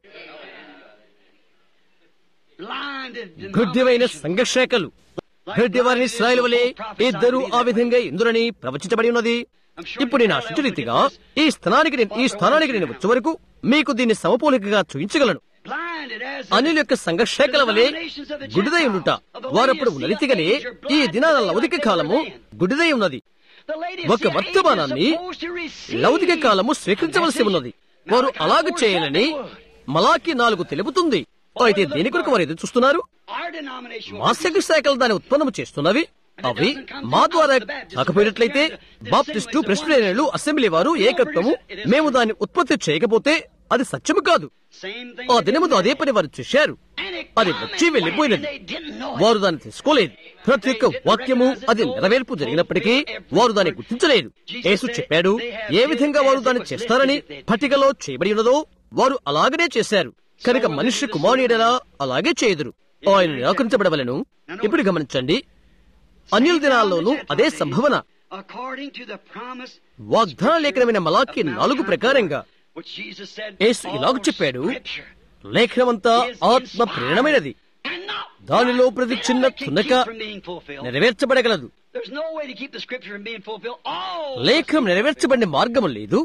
గుడ్డివైన సంఘర్షేకలు గుడ్డి వారిని ఇస్రాయల్ వలె ఇద్దరు ఆ విధంగా ఇందురని ప్రవచించబడి ఉన్నది ఇప్పుడు నేను ఆశించిన రీతిగా ఈ స్థానానికి నేను ఈ స్థానానికి నేను వచ్చే వరకు మీకు దీన్ని సమపోలికగా చూపించగలను అనిల్ యొక్క సంఘర్షేకల వలె గుడిదై ఉండుట వారప్పుడు ఉన్న రీతిగానే ఈ దినాల లౌకిక కాలము గుడిదై ఉన్నది ఒక వర్తమానాన్ని లౌకిక కాలము స్వీకరించవలసి ఉన్నది వారు అలాగ చేయాలని మలాకి నాలుగు తెలుపుతుంది అయితే దేని కొరకు వారు ఎదురు చూస్తున్నారు Our denomination మా శక్తి శాఖలు దాన్ని ఉత్పన్నం చేస్తున్నవి అవి మా ద్వారా కాకపోయినట్లయితే బాప్టిస్టు ప్రెసిడెంట్లు అసెంబ్లీ వారు ఏకత్వము మేము దాన్ని ఉత్పత్తి చేయకపోతే అది సత్యము కాదు same thing. ఆ దినముతో అదే పని వారు చేశారు And it అది come వచ్చి and వెళ్ళిపోయినది went, and they didn't know it. వారు దాన్ని తీసుకోలేదు ప్రతి ఒక్క వాక్యము అది నెరవేర్పు జరిగినప్పటికీ వారు దాన్ని గుర్తించలేదు యేసు చెప్పాడు ఏ విధంగా వారు దాన్ని చేస్తారని పట్టికలో చేయబడి ఉన్నదో వారు అలాగనే చేశారు కనుక మనుష్య కుమారుడలా అలాగే చేయుదురు ఆయన నిరాకరించబడవలను ఇప్పుడు గమనించండి అన్యుల దినాల్లోనూ అదే సంభవన According to the promise వాగ్దాన లేఖనమైన మలాకి నాలుగు ప్రకారంగా which Jesus said, యేసు ఇలాగ all చెప్పాడు scripture లేఖనమంతా is ఆత్మ ప్రేరణమైనది inspired and not దానిలో ప్రతి చిన్న can తునక keep from being fulfilled. నెరవేర్చబడగలదు There's no way to keep the scripture from being fulfilled. All లేఖనం నెరవేర్చబడిన మార్గం లేదు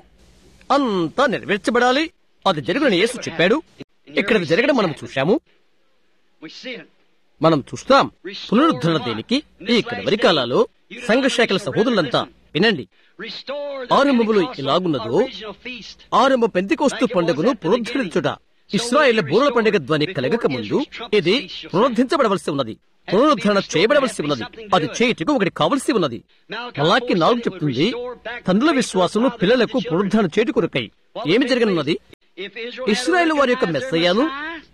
అంతా నెరవేర్చబడాలి అది జరుగునని యేసు చెప్పాడు ఇక్కడ అది జరగడం మనం చూశాము we see it. మనం చూస్తాం పునరుద్ధరణ దేనికి ఈ కడవరి కాలాలో సంఘ శాఖల సహోదరులంతా వినండి Restore ఆరంభములో the Pentecostal ఇలాగున్నదో original feast. ఆరంభ పెంతికోస్తు పండుగను పునరుద్ధరించుట ఇస్రాయేల్ బూరల పండుగ ధ్వని కలగక ముందు ఇది పునరుద్ధరించబడవలసి ఉన్నది పునరుద్ధరణ చేయబడవలసి ఉన్నది అది చేయుటకు ఒకటి కావలసి ఉన్నది అలాగే నాలుగు చెప్తుంది తండ్రుల విశ్వాసము పిల్లలకు పునరుద్ధరణ చేటు కొరకై ఏమి జరగనున్నది If Israel ఇస్రాయేల్ వారి యొక్క మెస్సయ్యను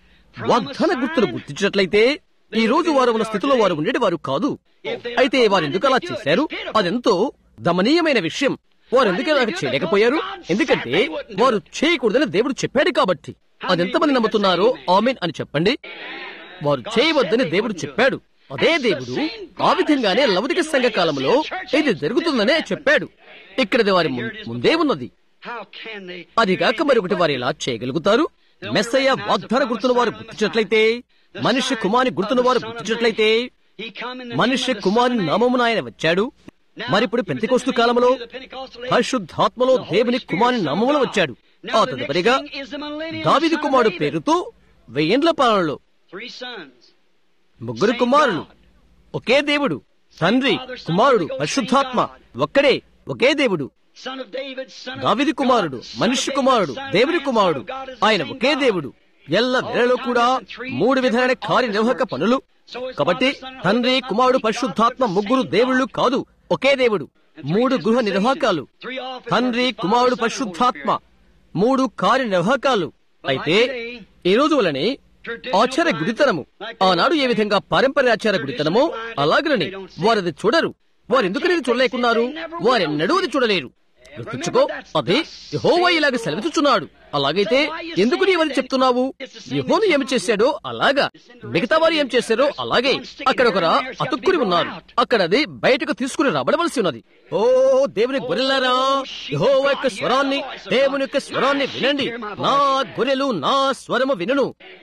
వాగ్దాన గుర్తులు గుర్తించినట్లయితే ఈ రోజు వారు ఉన్న స్థితిలో వారు ఉండేది వారు కాదు అయితే వారు ఎందుకు అలా చేశారు అదెంతో దమనీయమైన విషయం వారు ఎందుకు అలా చేయలేకపోయారు ఎందుకంటే వారు చేయకూడదని దేవుడు చెప్పాడు కాబట్టి అదెంతమంది నమ్ముతున్నారో ఆమెన్ అని చెప్పండి వారు చేయవద్దని దేవుడు చెప్పాడు అదే దేవుడు ఆ విధంగానే లౌకిక సంఘ కాలంలో ఇది జరుగుతుందనే చెప్పాడు ఇక్కడది వారి ము- ముందే ఉన్నది How can they? అది కాక మరొకటి వారు ఎలా చేయగలుగుతారు మెస్సయ్య వాగ్దాన గుర్తును వారు గుర్తించినట్లయితే మనుష్య కుమారి గుర్తును వారు గుర్తించినట్లయితే He come in the మనుష్య name of the Kumari Son of Man. నామమున ఆయన వచ్చాడు మరిప్పుడు పెంతికోస్తు కాలంలో పరిశుద్ధాత్మలో దేవుని కుమారుని నామమున వచ్చాడు ఆ తదుపరిగా దావిది కుమారుడు పేరుతో వెయ్యేండ్ల పాలనలో Three sons. ముగ్గురు కుమారులు ఒకే దేవుడు తండ్రి కుమారుడు పరిశుద్ధాత్మ ఒక్కడే ఒకే దేవుడు Son of David, son of దావిది కుమారుడు God, son మనుష్య of David, కుమారుడు son of దేవుని man, కుమారుడు son of God is the ఆయన same ఒకే God. దేవుడు ఎల్ల వేళలో కూడా మూడు విధమైన కార్యనిర్వాహక పనులు కాబట్టి తండ్రి కుమారుడు పరిశుద్ధాత్మ ముగ్గురు దేవుళ్ళు కాదు ఒకే దేవుడు మూడు గృహ నిర్వాహకాలు Three offices, తండ్రి Father, కుమారుడు Son, and Holy పరిశుద్ధాత్మ మూడు కార్యనిర్వాహకాలు అయితే ఈ రోజు వలనే ఆచార గుడితనము ఆనాడు ఏ విధంగా పారంపర్య ఆచార గుడితనమో అలాగనని వారది చూడరు వారు ఎందుకని ఇది చూడలేకున్నారు వారెన్నడూ అది చూడలేరు గుర్తుంచుకో అది యహోవా ఇలాగ సెలవిస్తున్నాడు అలాగైతే ఎందుకు నీవని చెప్తున్నావు యహోను ఏమి చేశాడో అలాగా మిగతా వారు ఏం చేశారో అలాగే అక్కడ ఒక అతుక్కుని ఉన్నారు అక్కడ అది బయటకు తీసుకుని రాబడవలసి ఉన్నది ఓ దేవుని గొర్రెలారా యహోవా యొక్క స్వరాన్ని దేవుని యొక్క స్వరాన్ని వినండి నా గొర్రెలు నా స్వరము వినును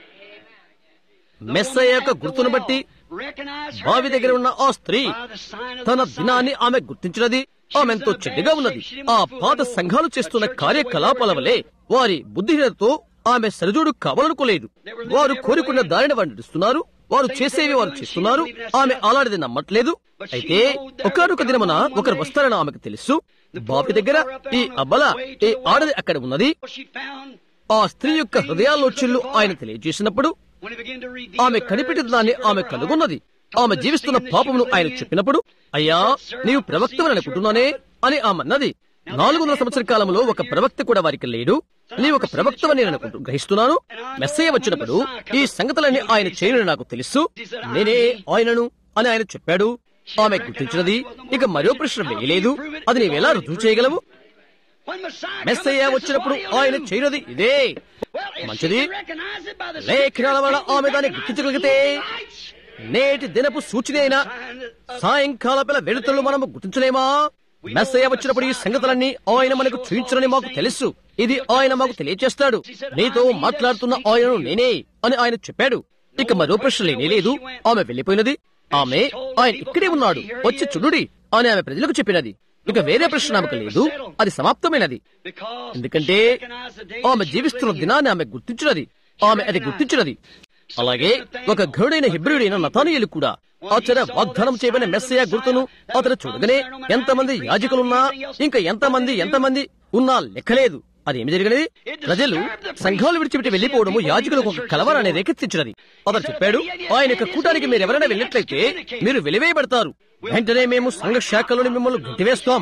మెస్సయ్య యొక్క గుర్తును బట్టి బావి దగ్గర ఉన్న ఆ స్త్రీ తన దినాన్ని ఆమె గుర్తించినది ఆమె ఎంతో చెడ్డగా ఉన్నది ఆ పాత సంఘాలు చేస్తున్న కార్యకలాపాల వలె వారి బుద్ధిహీనతతో ఆమె సరిజోడు కావాలనుకోలేదు వారు కోరుకున్న దారిని వారు నడుస్తున్నారు వారు చేసేవి వారు చేస్తున్నారు ఆమె అలాంటిది నమ్మట్లేదు అయితే ఒకనొక దినమున ఒకరు వస్తారని ఆమెకు తెలుసు బావి దగ్గర ఈ అబ్బల ఈ ఆడది అక్కడ ఉన్నది ఆ స్త్రీ యొక్క హృదయాల్లో చిల్లు ఆయన తెలియజేసినప్పుడు ఆమె కనిపెట్టిన దాన్ని ఆమె కనుగొన్నది ఆమె జీవిస్తున్న పాపమును ఆయన చెప్పినప్పుడు అయ్యా నీవు ప్రవక్తవని అనుకుంటున్నానే అని ఆమె అన్నది నాలుగు వందల సంవత్సర కాలంలో ఒక ప్రవక్త కూడా వారికి లేడు నీ ఒక ప్రవక్తవని నేను అనుకుంటూ గ్రహిస్తున్నాను మెస్సయ్య వచ్చినప్పుడు ఈ సంగతులన్నీ ఆయన చేయని నాకు తెలుసు నేనే ఆయనను అని ఆయన చెప్పాడు ఆమె గుర్తించినది ఇక మరో ప్రశ్న వేయలేదు అది నీవెలా రుజువు చేయగలవు మెస్సయ్య వచ్చినప్పుడు ఆయన చేయనది ఇదే మంచిది లేఖనాల వల్ల ఆమె దాన్ని గుర్తించగలిగితే నేటి దినపు సూచన అయిన సాయంకాల పిల్ల వెలుతులు మనము గుర్తించలేమా మెస్సయ్య వచ్చినప్పుడు ఈ సంగతులన్నీ ఆయన మనకు చూపించరని మాకు తెలుసు ఇది ఆయన మాకు తెలియచేస్తాడు నీతో మాట్లాడుతున్న ఆయనను నేనే అని ఆయన చెప్పాడు ఇక మరో ప్రశ్న లేనే లేదు ఆమె వెళ్లిపోయినది ఆమె ఆయన ఇక్కడే ఉన్నాడు వచ్చి చూడుడి అని ఆమె ప్రజలకు చెప్పినది ఇక వేరే ప్రశ్న ఆమెకు లేదు అది సమాప్తమైనది ఎందుకంటే ఆమె జీవిస్తున్న దినాన్ని ఆమె గుర్తించినది ఆమె అది గుర్తించినది అలాగే ఒక ఘరుడైన హిబ్రియుడైన నతానియలు కూడా అతను వాగ్దానం చేయబడిన మెస్సయ గుర్తును అతను చూడగానే ఎంతమంది యాజకులున్నా ఇంకా ఎంతమంది ఎంతమంది ఉన్నా లెక్కలేదు అది ఏమి జరిగినది ప్రజలు సంఘాలు విడిచిపెట్టి వెళ్లిపోవడము యాజకులకు ఒక కలవరాన్ని రేకెత్తించినది అతను చెప్పాడు ఆయన యొక్క కూటానికి మీరు ఎవరైనా వెళ్ళినట్లయితే మీరు వెలివేయబడతారు వెంటనే మేము సంఘ శాఖలోని మిమ్మల్ని గుట్టివేస్తాం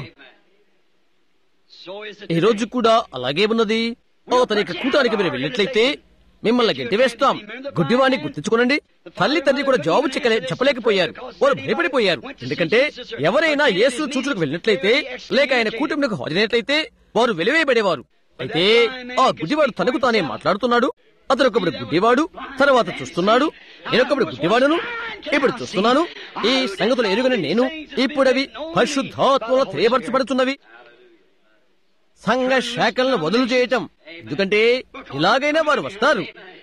So is it ఈ రోజు కూడా అలాగే ఉన్నది అతని యొక్క కూటానికి మీరు వెళ్ళినట్లయితే మిమ్మల్ని గెంటివేస్తాం గుడ్డివాణ్ణి గుర్తించుకోనండి తల్లి తండ్రి కూడా జవాబు చెక్కలే చెప్పలేకపోయారు వారు భయపడిపోయారు ఎందుకంటే ఎవరైనా యేసు చూచులకు వెళ్ళినట్లయితే లేక ఆయన కూటమికి హాజరైనట్లయితే వారు వెలివేయబడేవారు అయితే ఆ గుడ్డివాడు తనకు తానే మాట్లాడుతున్నాడు అతను ఒకప్పుడు గుడ్డివాడు తర్వాత చూస్తున్నాడు నేనొకప్పుడు గుడ్డివాడును ఇప్పుడు చూస్తున్నాను ఈ సంగతులు ఎరుగని నేను ఇప్పుడవి పరిశుద్ధాత్మలో తెలియపరచబడుతున్నవి సంఘ శాఖలను వదులు చేయటం ఎందుకంటే ఇలాగైనా వారు వస్తారు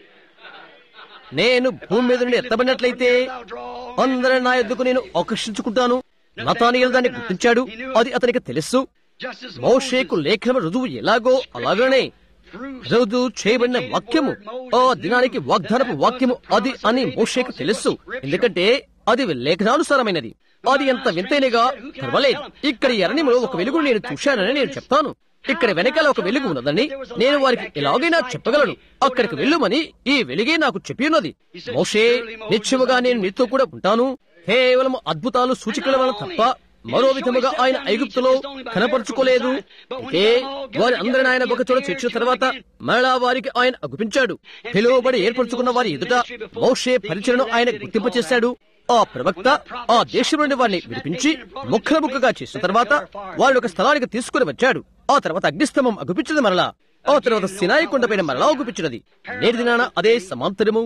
నేను భూమి మీద నుండి ఎత్తబడినట్లయితే అందరి నా ఎద్దుకు నేను ఆకర్షించుకుంటాను నతానియలు దాన్ని గుర్తించాడు అది అతనికి తెలుసు just as మోషేకు లేఖన రుజువు ఎలాగో అలాగనే రుజువు చేయబడిన వాక్యము ఆ దినానికి వాగ్దానపు వాక్యము అది అని మోషేకు తెలుసు ఎందుకంటే అది లేఖనానుసారమైనది అది ఎంత వింతైనగా పర్వాలేదు ఇక్కడ ఎరణిములో ఒక వెలుగు నేను చూశానని నేను చెప్తాను ఇక్కడ వెనకాల ఒక వెలుగు ఉన్నదని నేను వారికి ఎలాగైనా చెప్పగలను అక్కడికి వెళ్ళుమని ఈ వెలుగే నాకు చెప్పి ఉన్నది మోషే నిత్యముగా నేను నీతో కూడా ఉంటాను కేవలం అద్భుతాలు సూచికల వలన తప్ప మరో విధముగా ఆయన ఐగుప్తులో కనపరుచుకోలేదు అయితే వారి అందరిని ఆయన ఒక చోట చేర్చిన తర్వాత మరలా వారికి ఆయన అగుపించాడు పిలువబడి ఏర్పరచుకున్న వారి ఎదుట మోషే పరిచయను ఆయన గుర్తింపచేశాడు ఆ ప్రవక్త ఆ దేశం నుండి వారిని విడిపించి ముక్కల ముక్కగా చేసిన తర్వాత వాళ్ళు ఒక స్థలానికి తీసుకుని వచ్చాడు ఆ తర్వాత అగ్నిస్తంభం అగుపించదు మరలా ఆ తర్వాత సినాయి కొండపైన మరలా అగుపించినది నేటి దినాన అదే సమాంతరము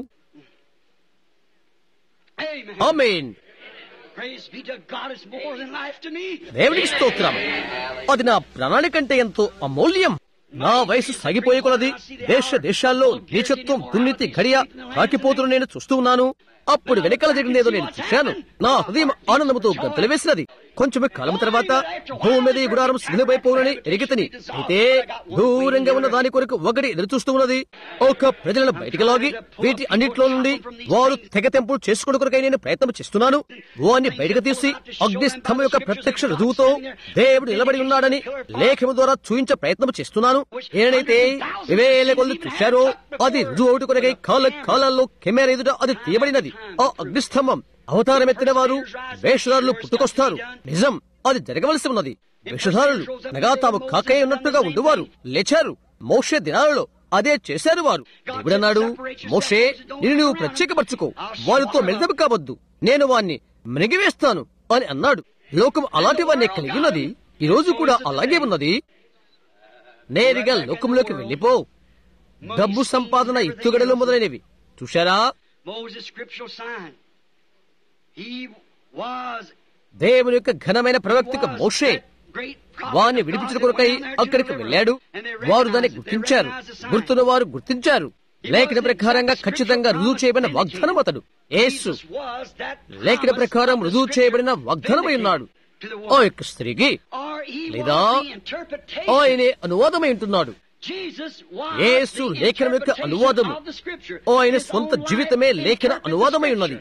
Amen. Amen Praise be to God. It's more than life to me. దేవునికి స్తోత్రం అది నా ప్రాణాని కంటే ఎంతో అమూల్యం నా వయసు సాగిపోయే కొలది దేశ దేశాల్లో నీచత్వం దుర్నీతి గడియ తాకిపోతున్న నేను చూస్తూ ఉన్నాను అప్పుడు వెనకాల జరిగినదేదో నేను చూశాను నా హృదయం ఆనందముతో గంతలు వేసినది కొంచెమే కాలం తర్వాత భూమి మీద ఈ గుడారం సిగ్నమైపోవునని ఎరిగితని అయితే దూరంగా ఉన్న దాని కొరకు ఒకటి ఎదురు చూస్తూ ఉన్నది ఒక ప్రజలను బయటికి లాగి వీటి అన్నింటిలో నుండి వారు తెగ తెంపులు చేసుకోవడం కొరకై నేను ప్రయత్నం చేస్తున్నాను వారిని బయటకు తీసి అగ్నిస్తంభం యొక్క ప్రత్యక్ష రుజువుతో దేవుడు నిలబడి ఉన్నాడని లేఖము ద్వారా చూయించ ప్రయత్నం చేస్తున్నాను ఏనైతే వివేల కొద్ది చూశారో అది రుజువు ఒకటి కొరకై కాల కాలాల్లో కెమెరా ఎదుట అది తీయబడినది ఆ అగ్నిస్తంభం అవతారమెత్తిన వారు వేషధారులు పుట్టుకొస్తారు నిజం అది జరగవలసి ఉన్నది వేషధారులు అనగా తాము కాకయ్య ఉన్నట్టుగా ఉండువారు లేచారు మోషే దినాలలో అదే చేశారు వారు దేవుడన్నాడు మోషే నిన్ను నువ్వు ప్రత్యేకపరచుకో వారితో మెలిదము కావద్దు నేను వాణ్ణి మృగివేస్తాను అని అన్నాడు లోకం అలాంటి వాణ్ణి కలిగి ఉన్నది ఈ రోజు కూడా అలాగే ఉన్నది నేరుగా లోకంలోకి వెళ్ళిపో డబ్బు సంపాదన ఎత్తుగడలు మొదలైనవి చూశారా Moses' scriptural sign. He was దేవుని యొక్క ఘనమైన ప్రవక్తిక మోషే వారిని విడిపించిన కొరకై అక్కడికి వెళ్ళాడు వారు దాన్ని గుర్తించారు గుర్తున్న వారు గుర్తించారు లేఖన ప్రకారంగా ఖచ్చితంగా రుజువు చేయబడిన వాగ్దానం అతడు యేసు లేఖన ప్రకారం రుజువు చేయబడిన వాగ్దానమై ఉన్నాడు ఆ యొక్క స్త్రీకి లేదా ఆయనే అనువాదమై ఉంటున్నాడు యేసు లేఖనం యొక్క అనువాదము ఆయన సొంత జీవితమే లేఖన అనువాదమై ఉన్నది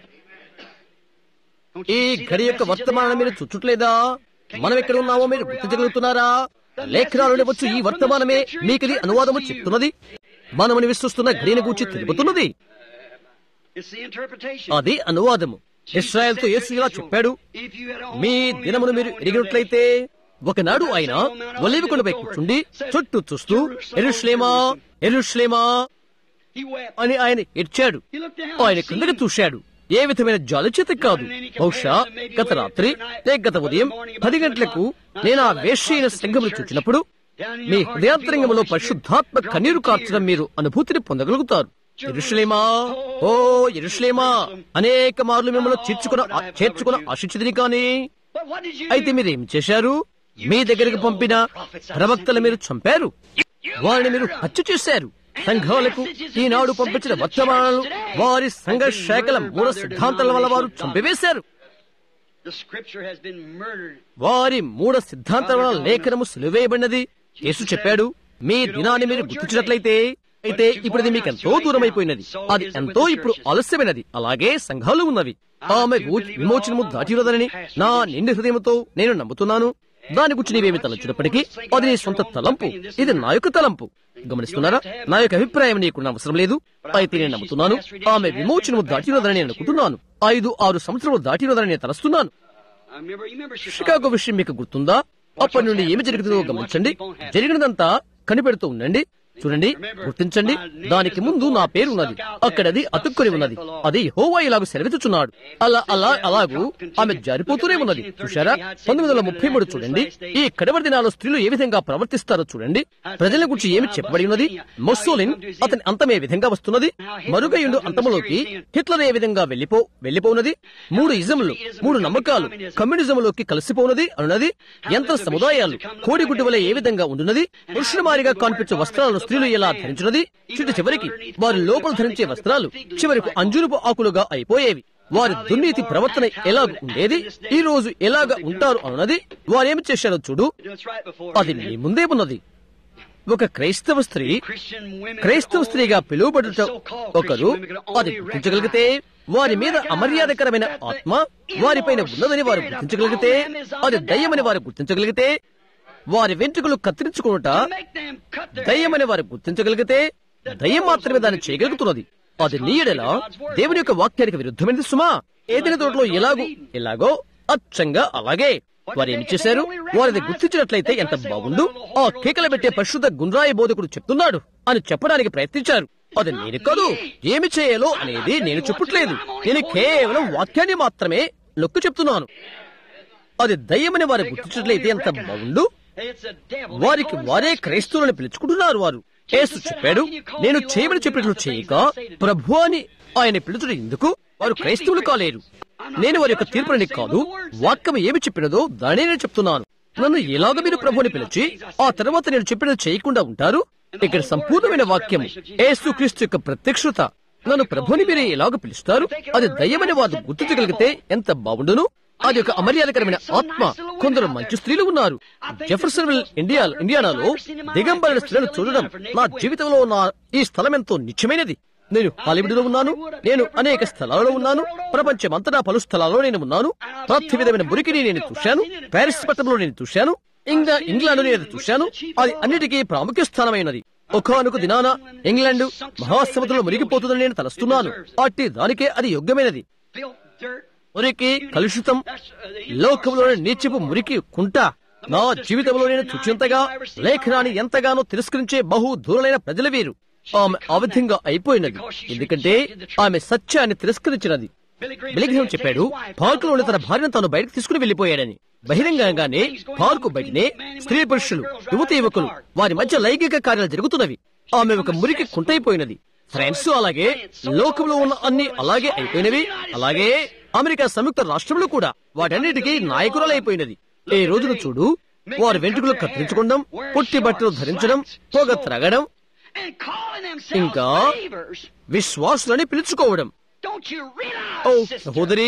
ఈ గడి యొక్క వర్తమానం మీరు చూచుట్లేదా మనం ఎక్కడ ఉన్నామో మీరు గుర్తించగలుగుతున్నారా లేఖనాలు వచ్చు ఈ వర్తమానమే మీకు ఇది అనువాదము చెప్తున్నది మనమని విశ్వస్తున్న గడిని గూర్చి తెలుపుతున్నది అది అనువాదము ఇస్రాయల్ తో యేసు ఇలా చెప్పాడు మీ దినమును మీరు ఎరిగినట్లయితే ఒకనాడు ఆయన ఒలివి కొండపై కూర్చుండి చుట్టూ చూస్తూ ఎరుశ్లేమా ఎరుశ్లేమా అని ఆయన ఏడ్చాడు ఆయన కిందకి చూశాడు ఏ విధమైన జాలిచేత కాదు బహుశా గత రాత్రి లేక గత ఉదయం పది గంటలకు నేను ఆ వేశ్యైన సంఘమును చూచినప్పుడు మీ హృదయాంతరంగంలో పరిశుద్ధాత్మ కన్నీరు కార్చడం మీరు అనుభూతిని పొందగలుగుతారు ఎరుషలేమా ఓ ఎరుషలేమా అనేక మార్లు మిమ్మల్ని చేర్చుకున్న చేర్చుకున్న ఆశించదని కానీ అయితే మీరేం చేశారు మీ దగ్గరికి పంపిన ప్రవక్తలు మీరు చంపారు వారిని మీరు హత్య చేశారు సంఘాలకు ఈనాడు పంపించిన వర్తమానాలు వారి సంఘ శాఖల మూల సిద్ధాంతాల వల్ల వారు చంపివేశారు వారి మూఢ సిద్ధాంతాల వల్ల లేఖనము సులువేయబడినది యేసు చెప్పాడు మీ దినాన్ని మీరు గుర్తించినట్లయితే అయితే ఇప్పుడు ఇది మీకు ఎంతో దూరం అయిపోయినది అది ఎంతో ఇప్పుడు ఆలస్యమైనది అలాగే సంఘాలు ఉన్నవి ఆమె విమోచనము దాటిరదనని నా నిండి హృదయంతో నేను నమ్ముతున్నాను దాని గురించి నీవేమి తలంచినప్పటికీ అది నీ సొంత తలంపు ఇది నా యొక్క తలంపు గమనిస్తున్నారా నా యొక్క అభిప్రాయం నీకు అవసరం లేదు అయితే నేను నమ్ముతున్నాను ఆమె విమోచనము దాటినదని నేను అనుకుంటున్నాను ఐదు ఆరు సంవత్సరములు దాటినదని నేను తలస్తున్నాను I remember, you remember Chicago. Chicago విషయం మీకు గుర్తుందా అప్పటి నుండి ఏమి జరుగుతుందో గమనించండి జరిగినదంతా కనిపెడుతూ ఉండండి చూడండి గుర్తించండి దానికి ముందు నా పేరు ఉన్నది అక్కడది అతుక్కుని ఉన్నది అది హోవా ఇలాగ సెలవిచ్చుచున్నాడు అలా అలా అలాగూ ఆమె జారిపోతూనే ఉన్నది చూశారా పంతొమ్మిది వందల ముప్పై మూడు చూడండి ఈ కడవరి దినాల్లో స్త్రీలు ఏ విధంగా ప్రవర్తిస్తారో చూడండి ప్రజల గురించి ఏమి చెప్పబడి ఉన్నది మొస్సోలిన్ అతని అంతం ఏ విధంగా వస్తున్నది మరుగయుండు అంతములోకి హిట్లర్ ఏ విధంగా వెళ్లిపో వెళ్లిపోవున్నది మూడు ఇజములు మూడు నమ్మకాలు కమ్యూనిజంలోకి కలిసిపోవున్నది అనున్నది యంత్ర సముదాయాలు కోడిగుడ్డు వలె ఏ విధంగా ఉండున్నది పురుషులమారిగా కనిపించే వస్త్రాలను స్త్రీలు ఎలా ధరించినది చిట్టు చివరికి వారి లోపల ధరించే వస్త్రాలు చివరికి అంజురుపు ఆకులుగా అయిపోయేవి వారి దుర్నీతి ప్రవర్తన ఎలాగ ఉండేది ఈ రోజు ఎలాగ ఉంటారు అన్నది వారేమి చేశారో చూడు That's right before అది మీ ముందే ఉన్నది ఒక క్రైస్తవ స్త్రీ Christian women. క్రైస్తవ స్త్రీగా పిలువబడుట So-called ఒకరు Christian women could అది only గుర్తించగలిగితే వారి మీద అమర్యాదకరమైన ఆత్మ వారిపైన ఉన్నదని వారు గుర్తించగలిగితే అది దయ్యమని వారు గుర్తించగలిగితే వారి వెంట్రుకలు కత్తిరించుకునుట make them cut their దయ్యమని వారు గుర్తించగలిగితే దయ్యం మాత్రమే దాన్ని చేయగలుగుతున్నది అది నీడలా దేవుని యొక్క వాక్యానికి విరుద్ధమైనది సుమా ఏదైనా తోటలో ఎలాగో ఎలాగో అచ్చంగా అలాగే వారు ఏమి చేశారు వారిది గుర్తించినట్లయితే ఎంత బాగుండు ఆ కేకలు పెట్టే పరిశుద్ధ గుండ్రాయి బోధకుడు చెప్తున్నాడు అని చెప్పడానికి ప్రయత్నించారు అది నేను కాదు ఏమి చేయాలో అనేది నేను చెప్పట్లేదు నేను కేవలం వాక్యాన్ని మాత్రమే నొక్కు చెప్తున్నాను అది దయ్యమని వారు గుర్తించినట్లయితే ఎంత బాగుండు It's a devil. వారికి వారే క్రైస్తవులను పిలుచుకుంటున్నారు వారు యేసు చెప్పాడు నేను చేయమని చెప్పినట్లు చేయక ప్రభు అని ఆయన పిలుచుడు ఎందుకు వారు క్రైస్తవులు కాలేరు నేను వారి యొక్క తీర్పుని కాదు వాక్యం ఏమి చెప్పినదో దానే నేను చెప్తున్నాను నన్ను ఎలాగ మీరు ప్రభుని పిలిచి ఆ తర్వాత నేను చెప్పినది చేయకుండా ఉంటారు ఇక్కడ సంపూర్ణమైన వాక్యం యేసు క్రీస్తు యొక్క ప్రత్యక్షత నన్ను ప్రభుని మీరు ఎలాగ పిలుస్తారు అది దయ్యమని వారు గుర్తించగలిగితే ఎంత బాగుండును అది ఒక అమర్యాదకరమైన ఆత్మ కొందరు మంచి స్త్రీలు ఉన్నారు జెఫర్సన్ ఇండియా ఇండియానాలో దిగంబరిన స్త్రీలను చూడడం నా జీవితంలో నా ఈ స్థలం ఎంతో నిత్యమైనది నేను హాలీవుడ్ లో ఉన్నాను నేను అనేక స్థలాలలో ఉన్నాను ప్రపంచమంతటా పలు స్థలాల్లో నేను ఉన్నాను ప్రతి విధమైన మురికిని నేను చూశాను ప్యారిస్ పట్టణంలో నేను చూశాను ఇంకా ఇంగ్లాండ్ నేను చూశాను అది అన్నిటికీ ప్రాముఖ్య స్థానమైనది ఒకనొక దినాన ఇంగ్లాండ్ మహాసముద్రంలో మునిగిపోతుందని నేను తలస్తున్నాను అట్టి దానికే అది యోగ్యమైనది Built dirt. మురికి కలుషితం That's, uh, the- లోకంలోని నీచిపు మురికి కుంట నా జీవితంలో నేను చూచినంతగా లేఖనాన్ని ఎంతగానో తిరస్కరించే బహు దూరమైన ప్రజల వీరు ఆమె ఆ విధంగా అయిపోయినది ఎందుకంటే ఆమె సత్యాన్ని తిరస్కరించినది Billy Graham బెలిగ్రహం said he had చెప్పాడు taken his wife పార్కులోని తన భార్యను తాను బయటకు తీసుకుని వెళ్లిపోయాడని బహిరంగంగానే పార్కు బయటనే స్త్రీ పురుషులు యువతి యువకులు వారి మధ్య లైంగిక కార్యాలు జరుగుతున్నవి ఆమె ఒక మురికి కుంటైపోయినది ఫ్రాన్స్ అలాగే లోకంలో ఉన్న అన్ని అలాగే అయిపోయినవి అలాగే అమెరికా సంయుక్త రాష్ట్రంలో కూడా వాటన్నిటికీ నాయకురాలైపోయినది ఈ రోజును చూడు వారి వెంట్రుకలు కత్తిరించుకోవడం పొట్టి బట్టలు ధరించడం పొగ త్రగడం And calling themselves ఇంకా believers. విశ్వాసులని పిలుచుకోవడం Don't you oh realize, sister? సహోదరి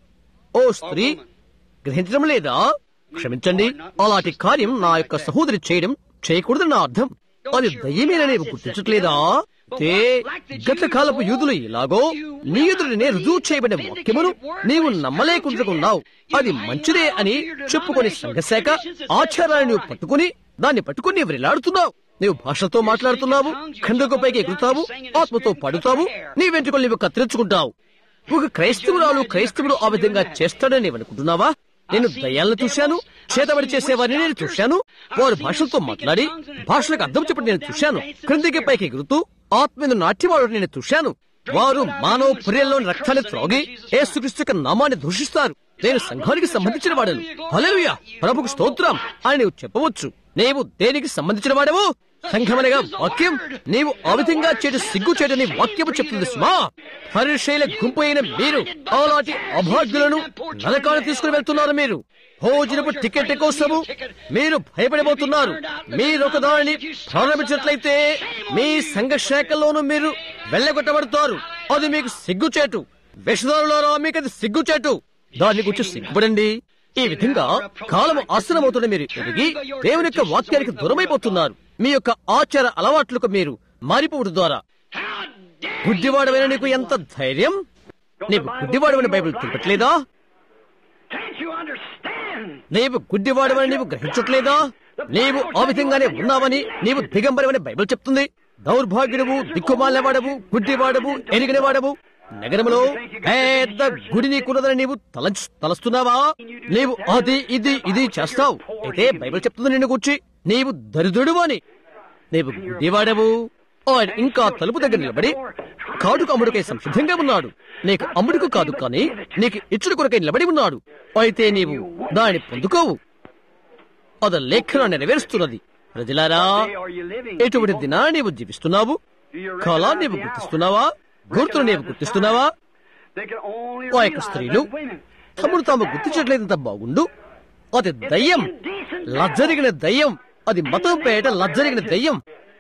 ఓ స్త్రీ గ్రహించడం లేదా క్షమించండి అలాంటి కార్యం నా యొక్క సహోదరి చేయడం చేయకూడదని నా అర్థం అది దయ్యమేనా నీవు గుర్తించట్లేదా తే గత కాలపు యూదులు ఇలాగో నీ ఎదురునే రుజువు చేయబడిన వాక్యమును నీవు నమ్మలేకుంటున్నావు అది మంచిదే అని చెప్పుకొని సంఘశాఖ ఆచారాన్ని నువ్వు పట్టుకుని దాన్ని పట్టుకుని నీవు వెళ్లాడుతున్నావు నీవు భాషతో మాట్లాడుతున్నావు ఖండకుపైకి ఎగురుతావు ఆత్మతో పడుతావు నీ వెంట్రుకలు నీవు కత్తిరించుకుంటావు ఒక క్రైస్తవురాలు క్రైస్తవుడు ఆ విధంగా చేస్తాడని నీవు అనుకుంటున్నావా నేను దయ్యాలను చూశాను చేతబడి చేసేవారిని నేను చూశాను వారు భాషలతో మాట్లాడి భాషలకు అర్థం చెప్పడం నేను చూశాను క్రిందికి పైకి ఎగురుతూ ఆత్మీయ నాట్యవాడు నేను చూశాను వారు మానవ పుర్రెల్లోని రక్తాన్ని త్రాగి ఏసుక్రీస్తు యొక్క నామాన్ని దూషిస్తారు నేను సంఘానికి సంబంధించిన వాడను హల్లెలూయా ప్రభుకు స్తోత్రం అని నీవు చెప్పవచ్చు నీవు దేనికి సంబంధించిన వాడవు సంఘమనగా వాక్యం నీవు ఆ విధంగా చేటు సిగ్గు చేయడని వాక్యము చెప్తుంది సుమా పరిశైల గుంపు అయిన మీరు అలాంటి అభాగ్యులను నరకాన్ని తీసుకుని వెళ్తున్నారు మీరు భోజనపు టికెట్ కోసము మీరు భయపడిపోతున్నారు మీరు ఒక దానిని ప్రారంభించినట్లయితే మీ సంఘ శాఖల్లోనూ మీరు వెళ్ళగొట్టబడతారు అది మీకు సిగ్గుచేటు విషదారులారా మీకు అది సిగ్గుచేటు దాని గురించి సిగ్గుపడండి ఈ విధంగా కాలం ఆసనమవుతున్న మీరు ఎదిగి దేవుని యొక్క వాక్యానికి దూరమైపోతున్నారు మీ యొక్క ఆచార అలవాట్లకు మీరు మారిపోవడం ద్వారా How dare గుడ్డివాడమైన నీకు ఎంత ధైర్యం నీకు గుడ్డివాడమైన బైబిల్ తెలిపట్లేదా Can't you understand నీవు గుడ్డివాడవని నీవు గ్రహించట్లేదా నీవు ఆ విధంగానే ఉన్నావని నీవు దిగంబరమని బైబిల్ చెప్తుంది దౌర్భాగ్యుడవు దిక్కుమాలవాడవు గుడ్డివాడవు ఎరిగినవాడవు నగరంలో పెద్ద గుడి నీకున్నదని నీవు తలంచు తలస్తున్నావా నీవు అది ఇది ఇది చేస్తావు అయితే బైబిల్ చెప్తుంది నిన్ను కూర్చి నీవు దరిద్రుడు అని నీవు గుడ్డివాడవు ఆయన ఇంకా తలుపు దగ్గర నిలబడి కాడుకు అమ్ముడికై సంసిద్ధంగా ఉన్నాడు నీకు అమ్ముడుకు కాదు కానీ నీకు ఇచ్చుడు కొరకై నిలబడి ఉన్నాడు అయితే నీవు దాన్ని పొందుకోవు అది లేఖనం నెరవేరుస్తున్నది ప్రజలారా ఎటువంటి దినా నీవు జీవిస్తున్నావు కళ నీవు గుర్తిస్తున్నావా గుర్తులు నీవు గుర్తిస్తున్నావా ఆ యొక్క స్త్రీలు తమను తాము గుర్తించట్లేదంత బాగుండు అది దయ్యం లజ్జరిగిన దయ్యం అది మతం పేట లజ్జరిగిన దయ్యం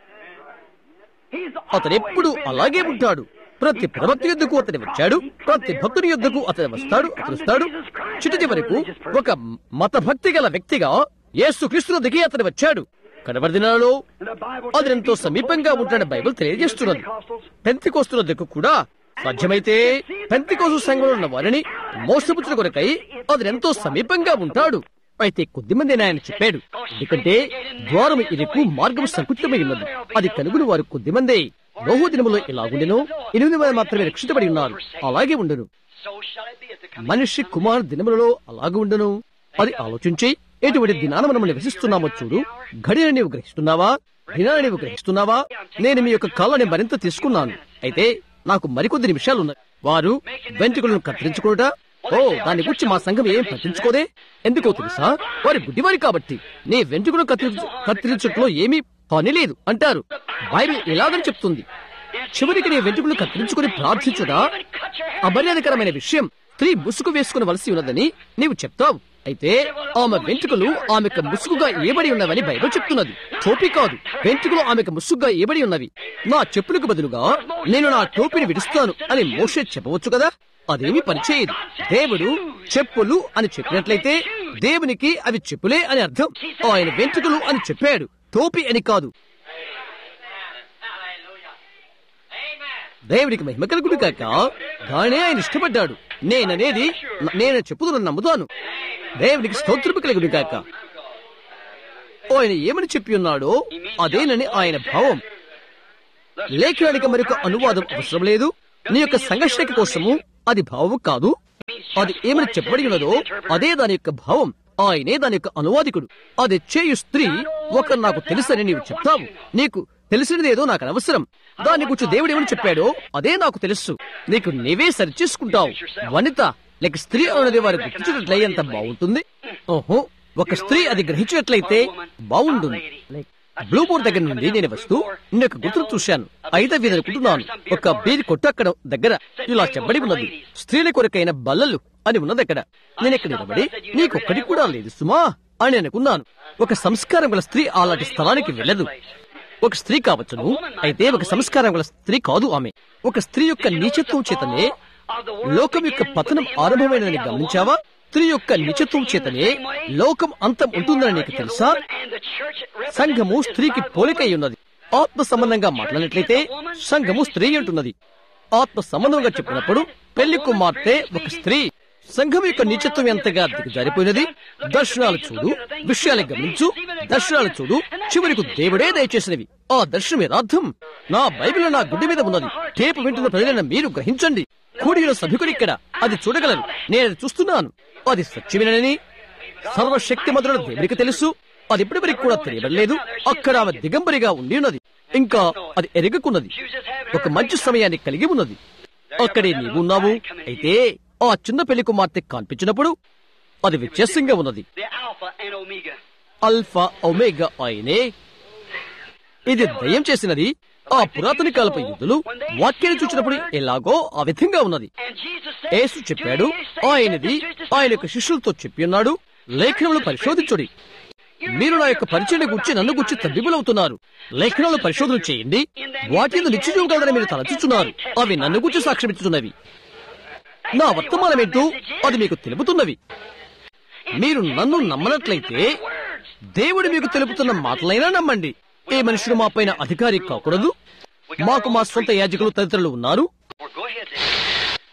అతను ఎప్పుడు అలాగే ఉంటాడు ప్రతి ప్రవక్త యుద్ధకు అతను వచ్చాడు ప్రతి భక్తుని యుద్ధకు అతను వస్తాడు అతను వస్తాడు చిటి వరకు ఒక మత భక్తి గల వ్యక్తిగా యేసు క్రీస్తు దిగి అతను వచ్చాడు కడవరి దినాలలో అది ఎంతో సమీపంగా ఉంటాడని బైబిల్ తెలియజేస్తున్నది పెంతికోస్తున్న దిక్కు కూడా సాధ్యమైతే పెంతికోసు సంఘంలో ఉన్న వారిని మోసపుచ్చిన కొరకై అది ఎంతో సమీపంగా ఉంటాడు అయితే కొద్దిమంది ఆయన చెప్పాడు ఎందుకంటే ద్వారం ఇరుకు మార్గం సంకుచితమై ఉన్నది అది కనుగొని వారు కొద్దిమందే బహు దినములో ఇలాగుండెను ఎనిమిది మంది మాత్రమే రక్షించబడి ఉన్నారు అలాగే ఉండను మనిషి కుమార్ దినములలో అలాగే ఉండను అది ఆలోచించి ఎటువంటి దినాన మనం నివసిస్తున్నామో చూడు గడియ నీవు గ్రహిస్తున్నావా దినాన్ని నీవు గ్రహిస్తున్నావా నేను మీ యొక్క కాళ్ళని మరింత తీసుకున్నాను అయితే నాకు మరికొద్ది నిమిషాలు ఉన్నాయి వారు వెంట్రుకలను కత్తిరించుకుంటా ఓ దాని గురించి మా సంఘం ఏం పట్టించుకోదే ఎందుకో తెలుసా వారి గుడ్డివారి కాబట్టి నీ వెంట్రుకను కత్తిరించు కత్తిరించట్లో ఏమీ పని లేదు అంటారు బైబిల్ ఎలాగని చెప్తుంది చివరికి నీ వెంట్రుకలు కత్తిరించుకుని ప్రార్థించుట అమర్యాదకరమైన విషయం స్త్రీ ముసుగు వేసుకునవలసి ఉన్నదని నీవు చెప్తావు అయితే ఆమె వెంట్రుకలు ఆమెకు ముసుగుగా ఏబడి ఉన్నవని బైబిల్ చెప్తున్నది టోపీ కాదు వెంట్రుకలు ఆమెకు ముసుగుగా ఏబడి ఉన్నవి నా చెప్పులకు బదులుగా నేను నా టోపీని విడుస్తాను అని మోషే చెప్పవచ్చు కదా అదేమి పనిచేయదు దేవుడు చెప్పులు అని చెప్పినట్లయితే దేవునికి అవి చెప్పులే అని అర్థం ఆయన వెంట్రుకలు అని చెప్పాడు టోపీ అని కాదు దేవుడికి మహిమ కలుగుడు కాక గానే ఆయన ఇష్టపడ్డాడు నేననేది నేను చెప్పుదును నమ్ముతాను దేవుడికి స్తోత్రము కలుగుడు కాక ఆయన ఏమని చెప్పి ఉన్నాడో అదేనని ఆయన భావం లేఖనానికి మరొక అనువాదం అవసరం లేదు నీ యొక్క సంఘర్షణ కోసము అది భావం కాదు అది ఏమని చెప్పబడి ఉన్నదో అదే దాని యొక్క భావం ఆయనే దాని యొక్క అనువాదికుడు అది చేయు స్త్రీ ఒక నాకు తెలుసని నీవు చెప్తావు నీకు తెలిసినదేదో నాకు అనవసరం దాని గురించి దేవుడు ఏమని చెప్పాడో అదే నాకు తెలుసు నీకు నీవే సరిచేసుకుంటావు వనిత లేక స్త్రీ అన్నది వారి గుర్తించినట్లయితే ఎంత బాగుంటుంది ఓహో ఒక స్త్రీ అది గ్రహించినట్లయితే బాగుంటుంది బ్లూ బోర్డ్ దగ్గర నుండి నేను వస్తూ నేను ఒక గుర్తును చూశాను అయితే అనుకుంటున్నాను ఒక బీరి కొట్టు అక్కడ దగ్గర ఇలా చెప్పబడి ఉన్నది స్త్రీల కొరకైన బల్లలు అని ఉన్నది అక్కడ నేను ఇక్కడ నిలబడి నీకొక్కటి కూడా లేదు సుమా అని అనుకున్నాను ఒక సంస్కారం గల స్త్రీ అలాంటి స్థలానికి వెళ్ళదు ఒక స్త్రీ కావచ్చును అయితే ఒక సంస్కారం గల స్త్రీ కాదు ఆమె ఒక స్త్రీ యొక్క నీచత్వం చేతనే లోకం యొక్క పతనం ఆరంభమైనదని గమనించావా స్త్రీ యొక్క నిచత్వం చేతనే లోకం అంతం ఉంటుందని నీకు తెలుసా సంఘము స్త్రీకి పోలికై ఉన్నది ఆత్మ సంబంధంగా మాట్లాడినట్లయితే సంఘము స్త్రీ అంటున్నది ఆత్మ సంబంధంగా చెప్పినప్పుడు పెళ్లి కుమార్తె ఒక స్త్రీ సంఘం యొక్క నిచత్వం ఎంతగా దిగజారిపోయినది దర్శనాలు చూడు విషయాలు గమనించు దర్శనాలు చూడు చివరికి దేవుడే దయచేసినవి ఆ దర్శనం యథార్థం నా బైబిల్ నా గుడ్డి మీద ఉన్నది టేపు వింటున్న ప్రజలైన మీరు గ్రహించండి కూడిన సభికుడు ఇక్కడ అది చూడగలరు నేను అది చూస్తున్నాను అది సత్యమేనని సర్వశక్తి మధుర దేవుడికి తెలుసు అది ఇప్పటివరకు కూడా తెలియబడలేదు అక్కడ ఆమె దిగంబరిగా ఉండి ఉన్నది ఇంకా అది ఎరగకున్నది ఒక మంచి సమయాన్ని కలిగి ఉన్నది అక్కడే నీవు ఉన్నావు అయితే ఆ చిన్న పెళ్లి కుమార్తె కనిపించినప్పుడు అది వ్యత్యాసంగా ఉన్నది అల్ఫా ఒమేగా ఆయనే ఇది దయ్యం చేసినది ఆ పురాతన కాలపు యుద్ధులు వాక్యాన్ని చూసినప్పుడు ఎలాగో ఆ విధంగా ఉన్నది యేసు చెప్పాడు ఆయనది ఆయన యొక్క శిష్యులతో చెప్పి ఉన్నాడు లేఖనములు పరిశోధించుడి మీరు నా యొక్క పరిచయం గురించి నన్ను గురించి తబ్బిబులవుతున్నారు లేఖనాలు పరిశోధన చేయండి వాటి నిత్యం కలదని మీరు తలచుచున్నారు అవి నన్ను గురించి సాక్ష్యమిచ్చుతున్నవి నా వర్తమానమేంటో అది మీకు తెలుపుతున్నవి మీరు నన్ను నమ్మనట్లయితే దేవుడు మీకు తెలుపుతున్న మాటలైనా నమ్మండి ఏ మనుషుడు మా పైన అధికారి కాకూడదు మాకు మా సొంత యాజకులు తదితరులు ఉన్నారు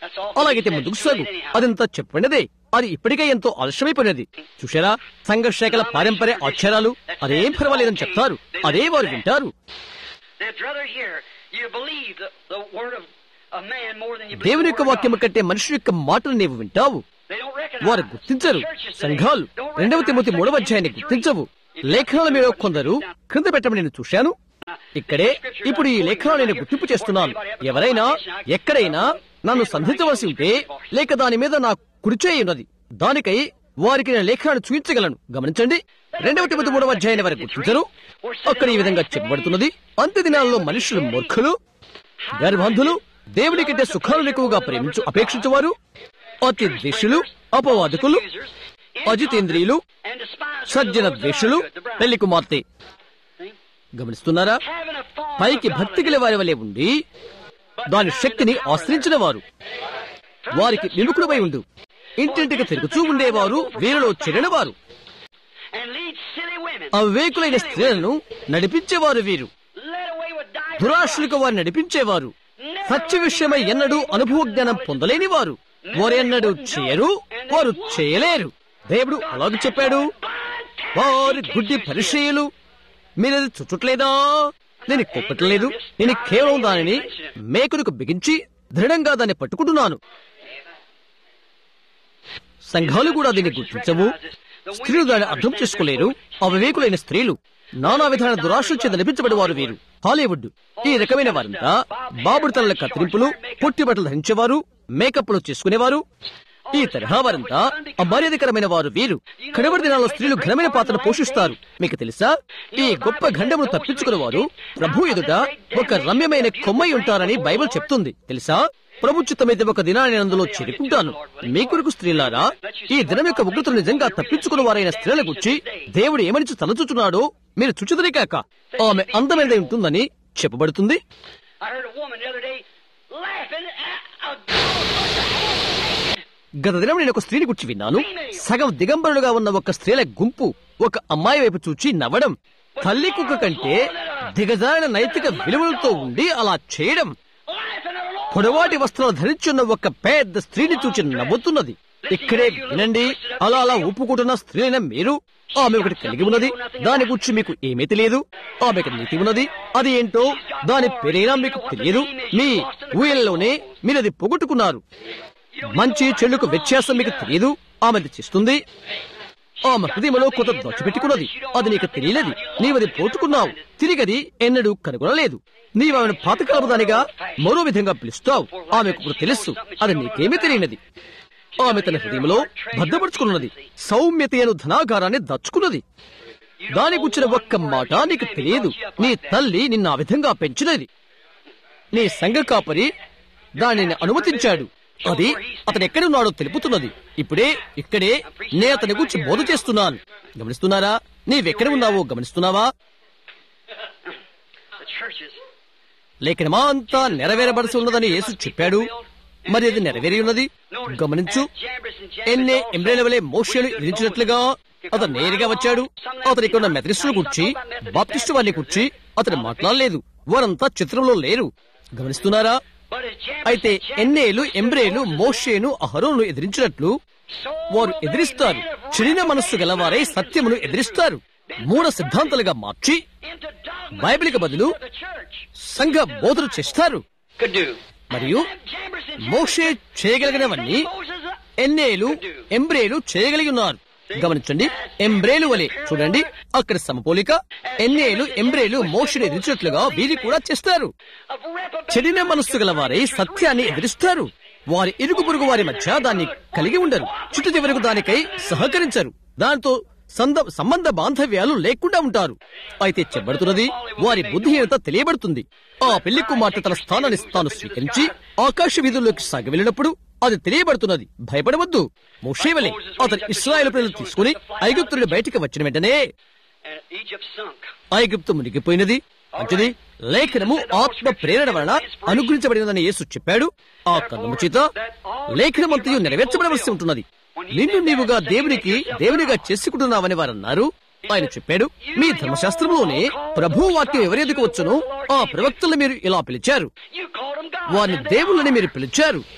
అలాగైతే ముందుకు సాగు అదంతా చెప్పండిదే అది ఇప్పటికే ఎంతో ఆలస్యమైపోయినది చూశారా సంఘర్షేకల పారంపర్య ఆచారాలు అదేం పర్వాలేదని చెప్తారు అదే వారు వింటారు They'd rather hear you believe the, the word of a man more than you believe దేవుని the యొక్క word of వాక్యం God. కంటే మనుషుల యొక్క మాటలు నీవు వింటావు They don't recognize. వారు గుర్తించరు Churches today సంఘాలు don't రెండవ recognize తిమ్మతి మూడవ Second అధ్యాయాన్ని Timothy గుర్తించవు three. లేఖనాల మీద కొందరు క్రింద పెట్టమని నేను చూశాను ఇక్కడే ఇప్పుడు ఈ లేఖనాలు నేను గుర్తింపు చేస్తున్నాను ఎవరైనా ఎక్కడైనా నన్ను సంధించవలసి ఉంటే లేక దాని మీద నా కుడిచేయి ఉన్నది దానికై వారికి నేను లేఖనాన్ని చూపించగలను గమనించండి రెండవ తిమ్మతి మూడవ అధ్యాయాన్ని వారు గుర్తించరు అక్కడ ఈ విధంగా చెప్పబడుతున్నది అంత్య దినాల్లో మనుషులు మూర్ఖులు గర్భంధులు దేవుని కంటే సుఖాలను ఎక్కువగా ప్రేమించు అపేక్షించువారు అతి ద్వేషులు అపవాదకులు అజితేంద్రియులు And despise సజ్జన those that are ద్వేషులు good, the brown. పెళ్లి కుమార్తె See? గమనిస్తున్నారా Having a form పైకి of భక్తి గల వారి వలె ఉండి దాని శక్తిని ఆశ్రయించిన వారు వారికి విముఖులపై ఉండు ఇంటింటికి తిరుగుతూ ఉండేవారు వీరిలో చెడిన వారు and lead silly women. అవివేకులైన స్త్రీలను నడిపించేవారు వీరు Led away with divers దురాశులకు వారు నడిపించేవారు సత్య విషయమై ఎన్నడూ అనుభవ జ్ఞానం పొందలేని వారు వారు ఎన్నడూ చేయరు వారు చేయలేరు దేవుడు అలాగ చెప్పాడు వారి గుడ్డి పరిచయులు మీరది చుట్టట్లేదా నేను కొప్పట్లేదు నేను కేవలం దానిని మేకులకు బిగించి దృఢంగా దాన్ని పట్టుకుంటున్నాను సంఘాలు కూడా దీన్ని గుర్తించవు స్త్రీలు దాన్ని అర్థం చేసుకోలేరు అవివేకులైన స్త్రీలు నానా విధాన దురాశలు చేత నడిపించబడి వారు వీరు హాలీవుడ్ ఈ రకమైన వారంతా బాబుడి తలల కత్తిరింపులు పొట్టి బట్టలు ధరించేవారు మేకప్లు చేసుకునేవారు ఈ తరహా వారంతా అమర్యాదకరమైన వారు వీరు కడవరి దినాల్లో స్త్రీలు ఘనమైన పాత్రను పోషిస్తారు మీకు తెలుసా ఈ గొప్ప గండమును తప్పించుకున్న వారు ప్రభు ఎదుట ఒక రమ్యమైన కొమ్మై ఉంటారని బైబిల్ చెప్తుంది తెలుసా ప్రభు చిత్తమైతే ఒక దినాన్ని నేను అందులో చేరుకుంటాను మీ కొరకు స్త్రీలారా ఈ దినం యొక్క ఉగ్రతను నిజంగా తప్పించుకున్న వారైన స్త్రీల గురించి దేవుడు ఏమని తలచుచున్నాడో మీరు చుచుదరి కాక ఆమె అందమైనది ఉంటుందని చెప్పబడుతుంది I heard a woman the other day laughing at a గత దినం నేను ఒక స్త్రీని గురించి విన్నాను సగం దిగంబరులుగా ఉన్న ఒక స్త్రీల గుంపు ఒక అమ్మాయి వైపు చూచి నవ్వడం తల్లి కుక్క కంటే దిగజారిన నైతిక విలువలతో ఉండి అలా చేయడం laughing at a Lord. పొడవాటి వస్త్రాలు ధరించున్న ఒక పెద్ద స్త్రీని చూచి నవ్వుతున్నది ఇక్కడే వినండి అలా అలా ఊపుకుంటున్న స్త్రీలైన మీరు ఆమె ఒకటి కలిగి ఉన్నది దాని గురించి మీకు ఏమీ తెలియదు ఆమెకు నీతి ఉన్నది అది ఏంటో దాని పేరైనా మీకు తెలియదు మీ ఊయల్లోనే మీరు అది పోగొట్టుకున్నారు మంచి చెడుకు వ్యత్యాసం మీకు తెలియదు ఆమెది చేస్తుంది ఆమె హృదయంలో కొంత దోచిపెట్టుకున్నది అది నీకు తెలియలేదు నీవది పోట్టుకున్నావు తిరిగది ఎన్నడూ కనుగొనలేదు నీవు ఆమెను పాతకాలపు దానిగా మరో విధంగా పిలుస్తావు ఆమెకు ఇప్పుడు తెలుసు అది నీకేమీ తెలియనది ఆమె తన హృదయంలో భద్రపరుచుకున్నది సౌమ్యతయను ధనాగారాన్ని దచ్చుకున్నది దాని గుచ్చిన ఒక్క మాట నీకు తెలియదు నీ తల్లి నిన్న ఆ విధంగా పెంచినది నీ సంఘ కాపరి దానిని అనుమతించాడు అది అతను ఎక్కడున్నాడో తెలుపుతున్నది ఇప్పుడే ఇక్కడే నే అతని గురించి బోధ చేస్తున్నాను గమనిస్తున్నారా నీవెక్కడ ఉన్నావో గమనిస్తున్నావా The churches. లేఖనమా అంతా నెరవేరబడిసి ఉన్నదని యేసు చెప్పాడు మరి అది నెరవేరి ఉన్నది గమనించు ఎన్నే ఎంబ్రేల వలె మోషేలు ఎదిరించినట్లుగా అతను నేరుగా వచ్చాడు అతను ఇక్కడ ఉన్న మెథడిస్టులు కూర్చి బాప్టిస్టు వారిని కూర్చి అతను మాట్లాడలేదు వారంతా చిత్రంలో లేరు గమనిస్తున్నారా But as Jambres అయితే and Jambres ఎన్నేలు pushed ఎంబ్రేలు the మోషేను అహరోను ఎదిరించినట్లు so వారు they ఎదిరిస్తారు men of చెడిన మనస్సు reprobate గలవారై minds సత్యమును concerning ఎదిరిస్తారు truth. మూఢ సిద్ధాంతాలుగా మార్చి Into dogma బైబిల్కి బదులు for the church. సంఘ బోధన చేస్తారు Could do. మరియు మోషే చేయగలిగినవన్నీ ఎన్నేలు ఎంబ్రేలు చేయగలిగి ఉన్నారు గమనించండి ఎంబ్రేలు వలె చూడండి అక్కడ సమపోలిక ఎన్నేలు ఎంబ్రేలు మోషని ఎదిరించినట్లుగా వీరి కూడా చేస్తారు చెడిన మనస్సు గల వారై సత్యాన్ని ఎదిరిస్తారు వారి ఇరుగు పొరుగు వారి మధ్య దాన్ని కలిగి ఉండరు చుట్టూ చివరకు దానికై సహకరించరు దానితో సంద సంబంధ బాంధవ్యాలు లేకుండా ఉంటారు అయితే చెప్పబడుతున్నది వారి బుద్ధిహీనత తెలియబడుతుంది ఆ పెళ్లి కుమార్తె తన స్థానాన్ని తాను స్వీకరించి ఆకాశ వీధుల్లోకి సాగి వెళ్ళినప్పుడు అది తెలియబడుతున్నది భయపడవద్దు మోషేవలే అతను ఇస్రాయేల్ ప్రజలు తీసుకుని ఐగుప్తుడి బయటికి వచ్చిన వెంటనే And Egypt sunk. ఐగుప్తు మునిగిపోయినది మంచిది లేఖనము ఆత్మ ప్రేరణ వలన అనుగ్రహించబడినదని యేసు చెప్పాడు ఆ కన్నము చేత లేఖనమంతయు నెరవేర్చబడవలసి ఉంటున్నది నిన్ను నీవుగా దేవునికి దేవునిగా చేసుకుంటున్నావని వారన్నారు ఆయన చెప్పాడు మీ ధర్మశాస్త్రంలోనే ప్రభు వాక్యం ఎవరి ఎదుకు వచ్చునో ఆ ప్రవక్తలు మీరు ఇలా పిలిచారు You called them God. వారిని దేవుళ్ళని మీరు పిలిచారు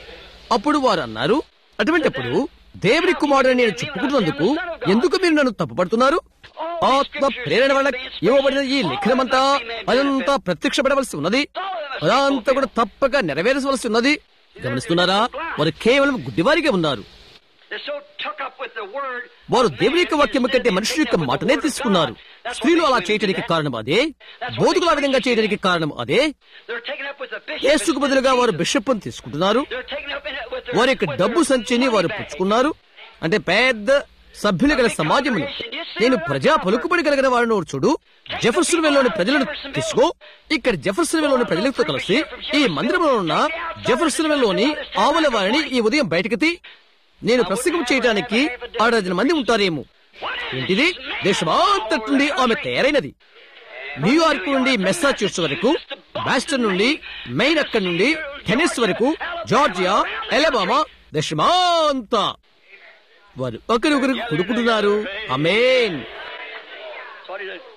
అప్పుడు వారు అన్నారు అటువంటిప్పుడు దేవుడి కుమారుడు నేను చెప్పుకుంటున్నందుకు ఎందుకు మీరు నన్ను తప్పుపడుతున్నారు ఆత్మ ప్రేరణ వల్ల ఇవ్వబడిన ఈ లిఖనమంతా అదంతా ప్రత్యక్షపడవలసి ఉన్నది అదంతా కూడా తప్పక నెరవేరవలసి ఉన్నది గమనిస్తున్నారా వారు కేవలం గుడ్డివారిగా ఉన్నారు They're so took up with the word. వారు దేవుని యొక్క వాక్యం కంటే మనుషుల యొక్క మాటనే తీసుకున్నారు స్త్రీలు అలా చేయడానికి కారణం అదే బోధకులు ఆ విధంగా చేయడానికి కారణం అదే They're taken up with the bishop. యేసుకు బదులుగా వారు బిషప్ తీసుకుంటున్నారు They're taken up in it with their, వారి యొక్క with డబ్బు their సంచిని వారు money bag. పుచ్చుకున్నారు అంటే పెద్ద సభ్యులు గల సమాజమును నేను ప్రజా పలుకుబడి కలిగిన వారిని చూడు జెఫర్సన్ వెల్లోని ప్రజలను తీసుకో ఇక్కడ జెఫర్సన్ వెల్లోని ప్రజలతో కలిసి ఈ మందిరంలో ఉన్న జెఫర్సన్ వెల్లోని ఆవుల వారిని ఈ ఉదయం బయటకు తీ నేను ప్రసంగం చేయడానికి ఆరు మంది ఉంటారేమో ఏంటిది దేశమంతటి నుండి ఆమె తయారైనది న్యూయార్క్ నుండి మెస్సాచ్యూట్స్ వరకు బాస్టన్ నుండి మెయిన్ అక్కడి నుండి టెన్నిస్ వరకు జార్జియా ఎలబామా దేశమంతా వారు ఒకరికొకరు కొడుకుంటున్నారు అమేన్ That's what he did.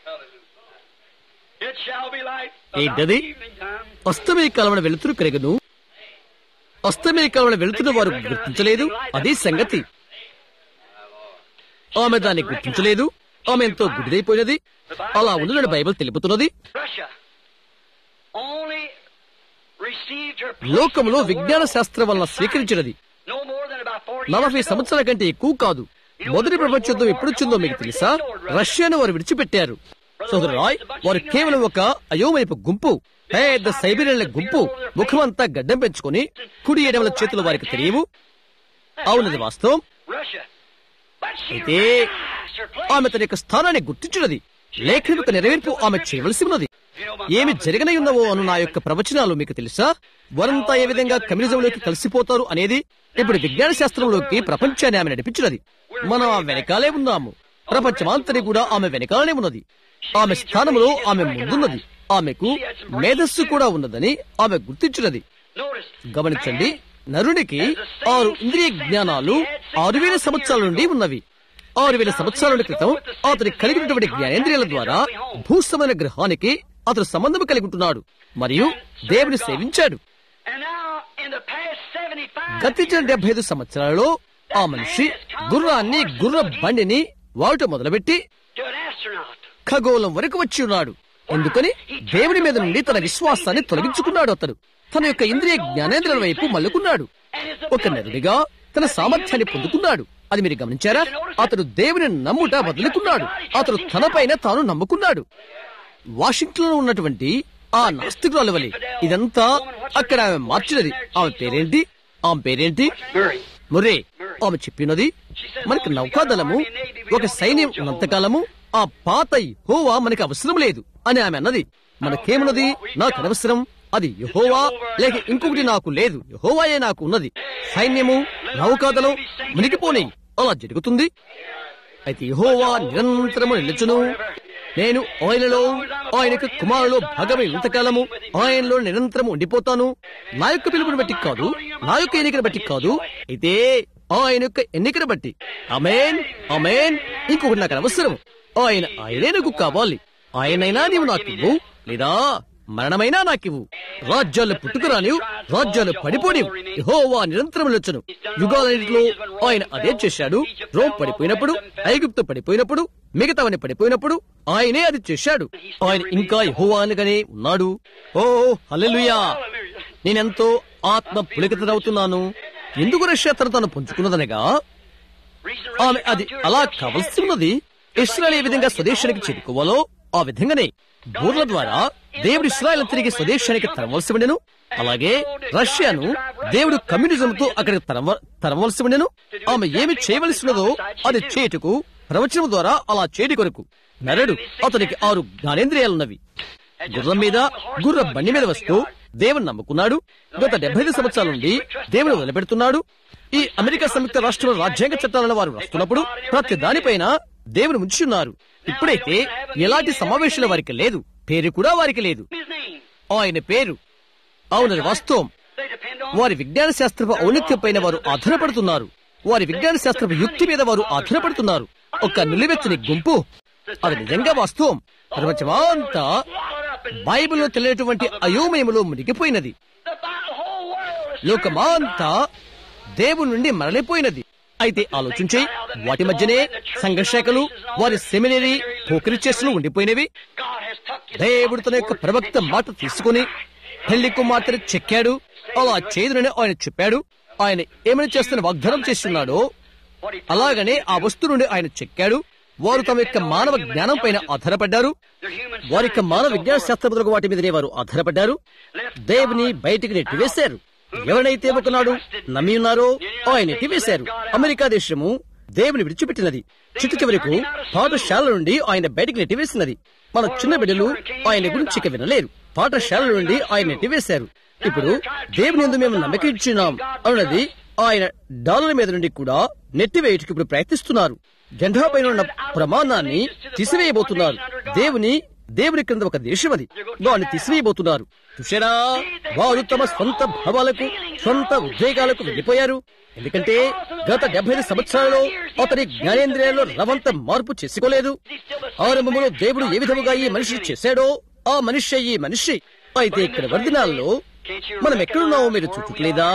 It shall be light. ఏంటది? Evening time. అస్తమయ కాలమున వెలుతురు కరగను అస్తమయ కాలమున వెలుతురు వారు గుర్తించలేదు అదే సంగతి ఆమె దాన్ని గుర్తించలేదు ఆమె ఎంతో గుడిదైపోయినది అలా ఉందని బైబిల్ తెలుపుతున్నది Russia only received her లోకంలో విజ్ఞాన శాస్త్రం వలన స్వీకరించినది no more than about 40 నలభై years ago. సంవత్సరాల కంటే ఎక్కువ కాదు మొదటి ప్రపంచ యుద్ధం ఎప్పుడొచ్చిందో మీకు తెలుసా రష్యాను వారు విడిచిపెట్టారు సోదరు రాయ్ వారు కేవలం ఒక అయోమయపు గుంపు పెద్ద సైబీరియన్ల గుంపు ముఖమంతా గడ్డం పెంచుకొని కుడి ఎడమల చేతులు వారికి తెలియవు అవునది వాస్తవం Russia. But she అయితే recognized her place. ఆమె తన యొక్క స్థానాన్ని గుర్తించినది లేఖనం యొక్క నెరవేర్పు ఆమె చేయవలసి ఉన్నది ఏమి జరగనై ఉన్నవో అను నా యొక్క ప్రవచనాలు మీకు తెలుసా వారంతా ఏ విధంగా కమ్యూనిజంలోకి కలిసిపోతారు అనేది ఇప్పుడు విజ్ఞాన శాస్త్రంలోకి ప్రపంచాన్ని ఆమె నడిపించినది మనం ఆ వెనకాలే ఉన్నాము ప్రపంచమంతటి కూడా ఆమె వెనకాలనే ఉన్నది ఆమె స్థానంలో ఆమె ముందున్నది ఆమెకు మేధస్సు కూడా ఉన్నదని ఆమె గుర్తించినది Notice. గమనించండి నరునికి ఆరు ఇంద్రియ జ్ఞానాలు ఆరు వేల సంవత్సరాల నుండి ఉన్నవి ఆరు వేల సంవత్సరాల క్రితం అతని కలిగినటువంటి జ్ఞానేంద్రియాల ద్వారా భూస్థమైన గ్రహానికి అతను సంబంధం కలిగి ఉంటున్నాడు మరియు దేవుని సేవించాడు And now, in the past 75 గతించిన డెబ్బై ఐదు సంవత్సరాలలో ఆ మనిషి గుర్రాన్ని గుర్ర బండిని వాడటం మొదలుపెట్టి to an astronaut. ఖగోళం వరకు వచ్చి ఉన్నాడు ఎందుకని దేవుని మీద నుండి తన విశ్వాసాన్ని తొలగించుకున్నాడు అతడు తన యొక్క ఇంద్రియ జ్ఞానేంద్రుల వైపు మల్లుకున్నాడు ఒక నరుడిగా తన సామర్థ్యాన్ని పొందుకున్నాడు అది మీరు గమనించారా అతడు దేవుని నమ్ముట వదులుకున్నాడు అతడు తనపైన తాను నమ్ముకున్నాడు వాషింగ్టన్ లో ఉన్నటువంటి ఆ నాస్తికురాలు వలె ఇదంతా అక్కడ ఆమె మార్చినది ఆమె పేరేంటి ఆమె పేరేంటి Murray. మురే ఆమె చెప్పినది మనకి నౌకాదళము ఒక సైన్యం ఉన్నంతకాలము ఆ పాత యెహోవా మనకి అవసరం లేదు అని ఆమె అన్నది మనకేమున్నది నాకు అనవసరం అది యెహోవా లేక ఇంకొకటి నాకు లేదు యెహోవాయే నాకు ఉన్నది సైన్యము నౌకాదళం మునిగిపోని అలా జరుగుతుంది అయితే యెహోవా నిరంతరము నిలుచును నేను ఆయనలో ఆయనకు కుమారులో భాగమై ఇంతకాలము ఆయనలో నిరంతరము ఉండిపోతాను నా యొక్క పిలుపుని బట్టి కాదు నా యొక్క ఎన్నికను బట్టి కాదు అయితే ఆయన యొక్క ఎన్నికను బట్టి అమేన్ అమేన్ ఇంకొకటి నాకు అవసరం ఆయన ఆయనే నాకు కావాలి ఆయనైనా నీవు నాకు ఇవ్వు లేదా మరణమైనా నాకివ్వు రాజ్యాలు పుట్టుకురానివు రాజ్యాలు పడిపోనివు యెహోవా నిరంతరం నిలుచును యుగాలన్నింటిలో ఆయన అదే చేశాడు రోమ్ పడిపోయినప్పుడు ఐగుప్తు పడిపోయినప్పుడు మిగతావని పడిపోయినప్పుడు ఆయనే అది చేశాడు ఆయన ఇంకా యెహోవా అనగానే ఉన్నాడు ఓ హల్లెలూయా నేనెంతో ఆత్మ పులికితనవుతున్నాను ఎందుకు రష్యా తన తాను పుంజుకున్నదనగా Reason ఆమె అది అలా కావలసి ఉన్నది ఇస్రాయల్ ఏ విధంగా స్వదేశానికి చేరుకోవాలో ఆ విధంగానే బూర్ల ద్వారా దేవుడు ఇస్రాయల్ తిరిగి స్వదేశానికి తరవలసి ఉండెను అలాగే రష్యాను దేవుడు కమ్యూనిజంతో అక్కడికి తరవ తరవలసి ఉండెను ఆమె ఏమి చేయవలసి ఉన్నదో అది చేటుకు ప్రవచనం ద్వారా అలా చేటి కొరకు నరుడు అతనికి ఆరు జ్ఞానేంద్రియాలున్నవి గుర్రం మీద గుర్ర బండి మీద వస్తూ దేవుని నమ్ముకున్నాడు గత డెబ్బై ఐదు సంవత్సరాల నుండి దేవుని వదిలిపెడుతున్నాడు ఈ అమెరికా సంయుక్త రాష్ట్రంలో రాజ్యాంగ చట్టాలను వారు రాస్తున్నప్పుడు ప్రతి దానిపైన దేవుని ఉంచున్నారు ఇప్పుడైతే ఎలాంటి సమావేశాలు వారికి లేదు పేరు కూడా వారికి లేదు his name. ఆయన పేరు అవునది వాస్తవం They depend on వారి విజ్ఞాన శాస్త్రపు ఔన్నత్యంపైన వారు ఆధారపడుతున్నారు వారి విజ్ఞాన శాస్త్రపు యుక్తి మీద వారు ఆధారపడుతున్నారు ఒక నిలువెత్తని గుంపు అది నిజంగా వాస్తవం ప్రపంచమంతా swallowed up in బైబిల్లో తెలియనటువంటి అయోమయములో మునిగిపోయినది the Bi- whole world లోకమాంతా దేవుని నుండి మరలిపోయినది అయితే ఆలోచించి వాటి మధ్యనే సంఘర్షకలు వారి సెమినరీ పోకిరి చేస్తులు ఉండిపోయినవి దేవుడు తన యొక్క ప్రవక్త మాట తీసుకుని పెళ్లి కుమార్తెను చెక్కాడు అలా చేయదునని ఆయన చెప్పాడు ఆయన ఏమని చేస్తున్న వాగ్దానం చేస్తున్నాడో అలాగనే ఆ వస్తువు నుండి ఆయన చెక్కాడు వారు తమ యొక్క మానవ జ్ఞానం పైన ఆధారపడ్డారు వారి యొక్క మానవ విజ్ఞాన శాస్త్రములకు వాటి మీదనే వారు ఆధారపడ్డారు దేవుని బయటికి నెట్టివేశారు ఎవరైతే ఒకనాడు నమ్మి ఉన్నారో ఆయన నెట్టివేశారు అమెరికా దేశము దేవుని విడిచిపెట్టినది చిట్టు చివరకు పాఠశాల నుండి ఆయన బయటికి నెట్టివేసినది మన చిన్న బిడ్డలు ఆయన గురించి ఇక వినలేరు పాఠశాల నుండి ఆయన నెట్టివేశారు ఇప్పుడు దేవుని ఎందు మేము నమ్మకం ఇచ్చినాం అన్నది ఆయన డాలర్ మీద నుండి కూడా నెట్టివేయటకు ఇప్పుడు ప్రయత్నిస్తున్నారు జెండా పైన ఉన్న ప్రమాణాన్ని తీసివేయబోతున్నారు దేవుని దేవుని క్రింద ఒక దేశం అది వారిని తీసివేయబోతున్నారు చూసారా వారు తమ సొంత భావాలకు సొంత ఉద్వేగాలకు వెళ్లిపోయారు ఎందుకంటే గత డెబ్బై సంవత్సరాలలో అతని జ్ఞానేంద్రియాల్లో రవంత మార్పు చేసుకోలేదు ఆరంభంలో దేవుడు ఏ విధముగా ఈ మనిషి చేశాడో ఆ మనిషి ఈ మనిషి అయితే ఇక్కడ వర్దినాల్లో మనం ఎక్కడున్నామో మీరు చూడట్లేదా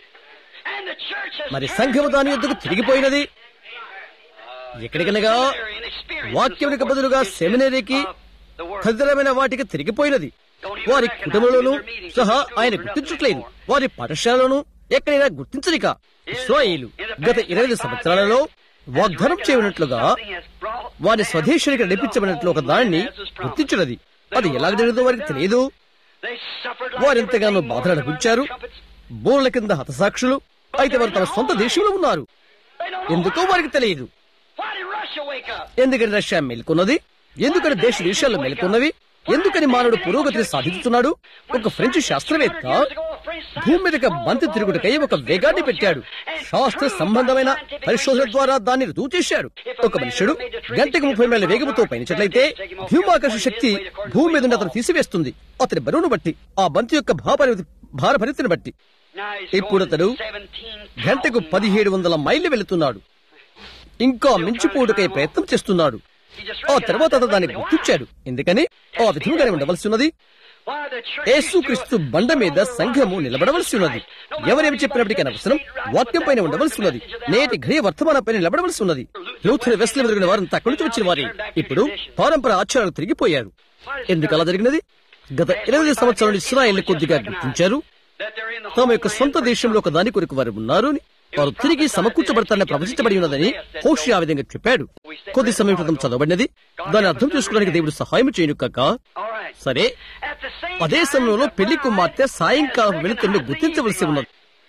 మరి సంఘము దాని యొద్దకు తిరిగిపోయినది ఎక్కడికనగా వాక్యమునికి బదులుగా సెమినరీకి తదితరమైన వాటికి తిరిగిపోయినది వారి కుటుంబంలోనూ సహా ఆయన గుర్తించట్లేదు వారి పాఠశాలలోనూ ఎక్కడైనా గుర్తించనిక ఇస్రాయేలు గత ఇరవై సంవత్సరాలలో వాగ్దానం చేయనట్లుగా వారి స్వదేశానికి నడిపించబడినట్లు ఒక దానిని గుర్తించినది అది ఎలా జరుగుతుందో వారికి తెలియదు వారెంతగానో బాధలు అనిపించారు బోర్ల కింద హతసాక్షులు అయితే వారు తమ సొంత దేశంలో ఉన్నారు ఎందుకో వారికి తెలియదు ఎందుకని రష్యా మేల్కొన్నది ఎందుకని దేశ దేశాల్లో మేల్కొన్నవి ఎందుకని మానవుడు పురోగతిని సాధించుతున్నాడు ఒక ఫ్రెంచ్ శాస్త్రవేత్త భూమి మీదకి బంతి తిరుగుటకై ఒక వేగాన్ని పెట్టాడు శాస్త్ర సంబంధమైన పరిశోధన ద్వారా దాన్ని రుజువు చేశాడు ఒక మనుషుడు గంటకు ముప్పై మైళ్ళ వేగంతో పయనించట్లయితే భూమాకర్ష శక్తి భూమి మీద నుండి అతను తీసివేస్తుంది అతని బరువును బట్టి ఆ బంతి యొక్క భారపరి భారపరితిని బట్టి ఇప్పుడు అతడు గంటకు పదిహేడు వందల మైళ్ళు వెళుతున్నాడు ఇంకా మించిపోటుకై ప్రయత్నం చేస్తున్నాడు ఆ తర్వాత అతను దాన్ని గుర్తించాడు ఎందుకని ఆ విధంగానే ఉండవలసి ఉన్నది యేసుక్రీస్తు బండ మీద సంఘము నిలబడవలసి ఉన్నది ఎవరేమి చెప్పినప్పటికీ అనవసరం వాక్యం పైన ఉండవలసి ఉన్నది నేటి ఘడియ వర్తమానం పైన నిలబడవలసి ఉన్నది లూథర్ వెస్లీ మొదలైన వారంతా అక్కడి నుంచి వచ్చిన వారే ఇప్పుడు పారంపర ఆచారాలు తిరిగిపోయారు ఎందుకు అలా జరిగినది గత ఇరవై సంవత్సరాలు ఇస్రాయేల్ కొద్దిగా గుర్తించారు తమ యొక్క సొంత దేశంలో ఒక దాని కొరకు వారు ఉన్నారు అని వారు తిరిగి సమకూర్చబడతారని ప్రవచించబడి ఉన్నదని హోషి ఆ విధంగా చెప్పాడు కొద్ది సమయం క్రితం చదవబడినది దాన్ని అర్థం చేసుకోవడానికి దేవుడు సహాయం చేయను కాక సరే అదే సమయంలో పెళ్లి కుమార్తె సాయంకాలం వెళుతుండే గుర్తించవలసి ఉన్నది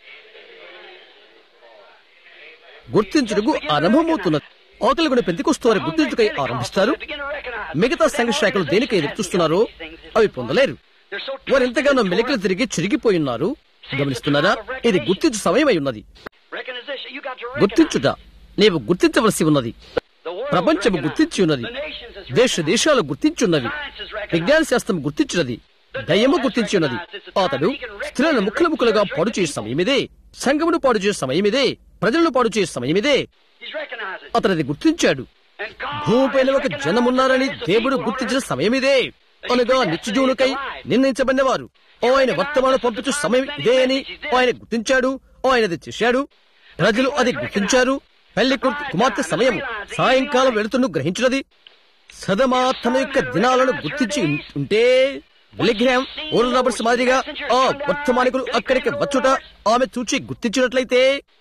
గుర్తించుటకు ఆరంభమవుతున్నది ఆకలి కూడా పెంతికొస్తూ వారు గుర్తించుకై ఆరంభిస్తారు మిగతా సంఘ శాఖలు దేనికై ఎదురు చూస్తున్నారో అవి పొందలేరు వారు ఎంతగానో మెలికలు తిరిగి చిరిగిపోయి ఉన్నారు గమనిస్తున్నారా ఇది గుర్తించు సమయమై ఉన్నది గుర్తించుట నీవు గుర్తించవలసి ఉన్నది ప్రపంచము గుర్తించి ఉన్నది దేశ దేశాలు గుర్తించున్నవి విజ్ఞాన శాస్త్రం గుర్తించినది దయ్యము గుర్తించి ఉన్నది అతడు స్త్రీలను ముక్కలు ముక్కలుగా పాడు చేసే సమయమిదే సంఘమును పాడు చేసే సమయమిదే ప్రజలను పాడు చేసే సమయమిదే అతనిది గుర్తించాడు భూమిపైన ఒక జనమున్నారని దేవుడు గుర్తించిన సమయమిదే అనగా నిత్యజీవునికై నిర్ణయించబడిన వారు ఆయన వర్తమానం పంపించు సమయం ఇదే అని ఆయన గుర్తించాడు ఆయనది చేశాడు ప్రజలు అది గుర్తించారు పెళ్లి కుమార్తె సమయం సాయంకాలం వెళుతున్న గ్రహించినది సదమా తన యొక్క దినాలను గుర్తించి ఉంటే విలిగ్రహం ఓరల్ రాబర్ట్స్ మాదిరిగా ఆ వర్తమానికులు అక్కడికి వచ్చుట ఆమె చూచి గుర్తించినట్లయితే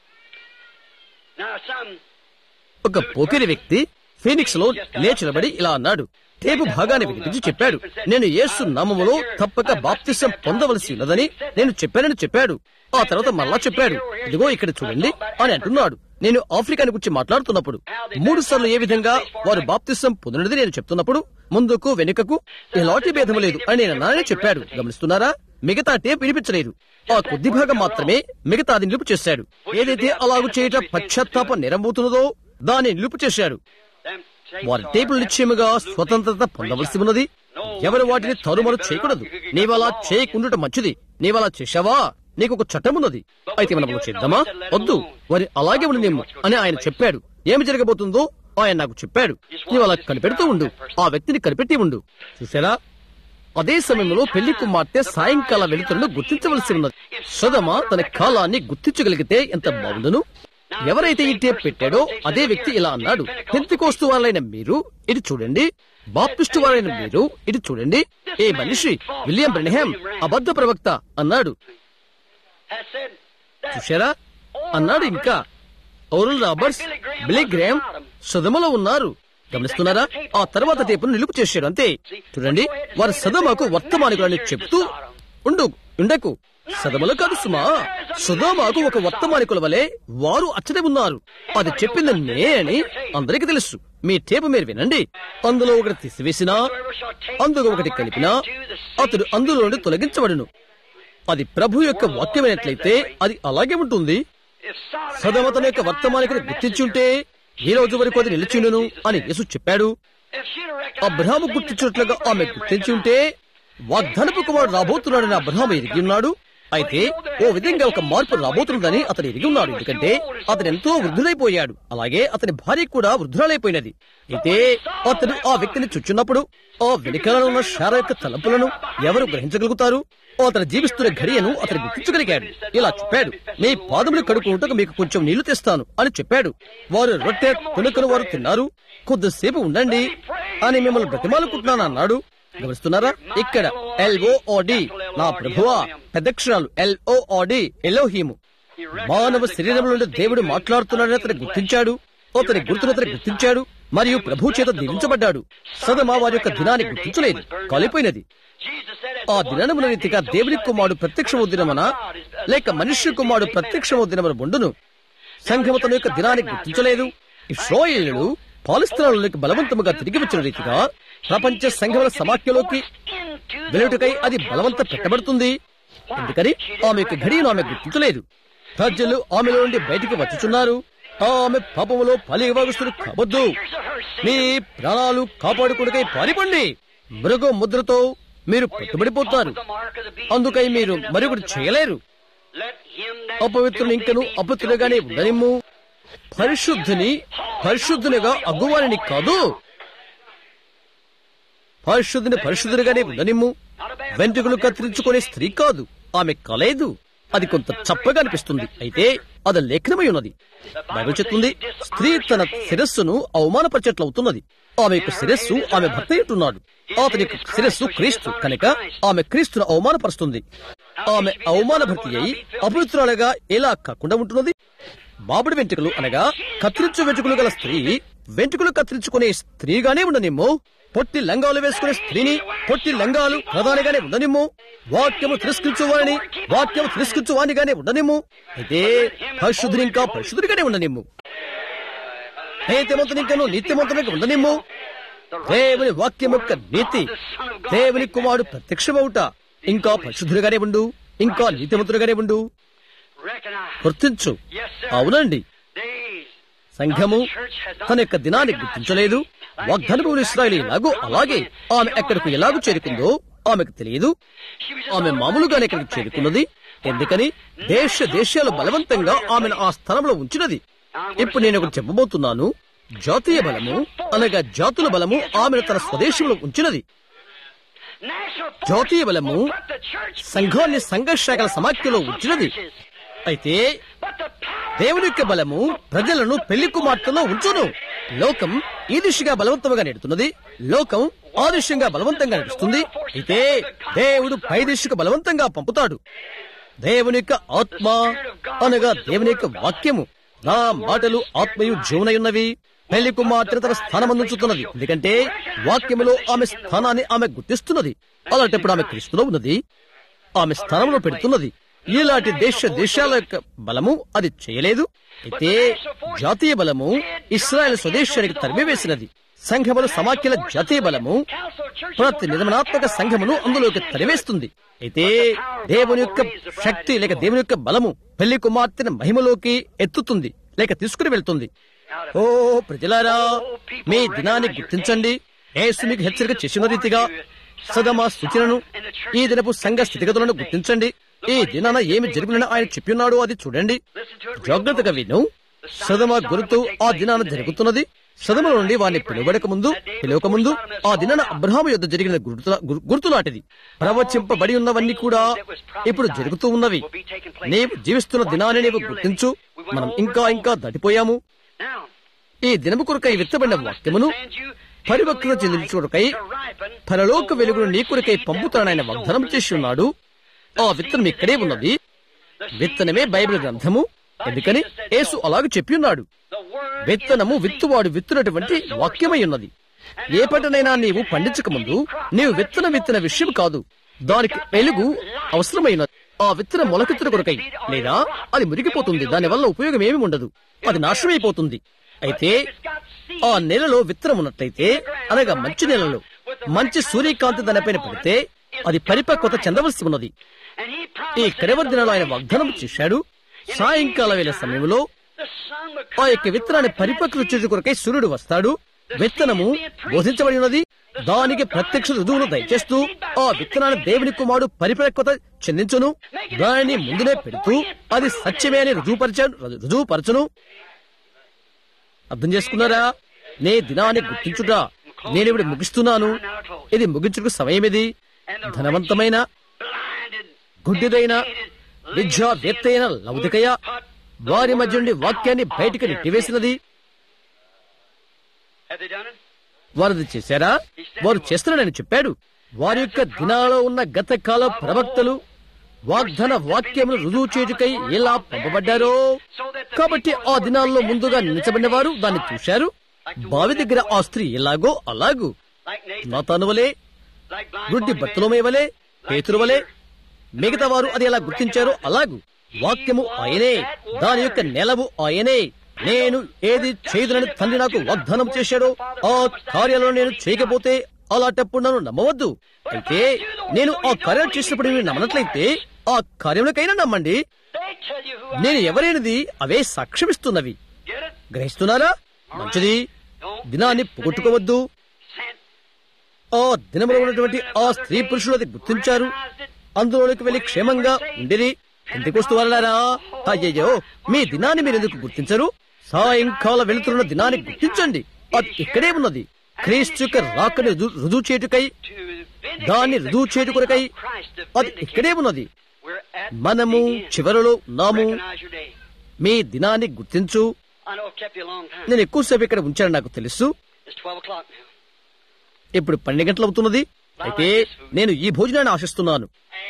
ఒక పోకిరి వ్యక్తి ఫీనిక్స్ లో లేచినబడి ఇలా అన్నాడు టేపు భాగాన్ని వినిపించి చెప్పాడు నేను యేసు నామములో తప్పక బాప్తిసం పొందవలసి ఉన్నదని నేను చెప్పానని చెప్పాడు ఆ తర్వాత మళ్ళా చెప్పాడు ఇదిగో ఇక్కడ చూడండి అని అంటున్నాడు నేను ఆఫ్రికాని గురించి మాట్లాడుతున్నప్పుడు మూడు సార్లు ఏ విధంగా వారు బాప్తిసం పొందినది నేను చెప్తున్నప్పుడు ముందుకు వెనుకకు ఎలాంటి భేదం లేదు అని నేను అన్నానని చెప్పాడు గమనిస్తున్నారా మిగతా టేప్ వినిపించలేదు ఆ కొద్ది భాగం మాత్రమే మిగతాది నిలుపు చేశాడు ఏదైతే అలాగు చేయట పశ్చాత్తాపం నెరమవుతున్నదో దాన్ని నిలుపు చేశాడు వారి టేపులు నిశ్చయముగా స్వతంత్రత పొందవలసి ఉన్నది ఎవరు వాటిని తరుమరు చేయకూడదు నీవలా చేయకుండుట మంచిది నీవలా చేశావా నీకు ఒక చట్టం ఉన్నది అయితే మనం చేద్దామా వద్దు వారి అలాగే ఉండనేమో అని ఆయన చెప్పాడు ఏమి జరగబోతుందో ఆయన నాకు చెప్పాడు నీవు అలా కనిపెడుతూ ఉండు ఆ వ్యక్తిని కనిపెట్టి ఉండు చూసారా అదే సమయంలో పెళ్లి కుమార్తె సాయంకాల వెలుతురును గుర్తించవలసి ఉన్నది సుధమ తన కాలాన్ని గుర్తించగలిగితే ఎంత బాగుండును ఎవరైతే ఈ టేప్ పెట్టాడో అదే వ్యక్తి ఇలా అన్నాడు పెంతికోస్తు వాళ్ళైన మీరు ఇది చూడండి బాప్టిస్టు వారైన మీరు ఇది చూడండి ఏ మనిషి విలియం బ్రెనహాం అబద్ధ ప్రవక్త అన్నాడు has said that చూశారా అన్నాడు ఇంకా ఓరల్ రాబర్ట్స్ బిలీ గ్రామ్ సదమలో ఉన్నారు గమనిస్తున్నారా ఆ తర్వాత టేపును నిలుపు చేశాడు అంతే చూడండి వారు సదమకు వర్తమానికులని చెప్తూ ఉండు ఉండకు సదమలో కాదు సుమా సుధోమాకు ఒక వర్తమానికుల వలె వారు అచ్చడే ఉన్నారు అది చెప్పింది నే అని అందరికీ తెలుసు మీ టేపు మీరు వినండి అందులో ఒకటి తీసివేసినా అందులో ఒకటి కలిపినా అతడు అందులో నుండి తొలగించబడును అది ప్రభు యొక్క వాక్యమైనట్లయితే అది అలాగే ఉంటుంది if Solomon సదమ తన యొక్క వర్తమానికను గుర్తించుంటే ఈ రోజు వరకు అది నిలిచిండును అని యేసు చెప్పాడు if she'd have recognized Abraham the గుర్తించినట్లుగా same ఆమె as Abraham గుర్తించి ఉంటే వాగ్దానపు కుమారుడు రాబోతున్నాడని అబ్రహాము ఎరిగి ఉన్నాడు అయితే ఓ విధంగా ఒక మార్పు రాబోతున్నదని అతను ఎరిగి ఉన్నాడు ఎందుకంటే అతను ఎంతో వృద్ధుడైపోయాడు అలాగే అతని భార్య కూడా వృద్ధురాలైపోయినది అయితే అతడు ఆ వ్యక్తిని చుచ్చున్నప్పుడు ఆ వెనుకలలో ఉన్న శార యొక్క తలంపులను ఎవరు గ్రహించగలుగుతారు అతను జీవిస్తున్న ఘడియను అతను గుర్తించగలిగాడు ఇలా చెప్పాడు మీ పాదములు కడుక్కుంటకు మీకు కొంచెం నీళ్లు తెస్తాను అని చెప్పాడు వారు రొట్టె తుణుకను వారు తిన్నారు కొద్దిసేపు ఉండండి అని మిమ్మల్ని బ్రతిమాలుకుంటున్నాను అన్నాడు గమనిస్తున్నారా ఇక్కడ ఎల్ఓఓడి నా ప్రభువా పెద్దక్షరాలు ఎల్ఓఓడి ఎలోహీము మానవ శరీరం నుండి దేవుడు మాట్లాడుతున్నాడని అతను గుర్తించాడు అతని గుర్తును అతను గుర్తించాడు మరియు ప్రభు చేత దీవించబడ్డాడు సదమా వారి యొక్క దినాన్ని గుర్తించలేదు కాలిపోయినది Jesus said ఆ దినమున రీతిగా దేవుని కుమారుడు ప్రత్యక్షము దినమన లేక మనుష్య కుమారుడు ప్రత్యక్షము దినమున ఉండును సంఘము తన యొక్క దినాన్ని గుర్తించలేదు ఇస్రాయేలుడు పాలిస్తీనాలోకి బలవంతముగా తిరిగి వచ్చిన రీతిగా ప్రపంచ సంఘముల సమాఖ్యలోకి వెలుటకై అది బలవంత పెట్టబడుతుంది ఎందుకని ఆమె యొక్క ఘడియను ఆమె గుర్తించలేదు ప్రజలు ఆమెలో నుండి బయటికి వచ్చుచున్నారు ఆమె పాపములో పలివాగుస్తులు కావద్దు మీ ప్రాణాలు కాపాడుకుడికై పారిపోండి మృగ ముద్రతో మీరు పట్టుబడిపోతారు the mark of the beast అందుకై మీరు మరొకటి చేయలేరు let him that అపవిత్రుని ఇంకను అపవిత్రులుగానే ఉండనిమ్ము పరిశుద్ధుని పరిశుద్ధునిగా అగ్గువారిని కాదు పరిశుద్ధుని పరిశుద్ధునిగానే ఉండనిమ్ము వెంట్రుకలు కత్తిరించుకునే స్త్రీ కాదు ఆమె కలేదు అది కొంత చప్పగా అనిపిస్తుంది అయితే అది లేఖనమై ఉన్నది బైబిల్ చెప్తుంది స్త్రీ తన శిరస్సును అవమానపరచట్లవుతున్నది ఆమె యొక్క శిరస్సు ఆమె భర్త ఉంటున్నాడు అతని యొక్క శిరస్సు క్రీస్తు కనుక ఆమె క్రీస్తును అవమానపరుస్తుంది ఆమె అవమాన భర్తి అయి అపవిత్రులుగా ఎలా కాకుండా ఉంటున్నది బాబుడి వెంట్రుకలు అనగా కత్తిరించు వెంట్రుకలు గల స్త్రీ వెంట్రుకలు కత్తిరించుకునే స్త్రీగానే ఉండనిమ్ము పొట్టి లంగాలు వేసుకునే స్త్రీని పొట్టి లంగాలు ప్రధానిగానే ఉండనిమ్ము వాక్యము తిరస్కరించు వారిని వాక్యము తిరస్కరించు వారిగానే ఉండనిమ్ము అయితే పరిశుద్ధుని ఇంకా పరిశుద్ధుడిగానే ఉండనిమ్ము నీతిమంతుని ఇంకను నీతిమంతునికి ఉండనిమ్ము దేవుని వాక్యం యొక్క నీతి దేవుని కుమారుడు ప్రత్యక్షమవుట ఇంకా పరిశుద్ధుడిగానే ఉండు ఇంకా నీతిమంతుడిగానే ఉండు recognize గుర్తించు yes sir అవునండి days సంఘము తన యొక్క దినాన్ని గుర్తించలేదు వాగ్దానపు ఇస్రాయలీలాగూ అలాగే ఆమె ఎక్కడికి ఎలాగూ చేరుకుందో ఆమెకు తెలియదు she was ఆమె మామూలుగానే ఇక్కడికి చేరుకున్నది ఎందుకని దేశ దేశాలు బలవంతంగా ఆమెను ఆ స్థలంలో ఉంచినది ఇప్పుడు నేను ఒకటి చెప్పబోతున్నాను జాతీయ బలము అనగా జాతుల బలము ఆమెను తన స్వదేశంలో ఉంచినది national జాతీయ బలము but the church సంఘాన్ని సంఘర్షాకల సమాఖ్యలో ఉంచినది అయితే but the power దేవుని యొక్క బలము ప్రజలను పెళ్లి కుమార్తెలో ఉంచును లోకం ఈ దిశగా బలవంతంగా నెడుతున్నది లోకం ఆ దిశగా బలవంతంగా నడుస్తుంది అయితే దేవుడు పై దిశకు బలవంతంగా పంపుతాడు దేవుని యొక్క ఆత్మ అనగా దేవుని యొక్క వాక్యము నా మాటలు ఆత్మయు జీవనై ఉన్నవి పెళ్లి కుమార్తెను తన స్థానమందించుతున్నది ఎందుకంటే వాక్యములో ఆమె స్థానాన్ని ఆమె గుర్తిస్తున్నది అలాంటప్పుడు ఆమె క్రీస్తులో ఉన్నది ఆమె స్థానంలో పెడుతున్నది ఇలాంటి దేశ దేశాల యొక్క బలము అది చేయలేదు అయితే జాతీయ బలము ఇస్రాయల్ స్వదేశానికి తరిమివేసినది సంఘముల సమాఖ్యల జాతీయ బలము council church ప్రతి నిర్మణాత్మక సంఘమును అందులోకి తరివేస్తుంది అయితే దేవుని యొక్క శక్తి లేక దేవుని యొక్క బలము పెళ్లి కుమార్తెను మహిమలోకి ఎత్తుతుంది లేక తీసుకుని వెళ్తుంది ఓ ప్రజలారా మీ దినాన్ని గుర్తించండి యేసు మీకు హెచ్చరిక చేసిన రీతిగా సదమ సూచనను ఈ దినపు సంఘ స్థితిగతులను గుర్తించండి ఈ దినాన ఏమి జరుగునని ఆయన చెప్పినాడో అది చూడండి listen to it real జాగ్రత్తగా విను సదమ గురుతు ఆ దినాన జరుగుతున్నది సదముల నుండి వారిని పిలువడక ముందు పిలవక ముందు ఆ దినాన అబ్రహాము యొద్ద జరిగిన గుర్తుల గుర్- గుర్తులాంటిది ప్రవచింపబడి ఉన్నవన్నీ కూడా ఇప్పుడు జరుగుతూ ఉన్నవి నీవు జీవిస్తున్న దినాన్ని నీవు గుర్తించు మనం ఇంకా ఇంకా దాటిపోయాము Now, ఈ దినము కొరకై విత్తబడిన వాక్యమును పరిపక్వత చెందించుకొరకై పరలోక వెలుగును నీ కొరకై పంపుతానని వాగ్దానం చేసి ఉన్నాడు ఆ విత్తనం ఇక్కడే ఉన్నది విత్తనమే బైబిల్ గ్రంథము ఎందుకని యేసు అలాగ చెప్పి ఉన్నాడు the word విత్తనము విత్తువాడు విత్తునటువంటి వాక్యమై ఉన్నది ఏ పంటనైనా నీవు పండించక ముందు నీవు విత్తన విత్తన విషయం కాదు దానికి వెలుగు అవసరమైనది ఆ విత్తనం మొలకెత్తున కొరకై లేదా అది మురిగిపోతుంది దాని వల్ల ఉపయోగం ఏమి ఉండదు అది నాశనమైపోతుంది అయితే ఆ నెలలో విత్తనం ఉన్నట్లయితే అనగా మంచి నెలలో మంచి సూర్యకాంతి దానిపైన పడితే అది పరిపక్వత చెందవలసి ఉన్నది and he ఈ promised కడవరి దినాలు ఆయన వాగ్దానం చేశాడు సాయంకాల వేళ సమయంలో the sun would ఆ యొక్క విత్తనాన్ని పరిపక్వత చేసే కొరకై సూర్యుడు వస్తాడు విత్తనము బోధించబడి ఉన్నది దానికి ప్రత్యక్ష రుజువును దయచేస్తూ ఆ విత్తనాన్ని దేవుని కుమారుడు పరిపక్వత చెందించును దానిని ముందునే పెడుతూ అది సత్యమే అని రుజువుపరచ రుజువుపరచును అర్థం చేసుకున్నారా నే దినాన్ని గుర్తించుట నేను ఇప్పుడు ముగిస్తున్నాను ఇది ముగించుకు సమయమిది ధనవంతమైన blinded, గుడ్డిదైన విద్యావేత్తైన లౌదికయ వారి మధ్య నుండి వాక్యాన్ని బయటికి నెట్టివేసినది have they done it? వారిది చేశారా వారు చేస్తున్నారని చెప్పాడు వారి యొక్క దినాలలో ఉన్న గత కాల ప్రవక్తలు వాగ్దాన వాక్యమును రుజువు చేయుటకై ఎలా పంపబడ్డారో కాబట్టి ఆ దినాల్లో ముందుగా నిలిచబడిన వారు దాన్ని చూశారు బావి దగ్గర ఆ స్త్రీ ఎలాగో అలాగూ Like Nathan, నాతాను వలె like blind గుడ్డి Bartimaeus, భక్తులమే వలె పేతురు వలె మిగతా వారు అది ఎలా గుర్తించారో అలాగు వాక్యము ఆయనే దాని యొక్క నెలవు ఆయనే నేను ఏది చేయదునని తండ్రి నాకు వాగ్దానం చేశాడో ఆ కార్యాలను నేను చేయకపోతే అలాంటప్పుడు నన్ను నమ్మవద్దు అయితే నేను ఆ కార్యం చేసినప్పుడు మీరు నమ్మనట్లయితే ఆ కార్యములకైనా నమ్మండి They tell you who I నేను ఎవరైనది అవే సాక్ష్యమిస్తున్నవి get it. గ్రహిస్తున్నారా మంచిది దినాన్ని పోగొట్టుకోవద్దు Sent. ఆ దినములో ఉన్నటువంటి ఆ స్త్రీ పురుషులు అది గుర్తించారు అందులోనికి వెళ్లి క్షేమంగా ఉండిరి ఎందుకొస్తూ వలనారా అయ్యయ్యో మీ దినాన్ని మీరు ఎందుకు గుర్తించరు సాయంకాల వెళుతున్న దినాన్ని గుర్తించండి అది ఇక్కడే ఉన్నది క్రీస్తు యొక్క రాకని రుజు- రుజువు చేటుకై To vindicate దాన్ని the రుజువు చేటు కొరకై claim of Christ to అది vindicate. ఇక్కడే ఉన్నది We're at మనము the end. చివరలో ఉన్నాము Recognize your day. మీ దినాన్ని గుర్తించు I know it kept you a long time. నేను ఎక్కువసేపు ఇక్కడ ఉంచాను నాకు తెలుసు It's 12 o'clock now. ఇప్పుడు పన్నెండు గంటలు అవుతున్నది అయితే నేను ఈ భోజనాన్ని ఆశిస్తున్నాను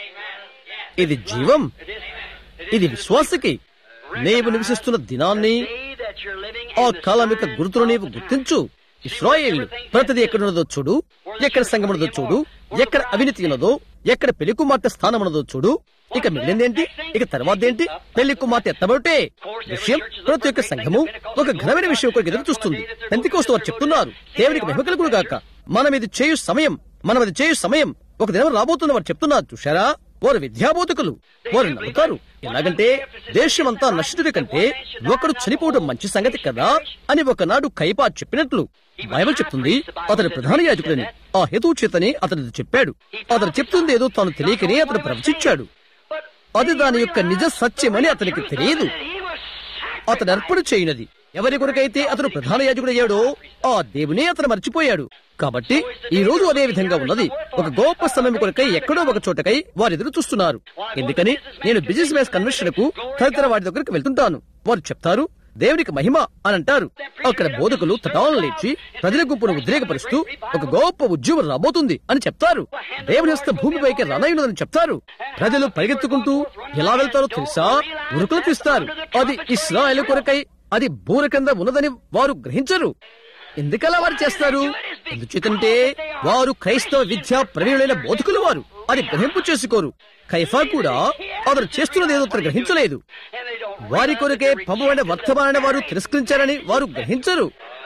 ఇది జీవం It is. It ఇది విశ్వాసకి నీవు నివసిస్తున్న దినాన్ని day that you're living ఆ in the కాలం యొక్క signs గుర్తును of నీవు the time. గుర్తించు ఇస్రాయేల్ ప్రతిది ఎక్కడ ఉన్నదో చూడు ఎక్కడ సంఘం ఉన్నదో చూడు ఎక్కడ అవినీతి ఉన్నదో ఎక్కడ పెళ్లి కుమార్తె స్థానం ఉన్నదో చూడు ఇక మిగిలిందేంటి ఇక తర్వాత ఏంటి పెళ్లి కుమార్తె ఎత్తబట్టే విషయం ప్రతి ఒక్క సంఘము ఒక ఘనమైన విషయం కొరకు ఎదురు చూస్తుంది పెంతికోస్తు వారు చెప్తున్నారు దేవునికి మహిమ కలుగును గాక మనం ఇది చేయు సమయం మనం అది చేయు సమయం ఒక దినం రాబోతున్న వారు చెప్తున్నారు చూశారా వారు విద్యాబోధకులు వారు నమ్ముతారు ఎలాగంటే దేశమంతా నశితుడి కంటే ఒకడు చనిపోవడం మంచి సంగతి కదా అని ఒకనాడు కైపా చెప్పినట్లు బైబిల్ చెప్తుంది అతడు ప్రధాన యాజకుడని ఆ హేతువు చేతని అతడు చెప్పాడు అతడు చెప్తుంది ఏదో తాను తెలియకనే అతడు ప్రవచించాడు But అది దాని యొక్క నిజ సత్యమని అతనికి తెలియదు he was అతడు అర్పణ చేయనది ఎవరి కొరకైతే అతను ప్రధాన యాజకుడయ్యాడో ఆ దేవునే అతను మర్చిపోయాడు కాబట్టి ఈ రోజు అదే విధంగా ఉన్నది ఒక గొప్ప సమయం కొరకై ఎక్కడో ఒక చోటకై వారు ఎదురు చూస్తున్నారు ఎందుకని నేను బిజినెస్ మ్యాన్స్ కన్వెన్షన్ కు తదితర వారి దగ్గరికి వెళ్తుంటాను వారు చెప్తారు దేవునికి మహిమ అని అంటారు అక్కడ బోధకులు తటాలను లేచి ప్రజల గుంపును ఉద్రేకపరుస్తూ ఒక గొప్ప ఉద్యమం రాబోతుంది అని చెప్తారు దేవుని హస్త భూమిపైకి రానయ్యున్నదని చెప్తారు ప్రజలు పరిగెత్తుకుంటూ ఎలా వెళ్తారో తెలుసా ఉరుకులు తీస్తారు అది ఇస్రాయల్ కొరకై అది బూర కింద ఉన్నదని వారు గ్రహించరు ఎందుకలా వారు చేస్తారు ఎందుచేతంటే వారు క్రైస్తవ విద్యా ప్రవీణులైన బోధకులు వారు అది గ్రహింపు చేసుకోరు కైఫా కూడా అతను చేస్తున్నది ఏదో అతను గ్రహించలేదు and they don't వారి కొరకే పంపబడిన వర్తమానాన్ని వారు తిరస్కరించారని వారు గ్రహించరు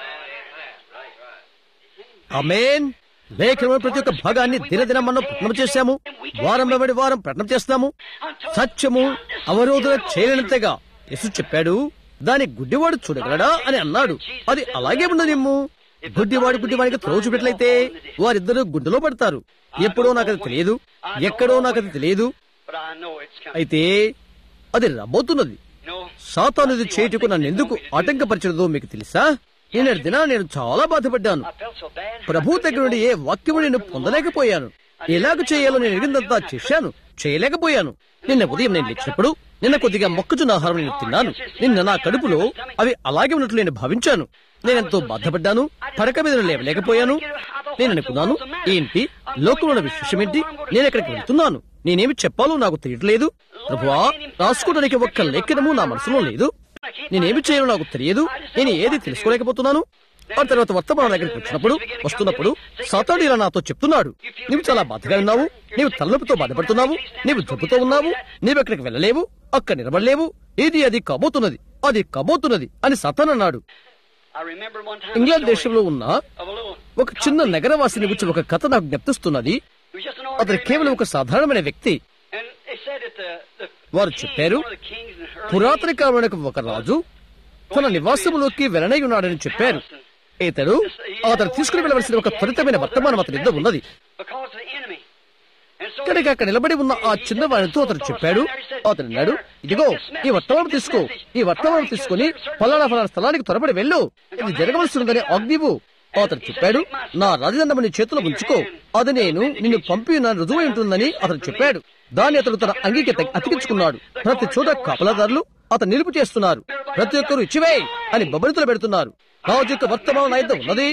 అమేన్ లేఖనంలో ప్రతి ఒక్క భాగాన్ని దినదినం మనం పట్టణం చేశాము వారం వెంబడి వారం పట్టణం చేస్తాము సత్యము అవరోధన చేయలేనంతగా యేసు చెప్పాడు దాని గుడ్డివాడు చూడగలడా అని అన్నాడు అది అలాగే ఉండనిమ్ము గుడ్డివాడు గుడ్డివాడికి త్రోవ చూపెట్లయితే వారిద్దరూ గుడ్డలో పడతారు ఎప్పుడో నాకు అది తెలియదు ఎక్కడో నాకు అది తెలియదు But I know it's coming. అయితే అది రాబోతున్నది No. సాతాను ఇది చేయుటకు నన్ను ఎందుకు ఆటంకపరచడదో మీకు తెలుసా నిన్నటి దినా నేను చాలా బాధపడ్డాను I felt so bad. ప్రభు దగ్గర నుండి ఏ వాక్యము నేను పొందలేకపోయాను ఎలాగ చేయాలో నేను ఎరిగిందంతా చేశాను చేయలేకపోయాను నిన్న ఉదయం నేను లేచినప్పుడు నిన్న కొద్దిగా మొక్కజొన్న ఆహారం నేను తిన్నాను నిన్న నా కడుపులో అవి అలాగే ఉన్నట్లు నేను భావించాను నేనెంతో బాధపడ్డాను పడక మీద లేవలేకపోయాను నేను అనుకున్నాను ఏంటి లోకంలో ఉన్న విశేషం ఏంటి నేను ఎక్కడికి వెళ్తున్నాను నేనేమి చెప్పాలో నాకు తెలియట్లేదు ప్రభువా రాసుకోవడానికి ఒక్క లేఖనము నా మనసులో లేదు నేనేమి చేయాలో నాకు తెలియదు నేను ఏది తెలుసుకోలేకపోతున్నాను ఆ తర్వాత వర్తమానం దగ్గరికి వచ్చినప్పుడు వస్తున్నప్పుడు సాతాడు ఇలా నాతో చెప్తున్నాడు నీవు చాలా బాధగా ఉన్నావు నీవు తలనొప్పితో బాధపడుతున్నావు నీవు జబ్బుతో ఉన్నావు నీవు ఎక్కడికి వెళ్ళలేవు అక్కడ నిలబడలేవు ఇది అది కాబోతున్నది అది కాబోతున్నది అని సతాన్ అన్నాడు I remember one time England a story దేశంలో ఉన్న of a little. ఒక చిన్న నగరవాసిని గురించి ఒక కథ నాకు జ్ఞప్తిస్తున్నది He was just an అతను ordinary కేవలం man. ఒక సాధారణమైన వ్యక్తి And they said that the, the వారు king, చెప్పారు one of the kings in the early పురాతన days, కాలమైన ఒక రాజు తన నివాసములోకి వెలనై ఉన్నాడని చెప్పారు ఇతడు అతను తీసుకుని వెళ్ళవలసిన ఒక త్వరితమైన వర్తమానం అతని యుద్ధ ఉన్నది because of the enemy. And so కనుక అక్కడ నిలబడి ఉన్న ఆ చిన్నవాడితో అతను చెప్పాడు అతను అన్నాడు ఇదిగో ఈ వర్తమానం తీసుకో ఈ వర్తమానం తీసుకుని ఫలానా ఫలానా స్థలానికి త్వరపడి వెళ్ళు ఇది జరగవలసి ఉందని ఆజ్ఞివు అతను చెప్పాడు నా రాజదండము నీ చేతిలో ఉంచుకో అది నేను నిన్ను పంపిన రుజువై ఉంటుందని అతను చెప్పాడు దాన్ని అతడు తన అంగీకి తగి- అతికించుకున్నాడు ప్రతి చోట కాపలాదారులు అతను నిలుపు చేస్తున్నారు ప్రతి ఒక్కరు ఇచ్చివే అని బొబ్బరితులు పెడుతున్నారు రాజు యొక్క వర్తమానం నా యొద్ద ఉన్నది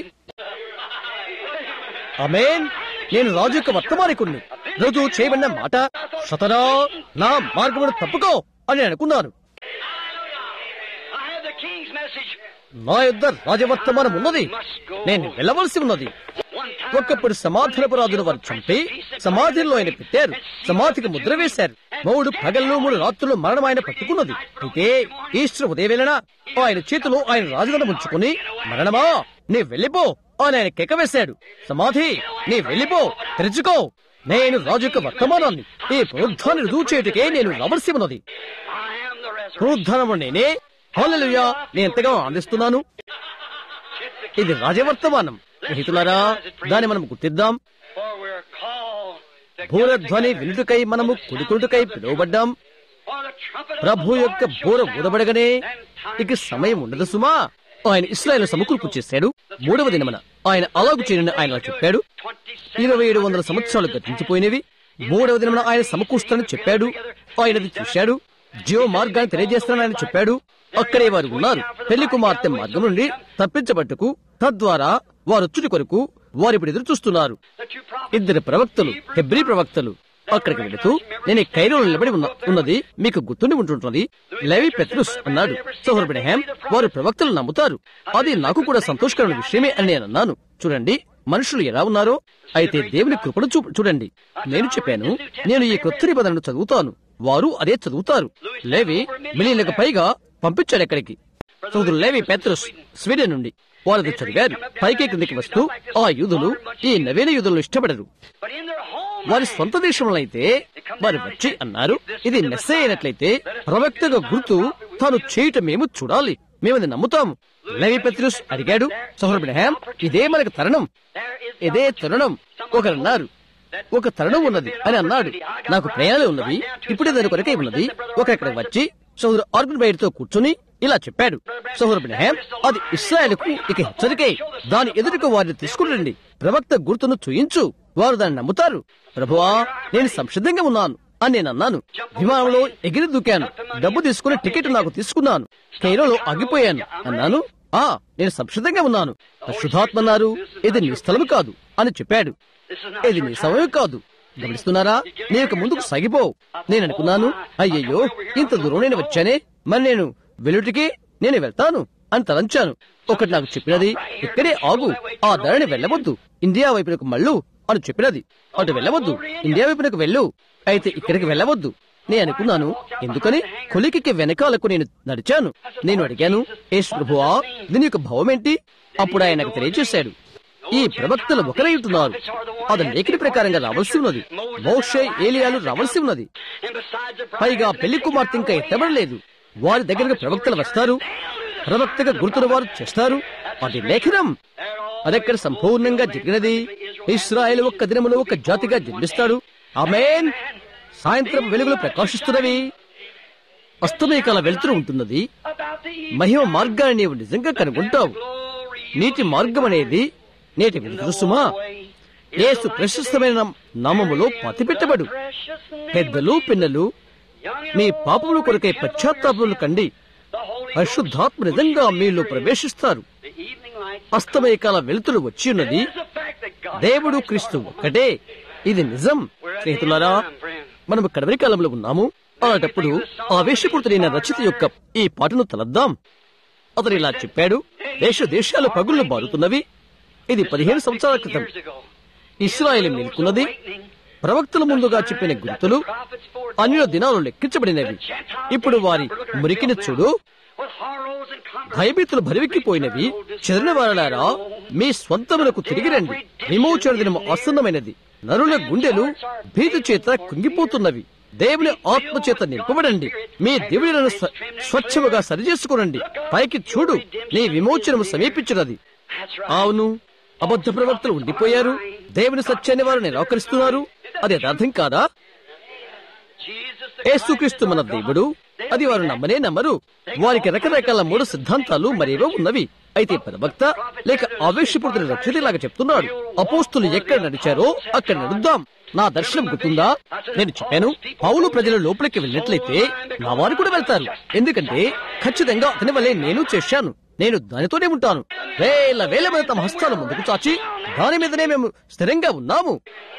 అమేన్ నేను రాజు యొక్క వర్తమానికుణ్ణి రుజువు చేయబడిన మాట సతరా నా మార్గమును తప్పుకో అని అనుకున్నాను I have the king's message. నా యొద్ద రాజవర్తమానం ఉన్నది నేను వెళ్ళవలసి ఉన్నది One time, ఒకప్పుడు సమాధానపు రాజును వారు చంపి సమాధిలో ఆయన పెట్టారు సమాధికి ముద్ర వేశారు మూడు పగళ్ళు మూడు రాత్రులు మరణం ఆయన పట్టుకున్నది అయితే ఈస్టర్ ఉదయవేళన ఆయన చేతిలో ఆయన రాజుగణ ఉంచుకుని మరణమా నీ వెళ్ళిపో అని ఆయన కేక వేశాడు సమాధి నీ వెళ్ళిపో తెరుచుకో నేను రాజు యొక్క వర్తమానాన్ని ఈ పునరుద్ధాన్ని రుజువు చేయుటకే నేను రావలసి ఉన్నది I am the resurrection. పునరుద్ధానము నేనే హల్లెలూయా నేను ఎంతగా ఆనందిస్తున్నాను ఇది రాజవర్తమానం స్నేహితులారా దాన్ని మనం గుర్తిద్దాం For we're called to భూరధ్వని వినుటకై మనము కుడుకుడుకై పిలువబడ్డాం for the trumpet of Prabhu the యొక్క Lord బోర shall sound, ఊదబడగనే and time ఇక సమయం ఉండదు సుమా ఆయన ఇస్రాయల్ సమకూర్పు చేశాడు మూడవ దినమన ఆయన అలాగు చేయని ఆయన చెప్పాడు ఇరవై ఏడు వందల సంవత్సరాలు గతించిపోయినవి మూడవ దినమున ఆయన సమకూరుస్తానని చెప్పాడు ఆయన అది చూశాడు జీవ మార్గాన్ని తెలియజేస్తానని ఆయన చెప్పాడు అక్కడే వారు ఉన్నారు పెళ్లి కుమార్తె మార్గం నుండి తప్పించబట్టుకు తద్వారా వారు వచ్చుటి కొరకు వారు ఇప్పుడు ఎదురు చూస్తున్నారు The two prophets, ఇద్దరు ప్రవక్తలు హెబ్రీ ప్రవక్తలు అక్కడికి వెళుతూ నేను ఈ కైరోలో నిలబడి ఉన్న ఉన్నది మీకు గుర్తుండి ఉంటుంటుంది లెవి పెత్రుస్ అన్నాడు సోహర్బిడహాం వారు ప్రవక్తలు నమ్ముతారు అది నాకు కూడా సంతోషకరమైన విషయమే అని నేను అన్నాను చూడండి మనుషులు ఎలా ఉన్నారో అయితే దేవుని కృపను చూ చూడండి నేను చెప్పాను నేను ఈ కొత్త నిబంధనను చదువుతాను వారు అదే చదువుతారు లేవి మిలియన్లకు పైగా పంపించాడు ఎక్కడికి సోదరు లేవి పెత్రుస్ స్వీడన్ నుండి వాళ్ళది చదివారు పైకి కిందికి వస్తూ ఆ యూదులు ఈ నవీన యూదులను ఇష్టపడరు but in their home వారి స్వంత దేశంలో అయితే వారు వచ్చి అన్నారు ఇది మెస్సే అయినట్లయితే ప్రవక్తగా గుర్తు తాను చేయటం మేము చూడాలి మేము అది నమ్ముతాము లేవి పెత్రుస్ అడిగాడు సహోబిడహాం ఇదే మనకు తరుణం there is ఇదే తరుణం ఒకరు అన్నారు ఒక తరుణం ఉన్నది అని అన్నాడు నాకు ప్రయాణాలు ఉన్నవి ఇప్పుడే దాని కొరకై ఉన్నది ఒక ఇక్కడ వచ్చి సోదరు ఆర్గన్ బయట తో కూర్చుని ఇలా చెప్పాడు సోదరు బినహాం అది ఇస్రాయల్కు ఇక హెచ్చరికై దాని ఎదురుకు వారిని తీసుకురండి ప్రవక్త గుర్తును చూయించు వారు దాన్ని నమ్ముతారు ప్రభువా నేను సంసిద్ధంగా ఉన్నాను అని నేను అన్నాను విమానంలో ఎగిరి దూకాను డబ్బు తీసుకుని టికెట్ నాకు తీసుకున్నాను కైరోలో ఆగిపోయాను అన్నాను ఆ నేను సంసిద్ధంగా ఉన్నాను శుధాత్మ అన్నారు ఇది నీ స్థలం కాదు అని చెప్పాడు this is not ఇది నీ సమయం కాదు గమనిస్తున్నారా నేను ముందుకు సాగిపో నేను అనుకున్నాను అయ్యయ్యో ఇంత దూరం నేను వచ్చానే మరి నేను వెలుటికి నేను వెళ్తాను అని తలంచాను ఒకటి నాకు చెప్పినది ఇక్కడే ఆగు ఆ ధరని వెళ్ళవద్దు ఇండియా వైపునకు మళ్ళు అని చెప్పినది అటు వెళ్ళవద్దు ఇండియా వైపునకు వెళ్ళు అయితే ఇక్కడికి వెళ్ళవద్దు నేను అనుకున్నాను ఎందుకని కొలికి వెనకాలకు నేను నడిచాను నేను అడిగాను ఏసు ప్రభువా దీని యొక్క భావం ఏంటి అప్పుడు ఆయన నాకు తెలియజేశాడు ఈ ప్రవక్తలు ఒకరై ఉంటున్నారు అది లేఖని ప్రకారంగా రావాల్సి ఉన్నది మోషే ఏలియాలు రావాల్సి ఉన్నది and besides the పైగా పెళ్లి కుమార్తె ఇంకా ఎత్తబడలేదు వారి దగ్గరకు ప్రవక్తలు వస్తారు ప్రవక్తగా గుర్తును వారు చేస్తారు అది లేఖనం అదెక్కడ సంపూర్ణంగా జరిగినది ఇస్రాయేల్ ఒక్క దినములో ఒక జాతిగా జన్మిస్తాడు ఆమేన్ సాయంత్రం వెలుగులు ప్రకాశిస్తున్నవి అస్తమయకాల వెలుతురు ఉంటున్నది about the మహిమ మార్గాన్ని నీవు నిజంగా కనుగొంటావు నీటి మార్గం అనేది నేటి వెలుతురు సుమా యేసు ప్రశస్తమైన నామములో పతిపెట్టబడు పెద్దలు పిన్నలు మీ పాపముల కొరకై పశ్చాత్తాపములు కండి పరిశుద్ధాత్మ నిజంగా మీలో ప్రవేశిస్తారు అస్తమయ కాల వెలుతురు వచ్చి ఉన్నది దేవుడు క్రీస్తు ఒక్కటే ఇది నిజం స్నేహితులారా మనము కడవరి కాలంలో ఉన్నాము అలాంటప్పుడు ఆవేశపూరితైన రచిత యొక్క ఈ పాటను తలద్దాం అతను ఇలా చెప్పాడు దేశ దేశాల పగుళ్ళు బారుతున్నవి ఇది పదిహేను సంవత్సరాల క్రితం ఇస్రాయేల్ మేల్కొన్నది ప్రవక్తల ముందుగా చెప్పిన గుర్తులు అన్యుల దినాలు లెక్కించబడినవి ఇప్పుడు వారి మురికిని చూడు భయభీతులు భరివెక్కిపోయినవి చెదిరిన వారలారా మీ స్వంతములకు తిరిగి రండి విమోచన దినము ఆసన్నమైనది నరుల గుండెలు భీతి చేత కుంగిపోతున్నవి దేవుని ఆత్మ చేత నింపబడండి మీ దేవులను స్వచ్ఛముగా సరిచేసుకునండి పైకి చూడు నీ విమోచనము సమీపించినది అవును అబద్ధ ప్రవక్తలు ఉండిపోయారు దేవుని సత్యాన్ని వారు నిరాకరిస్తున్నారు అది యథార్థం కాదా యేసుక్రీస్తు మన దేవుడు అది వారు నమ్మనే నమ్మరు వారికి రకరకాల మూడు సిద్ధాంతాలు మరేవో ఉన్నవి అయితే ప్రవక్త లేక ఆవేశపూరిత రక్షితలాగా చెప్తున్నాడు అపోస్తులు ఎక్కడ నడిచారో అక్కడ నడుద్దాం నా దర్శనం గుర్తుందా నేను చెప్పాను పౌలు ప్రజలు లోపలికి వెళ్ళినట్లయితే నా వారు కూడా వెళ్తారు ఎందుకంటే ఖచ్చితంగా అతని వల్లే నేను చేశాను నేను దానితోనే ఉంటాను వేల వేల మంది తమ హస్తాలు ముందుకు చాచి దాని మీదనే మేము స్థిరంగా ఉన్నాము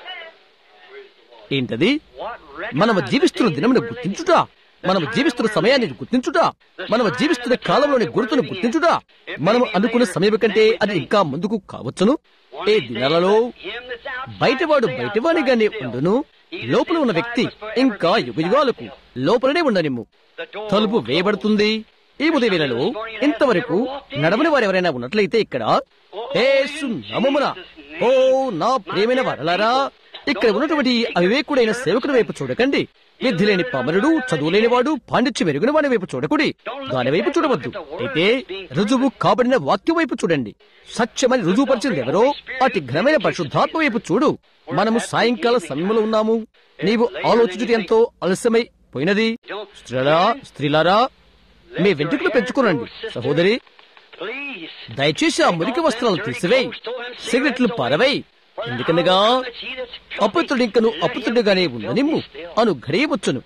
ఏంటది మనము జీవిస్తున్న దినమును గుర్తించుట మనము జీవిస్తున్న సమయాన్ని గుర్తించుట మనము జీవిస్తున్న కాలంలోని గుర్తును గుర్తించుట మనము అనుకున్న సమయం కంటే అది ఇంకా ముందుకు కావచ్చును ఏ దినాలలో బయటవాడు బయటవాడిగానే ఉండును లోపల ఉన్న వ్యక్తి ఇంకా యుగయుగాలకు లోపలనే ఉండనిమ్ము తలుపు వేయబడుతుంది ఈ ఉదయ వేళలో ఇంతవరకు నడవని వారు ఎవరైనా ఉన్నట్లయితే ఇక్కడ ఏసు నమమున ఓ నా ప్రేమైన వరలారా ఇక్కడ ఉన్నటువంటి అవివేకుడైన సేవకుడి వైపు చూడకండి విధి లేని పామరుడు చదువులేనివాడు పాండిత్యం మెరుగున వాడి వైపు చూడకుడి దాని వైపు చూడవద్దు అయితే రుజువు కాబడిన వాక్యం వైపు చూడండి సత్యమని రుజువుపరిచింది ఎవరో అతి ఘనమైన పరిశుద్ధాత్మ వైపు చూడు మనము సాయంకాల సమయంలో ఉన్నాము నీవు ఆలోచించుట ఎంతో ఆలస్యమై పోయినది స్త్రీలా స్త్రీలారా మీ వెంట్రుకలు పెంచుకోనండి సహోదరి దయచేసి ఆ మురికి వస్త్రాలు తీసివేయి సిగరెట్లు పారవేయి ఎందుకనగా అపృతుడు ఇంకను అపృతుడిగానే ఉండనిమ్ము అను ఘడియవచ్చును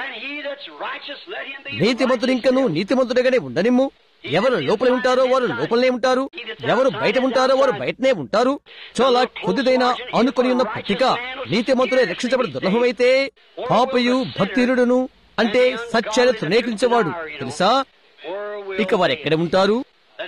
నీతిమంతుడు ఇంకను నీతిమంతుడిగానే ఉండనిమ్ము ఎవరు లోపల ఉంటారో వారు లోపలనే ఉంటారు ఎవరు బయట ఉంటారో వారు బయటనే ఉంటారు చాలా కొద్దిదైన అనుకుని ఉన్న పట్టిక నీతిమంతుడే రక్షించబడి దుర్లభమైతే పాపయు భక్తిరుడును అంటే సత్యాన్ని తృణీకరించేవాడు తెలుసా ఇక వారు ఎక్కడ ఉంటారు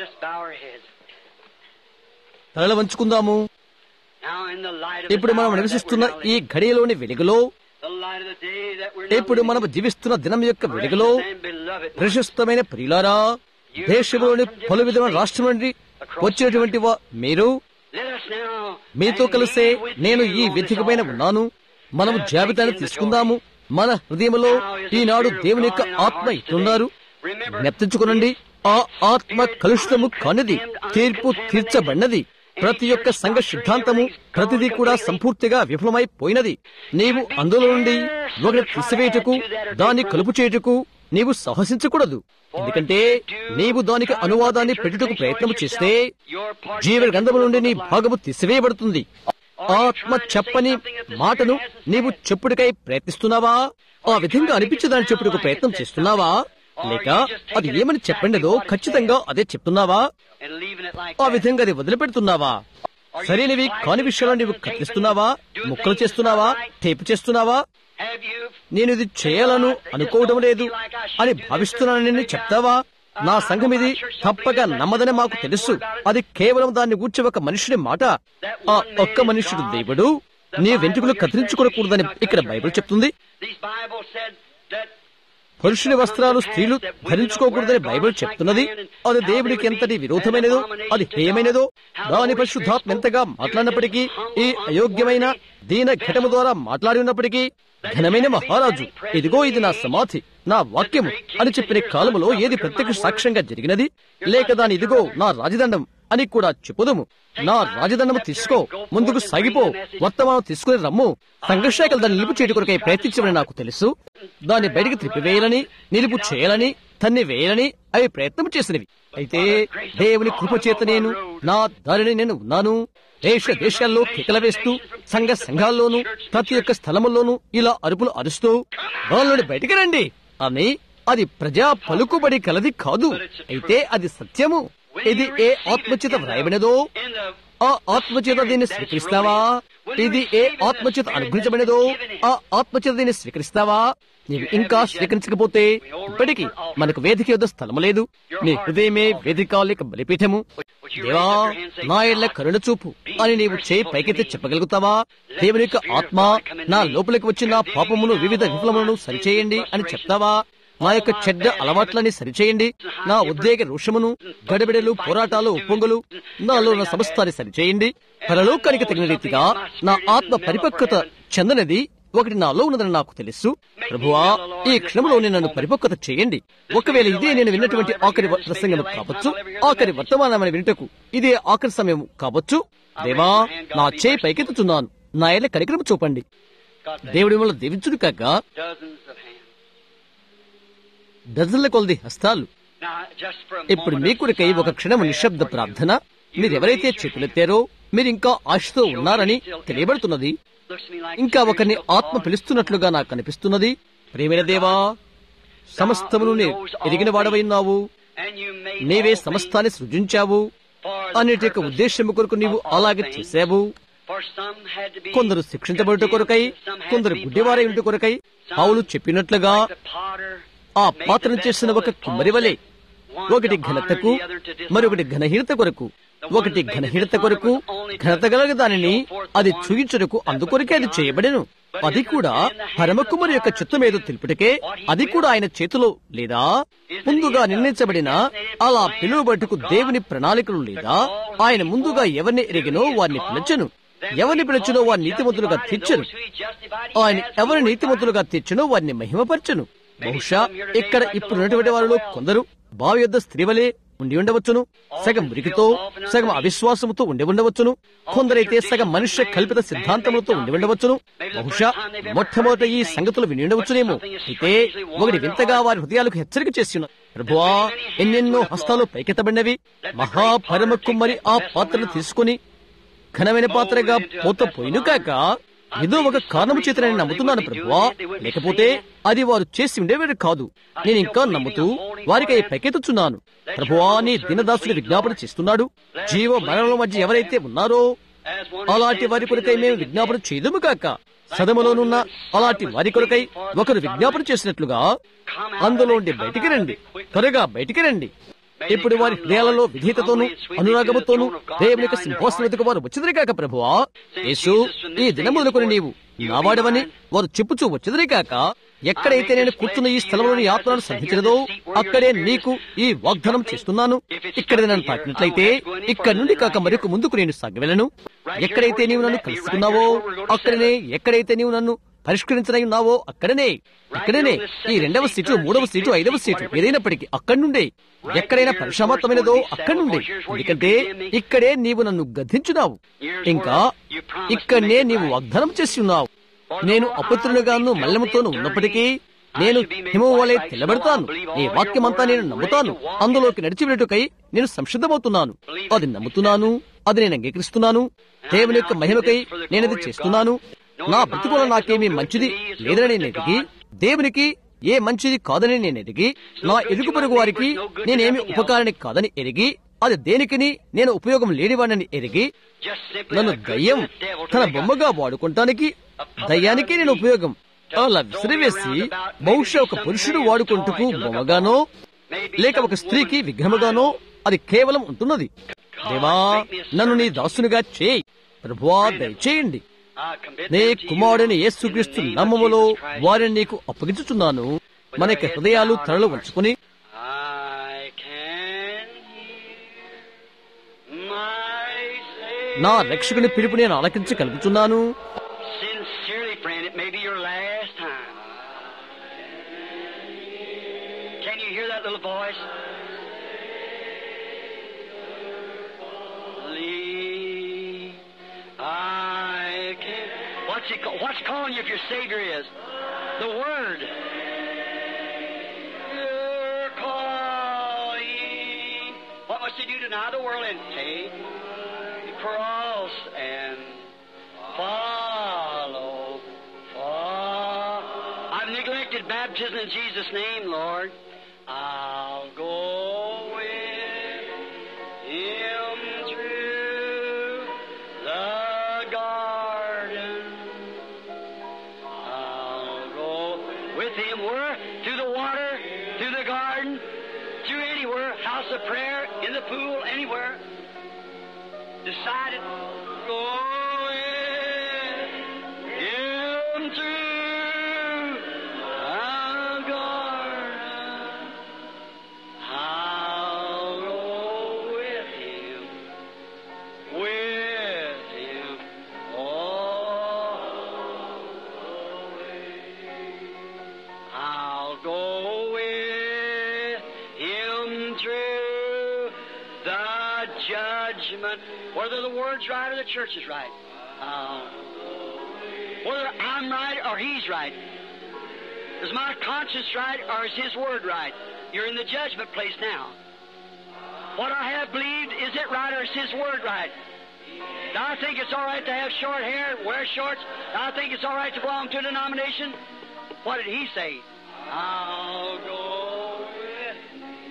తలలు వంచుకుందాము ఇప్పుడు మనం నివసిస్తున్న ఈ ఘడియలోని వెలుగులో ఇప్పుడు మనం జీవిస్తున్న దినం యొక్క వెలుగులో ప్రశస్తమైన ప్రియులారా దేశంలోని పలు విధమైన రాష్ట్రం నుండి వచ్చినటువంటి మీరు మీతో కలిసే నేను ఈ వేదికపైన ఉన్నాను మనం జాబితాను తీసుకుందాము మన హృదయంలో ఈనాడు దేవుని యొక్క ఆత్మ ఇట్టున్నారు జ్ఞప్తించుకునండి ఆ ఆత్మ కలుషితము కానిది తీర్పు తీర్చబడినది ప్రతి ఒక్క సంఘ సిద్ధాంతము ప్రతిదీ కూడా సంపూర్తిగా విఫలమైపోయినది నీవు అందులో నుండి ఒకటి తీసివేయటకు దాన్ని కలుపు చేయుటకు నీవు సాహసించకూడదు ఎందుకంటే నీవు దానికి అనువాదాన్ని పెట్టుటకు ప్రయత్నం చేస్తే జీవ గ్రంథము నుండి నీ భాగము తీసివేయబడుతుంది ఆత్మ చెప్పని మాటను నీవు చెప్పుడికై ప్రయత్నిస్తున్నావా ఆ విధంగా అనిపించదాన్ని చెప్పుటకు ప్రయత్నం చేస్తున్నావా లేక అది ఏమని చెప్పండిదో ఖచ్చితంగా అదే చెప్తున్నావా ఆ విధంగా అది వదిలిపెడుతున్నావా సరైనవి కాని విషయాలు నీవు కత్తిస్తున్నావా ముక్కలు చేస్తున్నావా టేపు చేస్తున్నావా నేను ఇది చేయాలను అనుకోవడం లేదు అని భావిస్తున్నానని చెప్తావా నా సంఘం ఇది తప్పక నమ్మదని మాకు తెలుసు అది కేవలం దాన్ని గూర్చి ఒక మనుషుని మాట ఆ ఒక్క మనుషుడు దేవుడు నీ వెంట్రుకలు కత్తిరించుకోకూడదని ఇక్కడ బైబిల్ చెప్తుంది పురుషుని వస్త్రాలు స్త్రీలు ధరించుకోకూడదని బైబిల్ చెప్తున్నది అది దేవుడికి ఎంతటి విరోధమైనదో అది హేయమైనదో దాని పరిశుద్ధాత్మ ఎంతగా మాట్లాడినప్పటికీ ఈ అయోగ్యమైన దీన ఘటము ద్వారా మాట్లాడి ఉన్నప్పటికీ ఘనమైన మహారాజు ఇదిగో ఇది నా సమాధి నా వాక్యము అని చెప్పిన కాలములో ఏది ప్రత్యక్ష సాక్ష్యంగా జరిగినది లేక దాని ఇదిగో నా రాజదండం అని కూడా చెప్పుదము నా రాజదండము తీసుకో ముందుకు సాగిపో వర్తమానం తీసుకుని రమ్ము సంఘర్షాకలు దాన్ని నిలుపు చేయడం కొరకై ప్రయత్నించమని నాకు తెలుసు దాన్ని బయటికి త్రిప్పివేయాలని నిలుపు చేయాలని తన్ని వేయాలని అవి ప్రయత్నం చేసినవి అయితే దేవుని కృప చేత నేను నా దారిని నేను ఉన్నాను దేశ దేశాల్లో కికల వేస్తూ సంఘ సంఘాల్లోనూ ప్రతి ఒక్క స్థలముల్లోనూ ఇలా అరుపులు అరుస్తూ వాళ్ళని బయటికి రండి అని అది ప్రజా పలుకుబడి కలది కాదు అయితే అది సత్యము ఇది ఏ ఆత్మచిత వ్రాయబడినదో ఆ ఆత్మచేత దీన్ని స్వీకరిస్తావా ఇది ఏ ఆత్మచేత అనుగ్రహించబడినదో ఆ ఆత్మచేత దీన్ని స్వీకరిస్తావా నీవు ఇంకా స్వీకరించకపోతే ఇప్పటికీ మనకు వేదిక యొద్ద స్థలము లేదు నీ హృదయమే వేదిక లేక బలిపీఠము దేవా నా ఇళ్ల కరుణ చూపు అని నీవు చేయి పైకెత్తి చెప్పగలుగుతావా దేవుని యొక్క ఆత్మ నా లోపలికి వచ్చిన పాపమును వివిధ విఫలములను సరిచేయండి అని చెప్తావా నా యొక్క చెడ్డ అలవాట్లని సరిచేయండి నా ఉద్వేగ రోషమును గడబిడలు పోరాటాలు ఉప్పొంగులు నాలో నా సమస్తాన్ని సరిచేయండి పరలోకానికి తగిన రీతిగా నా ఆత్మ పరిపక్వత చెందనది ఒకటి నాలో ఉన్నదని నాకు తెలుసు ప్రభువా ఈ క్షణంలో నన్ను పరిపక్వత చేయండి ఒకవేళ ఇదే నేను విన్నటువంటి ఆఖరి ప్రసంగం కావచ్చు ఆఖరి వర్తమానమని వినుటకు ఇదే ఆఖరి సమయం కావచ్చు దేవా నా చేయి పైకెత్తుతున్నాను నా ఏళ్ళ కనికరం చూపండి దేవుడి వల్ల దీవించుడు కాక డజన్ల కొలది హస్తాలు ఇప్పుడు మీ కొరకై ఒక క్షణం నిశ్శబ్ద ప్రార్థన మీరు ఎవరైతే చేతులెత్తారో మీరు ఇంకా ఆశతో ఉన్నారని తెలియబడుతున్నది ఇంకా ఒకరిని ఆత్మ పిలుస్తున్నట్లుగా నాకు కనిపిస్తున్నది ప్రేమైన దేవా సమస్తమును నీ ఎరిగిన వాడవైనావు నీవే సమస్తాన్ని సృజించావు అన్నిటి యొక్క ఉద్దేశము కొరకు నీవు అలాగే చేశావు కొందరు శిక్షించబడుట కొరకై కొందరు గుడ్డివారై ఉంట కొరకై పావులు చెప్పినట్లుగా ఆ పాత్రను చేసిన ఒక కుమ్మరి వలె ఒకటి ఘనతకు మరొకటి ఘనహీనత కొరకు ఒకటి ఘనహీనత కొరకు ఘనత గల దానిని అది చూయించుటకు అందుకొరకే అది చేయబడెను అది కూడా పరమకుమారి యొక్క చిత్తమేదో తెలుపుటకే అది కూడా ఆయన చేతిలో లేదా ముందుగా నిర్ణయించబడిన అలా పిలువబట్టుకు దేవుని ప్రణాళికలు లేదా ఆయన ముందుగా ఎవరిని ఎరిగినో వారిని పిలిచెను ఎవరిని పిలిచినో వారిని నీతిమంతులుగా తీర్చను ఆయన ఎవరిని నీతిమంతులుగా తీర్చనో వారిని మహిమపరచను బహుశా ఇక్కడ ఇప్పుడు ఉన్నటువంటి వారిలో కొందరు బావి యొద్ద స్త్రీవలే ఉండి ఉండవచ్చును సగం మురికితో సగం అవిశ్వాసముతో ఉండి ఉండవచ్చును కొందరైతే సగం మనుష్య కల్పిత సిద్ధాంతములతో ఉండి ఉండవచ్చును బహుశా మొట్టమొదట ఈ సంగతులు విని ఉండవచ్చునేమో అయితే ఒకటి వింతగా వారి హృదయాలకు హెచ్చరిక చేస్తున్నారు ప్రభువా ఎన్నెన్నో హస్తాలు పైకెత్తబడినవి మహాపరమ కుమ్మరి ఆ పాత్రను తీసుకుని ఘనమైన పాత్రగా పోత పోయిను కాక ఏదో ఒక కారణము చేత నేను నమ్ముతున్నాను ప్రభువా లేకపోతే అది వారు చేసి ఉండేవారు కాదు నేను ఇంకా నమ్ముతూ వారికి పైకెత్తుచున్నాను ప్రభువా నీ దినదాసుడు విజ్ఞాపన చేస్తున్నాడు జీవ మరణముల మధ్య ఎవరైతే ఉన్నారో అలాంటి వారి కొరకై మేము విజ్ఞాపన చేయదుము కాక సదములోనున్న అలాంటి వారి కొరకై ఒకరు విజ్ఞాపన చేసినట్లుగా అందులో ఉండి బయటికి రండి త్వరగా బయటికి రండి ఇప్పుడు వారి హృదయాలలో విధేయతతోను అనురాగముతోను దేవుని యొక్క సింహాసనకు వారు వచ్చిదరి కాక ప్రభువా యేసు ఈ దినములకొని నీవు నావాడవని వారు చెప్పుచూ వచ్చిదరి కాక ఎక్కడైతే నేను కూర్చున్న ఈ స్థలంలోని ఆత్మను సంధించినదో అక్కడే నీకు ఈ వాగ్దానం చేస్తున్నాను ఇక్కడ నన్ను తాకినట్లయితే ఇక్కడ నుండి కాక మరొక ముందుకు నేను సాగవెలను ఎక్కడైతే నీవు నన్ను కలుసుకున్నావో అక్కడనే ఎక్కడైతే నీవు నన్ను పరిష్కరించనై ఉన్నావో అక్కడనే అక్కడనే ఈ రెండవ సీటు మూడవ సీటు ఐదవ సీటు ఏదైనప్పటికీ అక్కడి నుండే ఎక్కడైనా పరిశ్రమాత్మైనదో అక్కడి నుండే ఎందుకంటే ఇక్కడే నీవు నన్ను గద్దించున్నావు ఇంకా ఇక్కడనే నీవు వాగ్దానం చేసి ఉన్నావు నేను అపుత్రునిగాను మల్లెముతోను ఉన్నప్పటికీ నేను హిమం వలె తెల్లబెడతాను నీ వాక్యమంతా నేను నమ్ముతాను అందులోకి నడిచివేటుకై నేను సంసిద్ధమవుతున్నాను అది నమ్ముతున్నాను అది నేను అంగీకరిస్తున్నాను దేవుని యొక్క మహిమకై నేనది చేస్తున్నాను నా బ్రతుకులో నాకేమీ మంచిది లేదని నేను ఎదిగి దేవునికి ఏ మంచిది కాదని నేను ఎదిగి నా ఎదుగు పొరుగు వారికి నేనేమి ఉపకారాన్ని కాదని ఎరిగి అది దేనికిని నేను ఉపయోగం లేనివాడని ఎరిగి నన్ను దయ్యం తన బొమ్మగా వాడుకుంటానికి దయ్యానికి నేను ఉపయోగం అలా విసిరివేసి బహుశా ఒక పురుషుడు వాడుకుంటుకు బొమ్మగానో లేక ఒక స్త్రీకి విగ్రహముగానో అది కేవలం ఉంటున్నది దేవా నన్ను నీ దాసునిగా చేయి ప్రభువా దయచేయండి నీ కుమారుడిని యేసుక్రీస్తు నామములో వారిని నీకు అప్పగించుచున్నాను మన యొక్క హృదయాలు తలలు వంచుకుని నా రక్షకుని పిలుపు నేను ఆలకించి కలుగుతున్నాను Sincerely, friend, it may be your last time. Can you hear that little voice? Leave, I can. What's it? Call, what's calling you if your Savior is? The Word. You're deny the world and take the cross and follow. follow. I've neglected baptism in Jesus' name, Lord. I'll go with Him through the garden. I'll go with Him where? Through the water, through the garden, through anywhere, house of prayer, in the pool, anywhere. Decided, go with Him through the garden. I'll go with Him, with Him all the way. I'll go with Him through the judgment, whether the word's right or the church is right. I'll whether I'm right or He's right. Is my conscience right or is His word right? You're in the judgment place now. What I have believed, is it right or is His word right? Do I think it's all right to have short hair, wear shorts? Do I think it's all right to belong to a denomination? What did He say? I'll go with Him,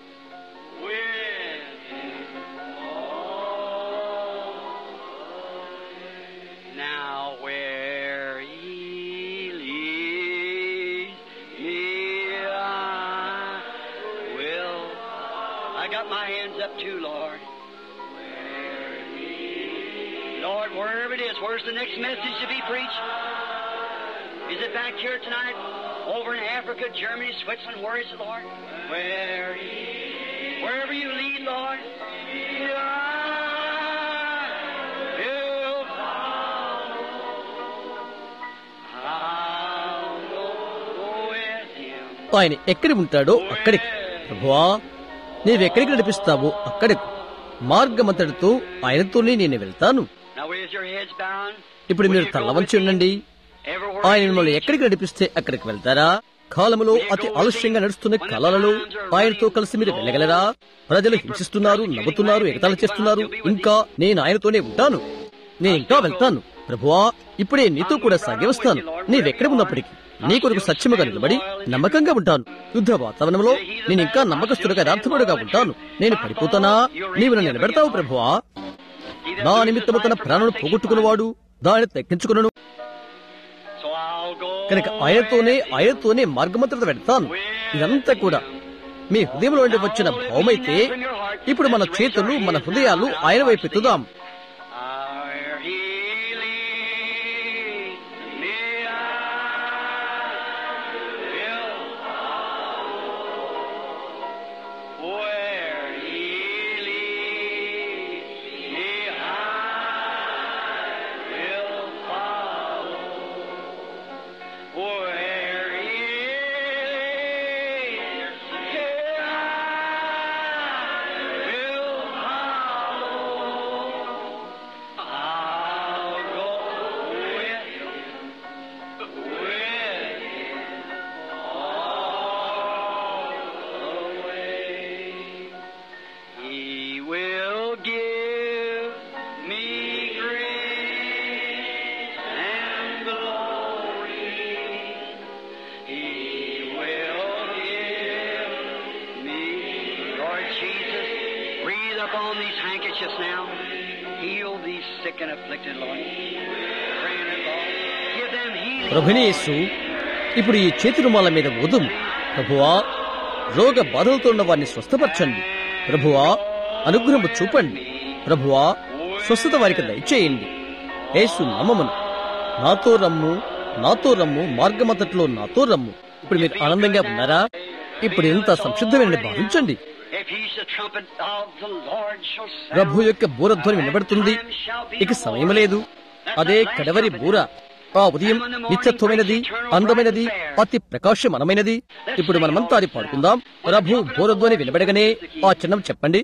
with Him all now where He leads me, I will. I got my hands up too, Lord. Lord, wherever it is, where's the next message to be preached? Is it back here tonight? Over in Africa, Germany, Switzerland, where is it, Lord? Where Wherever you lead, Lord. I will I'll go with him. ఆయన ఎక్కడి ఉంటాడో అక్కడికి ప్రభువా నీవెక్కడికి నడిపిస్తావో అక్కడికి మార్గమంతటితో ఆయనతోనే నేను వెళ్తాను Now, with your heads bowed, ఇప్పుడు మీరు will you తల్ల go వంచి with me ఉండండి everywhere ఆయన you మిమ్మల్ని lead? ఎక్కడికి నడిపిస్తే అక్కడికి వెళ్తారా కాలములో అతి ఆలస్యంగా నడుస్తున్న కాలాలలో ఆయనతో కలిసి మీరు వెళ్ళగలరా ప్రజలు హింసిస్తున్నారు నవ్వుతున్నారు ఎగతాళి చేస్తున్నారు ఇంకా నేను ఆయనతోనే ఉంటాను నేను ఇంకా వెళ్తాను ప్రభువా ఇప్పుడే నీతో కూడా సాగి వస్తాను నీవెక్కడ ఉన్నప్పటికీ నీ కొరకు సత్యముగా నిలబడి నమ్మకంగా ఉంటాను యుద్ధ వాతావరణంలో నేను ఇంకా నమ్మకస్తుడుగా యథార్థముడుగా ఉంటాను నేను పడిపోతానా నీవు నన్ను నిలబెడతావు ప్రభువా నా నిమిత్తము తన ప్రాణను పోగొట్టుకున్నవాడు దానిని తగ్గించుకును So I'll go కనుక ఆయనతోనే ఆయనతోనే మార్గమంతట వెళ్తాను ఇదంతా కూడా మీ హృదయంలో నుండి వచ్చిన భావమైతే ఇప్పుడు మన చేతులు మన హృదయాలు ఆయన వైపు ఎత్తుదాం Where he leads me, I will follow. Where he leads me, I will follow. Where he leads me, I will follow. I'll go with him, with him all the way. He will give me grace and glory. He will give me, Lord Jesus, breathe upon these handkerchiefs now. Heal these sick and afflicted, Lord. Pray in it, Lord. Give them healing. ప్రభునేసు ఇప్పుడు ఈ చేతి రుమాల మీద వదుము ప్రభువా రోగ బాధలతో ఉన్న వారిని స్వస్థపరచండి ప్రభువా అనుగ్రహము చూపండి ప్రభువా స్వస్థత వారికి దయచేయండి యేసు నామమును నాతో రమ్ము నాతో రమ్ము మార్గమంతట్లో నాతో రమ్ము ఇప్పుడు మీరు ఆనందంగా ఉన్నారా ఇప్పుడు ఎంత సంసిద్ధమైన భావించండి If he's the trumpet of the Lord shall sound, ప్రభు యొక్క బూరధ్వని వినబడుతుంది ఇక సమయం లేదు అదే కడవరి బూర ఆ ఉదయం నిత్యత్వమైనది అందమైనది అతి ప్రకాశమానమైనది ఇప్పుడు మనమంతా అది పాడుకుందాం ప్రభు బూరధ్వని వినబడగానే ఆ చిన్నం చెప్పండి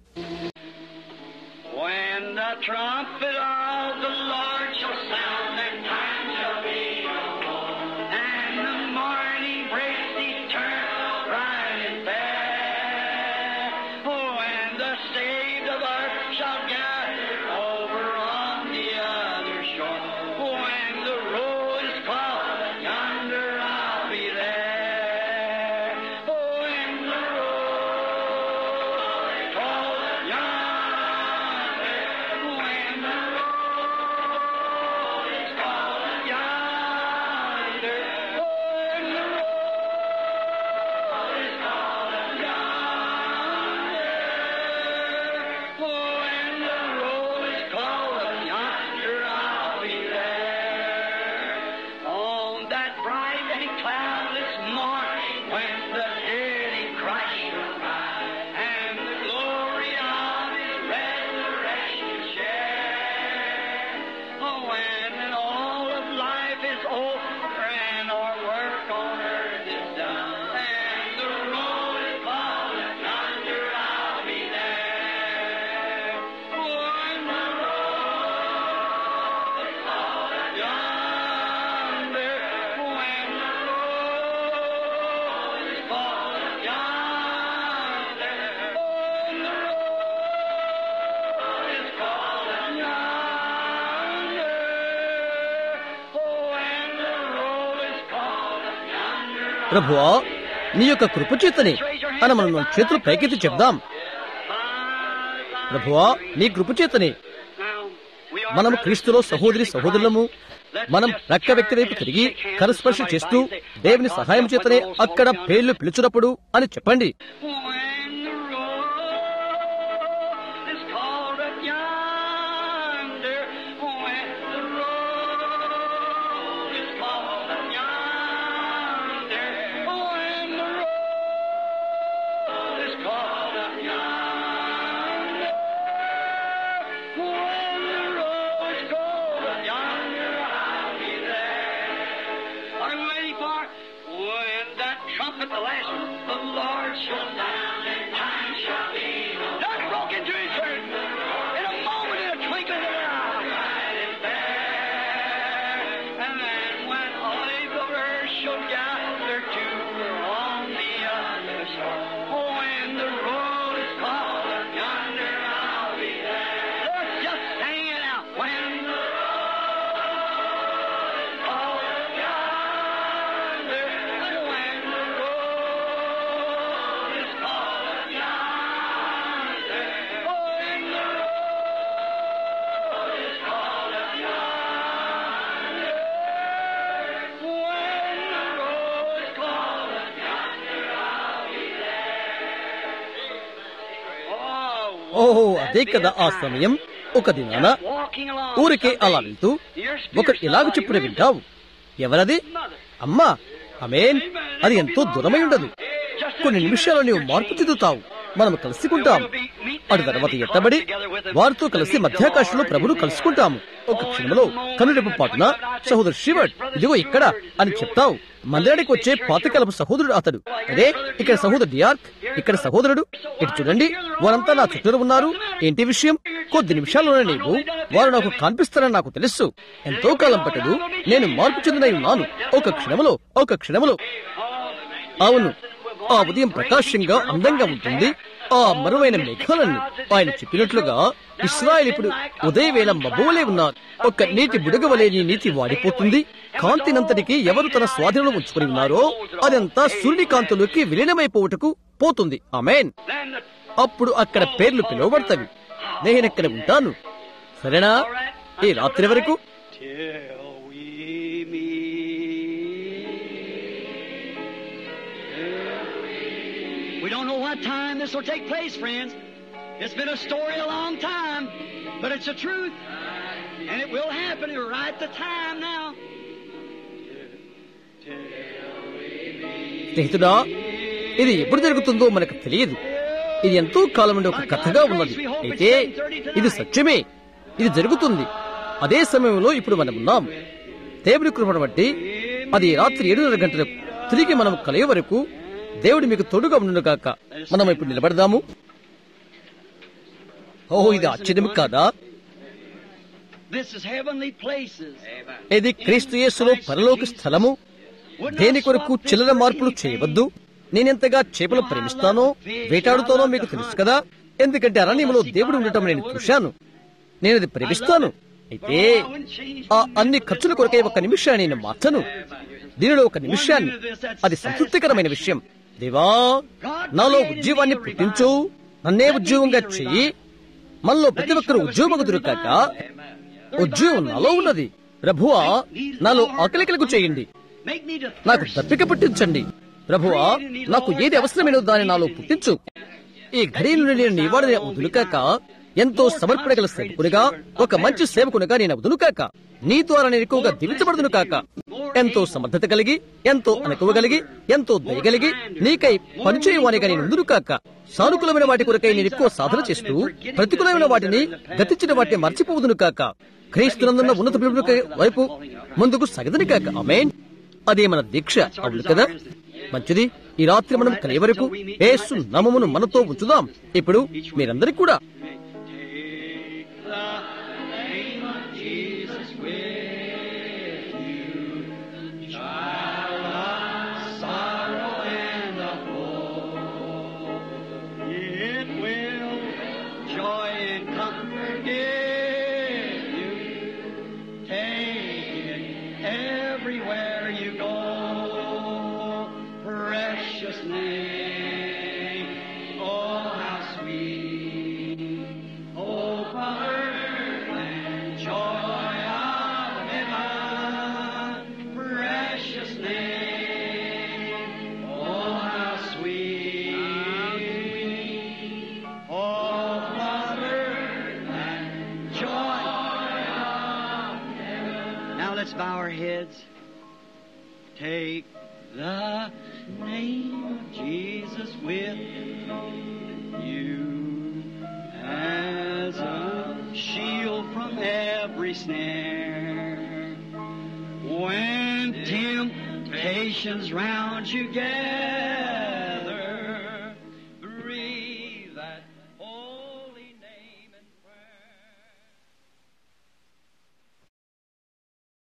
When the trumpet of the Lord shall sound, then time shall be upon, and the morning breaks eternal, bright and fair. Oh, and the saved of ప్రభువా నీ యొక్క కృపచేతని అని మనం మన చేతులు పైకెత్తి చెప్దాం ప్రభువా నీ కృపచేతని మనం క్రీస్తులో సహోదరి సహోదరులము మనం రక్క వ్యక్తి వైపు తిరిగి కరస్పర్శ చేస్తూ దేవుని సహాయం చేతనే అక్కడ పేర్లు పిలుచున్నప్పుడు అని చెప్పండి When the road is called up yonder, when the road is called up yonder, when the road is called up yonder, when the road is called up yonder, I'll be there. Are you waiting for it? when that trumpet, the last one, the Lord shall sound and time shall be. Not broke into his church in a moment, in a twinkling of an eye. Right in there. And then when all the believers shall gather to on the other shore, when the road is called up yonder, I'll be there. Let's just sing it out. When the road is called up yonder, and when the road is called up yonder, when the road is called up yonder, when the road is called up yonder, I'll be there. ఓహో అదే కదా ఆ సమయం ఒక దినాన walking along ఊరికే అలా వెళ్తూ ఒకరు ఇలాగ చెప్పున వింటావు ఎవరది అమ్మా అమేన్ అది ఎంతో దూరమై ఉండదు కొన్ని నిమిషాలు నీవు మార్పు చెందుతావు మనం కలుసుకుంటాం అటు తర్వాత ఎత్తబడి వారితో కలిసి మధ్యాకాశంలో ప్రభును కలుసుకుంటాము ఒక క్షణంలో కనురెప్పు పాటున సహోదరు శివట్ ఇదిగో ఇక్కడ అని చెప్తావు మందిరానికి వచ్చే పాతకాలపు సహోదరుడు అతడు అదే ఇక్కడ సహోదరు డియార్క్ ఇక్కడ సహోదరుడు ఇటు చూడండి వారంతా నా చుట్టూ ఉన్నారు ఏంటి విషయం కొద్ది నిమిషాల్లోనే నీవు వారు నాకు కనిపిస్తారని నాకు తెలుసు ఎంతో కాలం పట్టదు నేను మార్పు చెందినై ఉన్నాను ఒక క్షణములో ఒక క్షణములో అవును ఆ ఉదయం ప్రకాశంగా అందంగా ఉంటుంది ఆ మరువైన మేఘాలన్నీ ఆయన చెప్పినట్లుగా ఇస్రాయల్ ఇప్పుడు ఉదయవేళ మబ్బువలే ఉన్నారు ఒక్క నీటి బుడగవలే నీ నీతి వాడిపోతుంది కాంతినంతటికి ఎవరు తన స్వాధీనంలో ఉంచుకుని ఉన్నారో అదంతా సూర్యుని కాంతులోకి విలీనమైపోవుటకు పోతుంది ఆమెన్ Then the అప్పుడు అక్కడ పేర్లు పిలువబడతవి నేనెక్కడ ఉంటాను సరేనా ఈ రాత్రి వరకు till we meet. We don't know what time this will take place, friends. It's been a story a long time, but it's the truth. And it will happen. It'll right the time now. స్నేహితుడా ఇది ఎప్పుడు జరుగుతుందో మనకు తెలియదు ఇది ఎంతో కాలం నుండి ఒక కథగా ఉన్నది అయితే ఇది సత్యమే ఇది జరుగుతుంది అదే సమయంలో ఇప్పుడు మనం ఉన్నాం దేవుడి కృపను బట్టి అది రాత్రి ఏడున్నర గంటలకు తిరిగి మనం కలిగే వరకు దేవుడు మీకు తోడుగా ఉండును కాక మనం ఇప్పుడు నిలబడదాము ఓ ఇది ఆశ్చర్యం కాదా This is heavenly places. ఇది క్రీస్తు యేసులో పరలోక స్థలము దేని కొరకు చిల్లర మార్పులు చేయవద్దు నేనెంతగా చేపలు ప్రేమిస్తానో వేటాడుతానో మీకు తెలుసు కదా ఎందుకంటే అరణ్యంలో దేవుడు ఉండటం నేను చూశాను నేను అది ప్రేమిస్తాను అయితే ఆ అన్ని ఖర్చుల కొరకై ఒక నిమిషాన్ని నేను మార్చను దీనిలో ఒక నిమిషాన్ని అది సంతృప్తికరమైన విషయం దేవా నాలో ఉద్యోగాన్ని పుట్టించు నన్నే ఉద్యోగంగా చెయ్యి మనలో ప్రతి ఒక్కరు ఉద్యోగం దొరకాక ఉద్యోగం నాలో ఉన్నది ప్రభువా నాలో ఆకలి కలుగు చేయండి Make me to నాకు thirst. దప్పిక పుట్టించండి ప్రభువా నాకు ఏది అవసరమైనదో దాన్ని నాలో పుట్టించు ఈ ఘడి నుండి నేను నీవాడిని వదులుకాక ఎంతో సమర్పణగల సేవకునిగా ఒక మంచి సేవకునిగా నేను వదులుకాక నీ ద్వారా నేను ఎక్కువగా దివించబడుదును కాక ఎంతో సమర్థత కలిగి ఎంతో అనుకోగలిగి ఎంతో దయగలిగి నీకై పనిచేయవానిగా నేను ముందును కాక సానుకూలమైన వాటి కొరకై నేను ఎక్కువ సాధన చేస్తూ ప్రతికూలమైన వాటిని గతించిన వాటిని మర్చిపోదును కాక క్రీస్తునందున్న ఉన్నత పిలుపునకు వైపు ముందుకు సగదని కాక ఆమేన్ అదే మన దీక్ష అవును కదా మంచిది ఈ రాత్రి మనం కలిగే వరకు యేసు నామమును మనతో ఉంచుదాం ఇప్పుడు మీరందరికీ కూడా Take the name of Jesus with you, child of sorrow and of woe. It will joy and comfort give you. Take it everywhere you go. bow our heads. Take the name of Jesus with you as a shield from every snare. When temptations round you gather,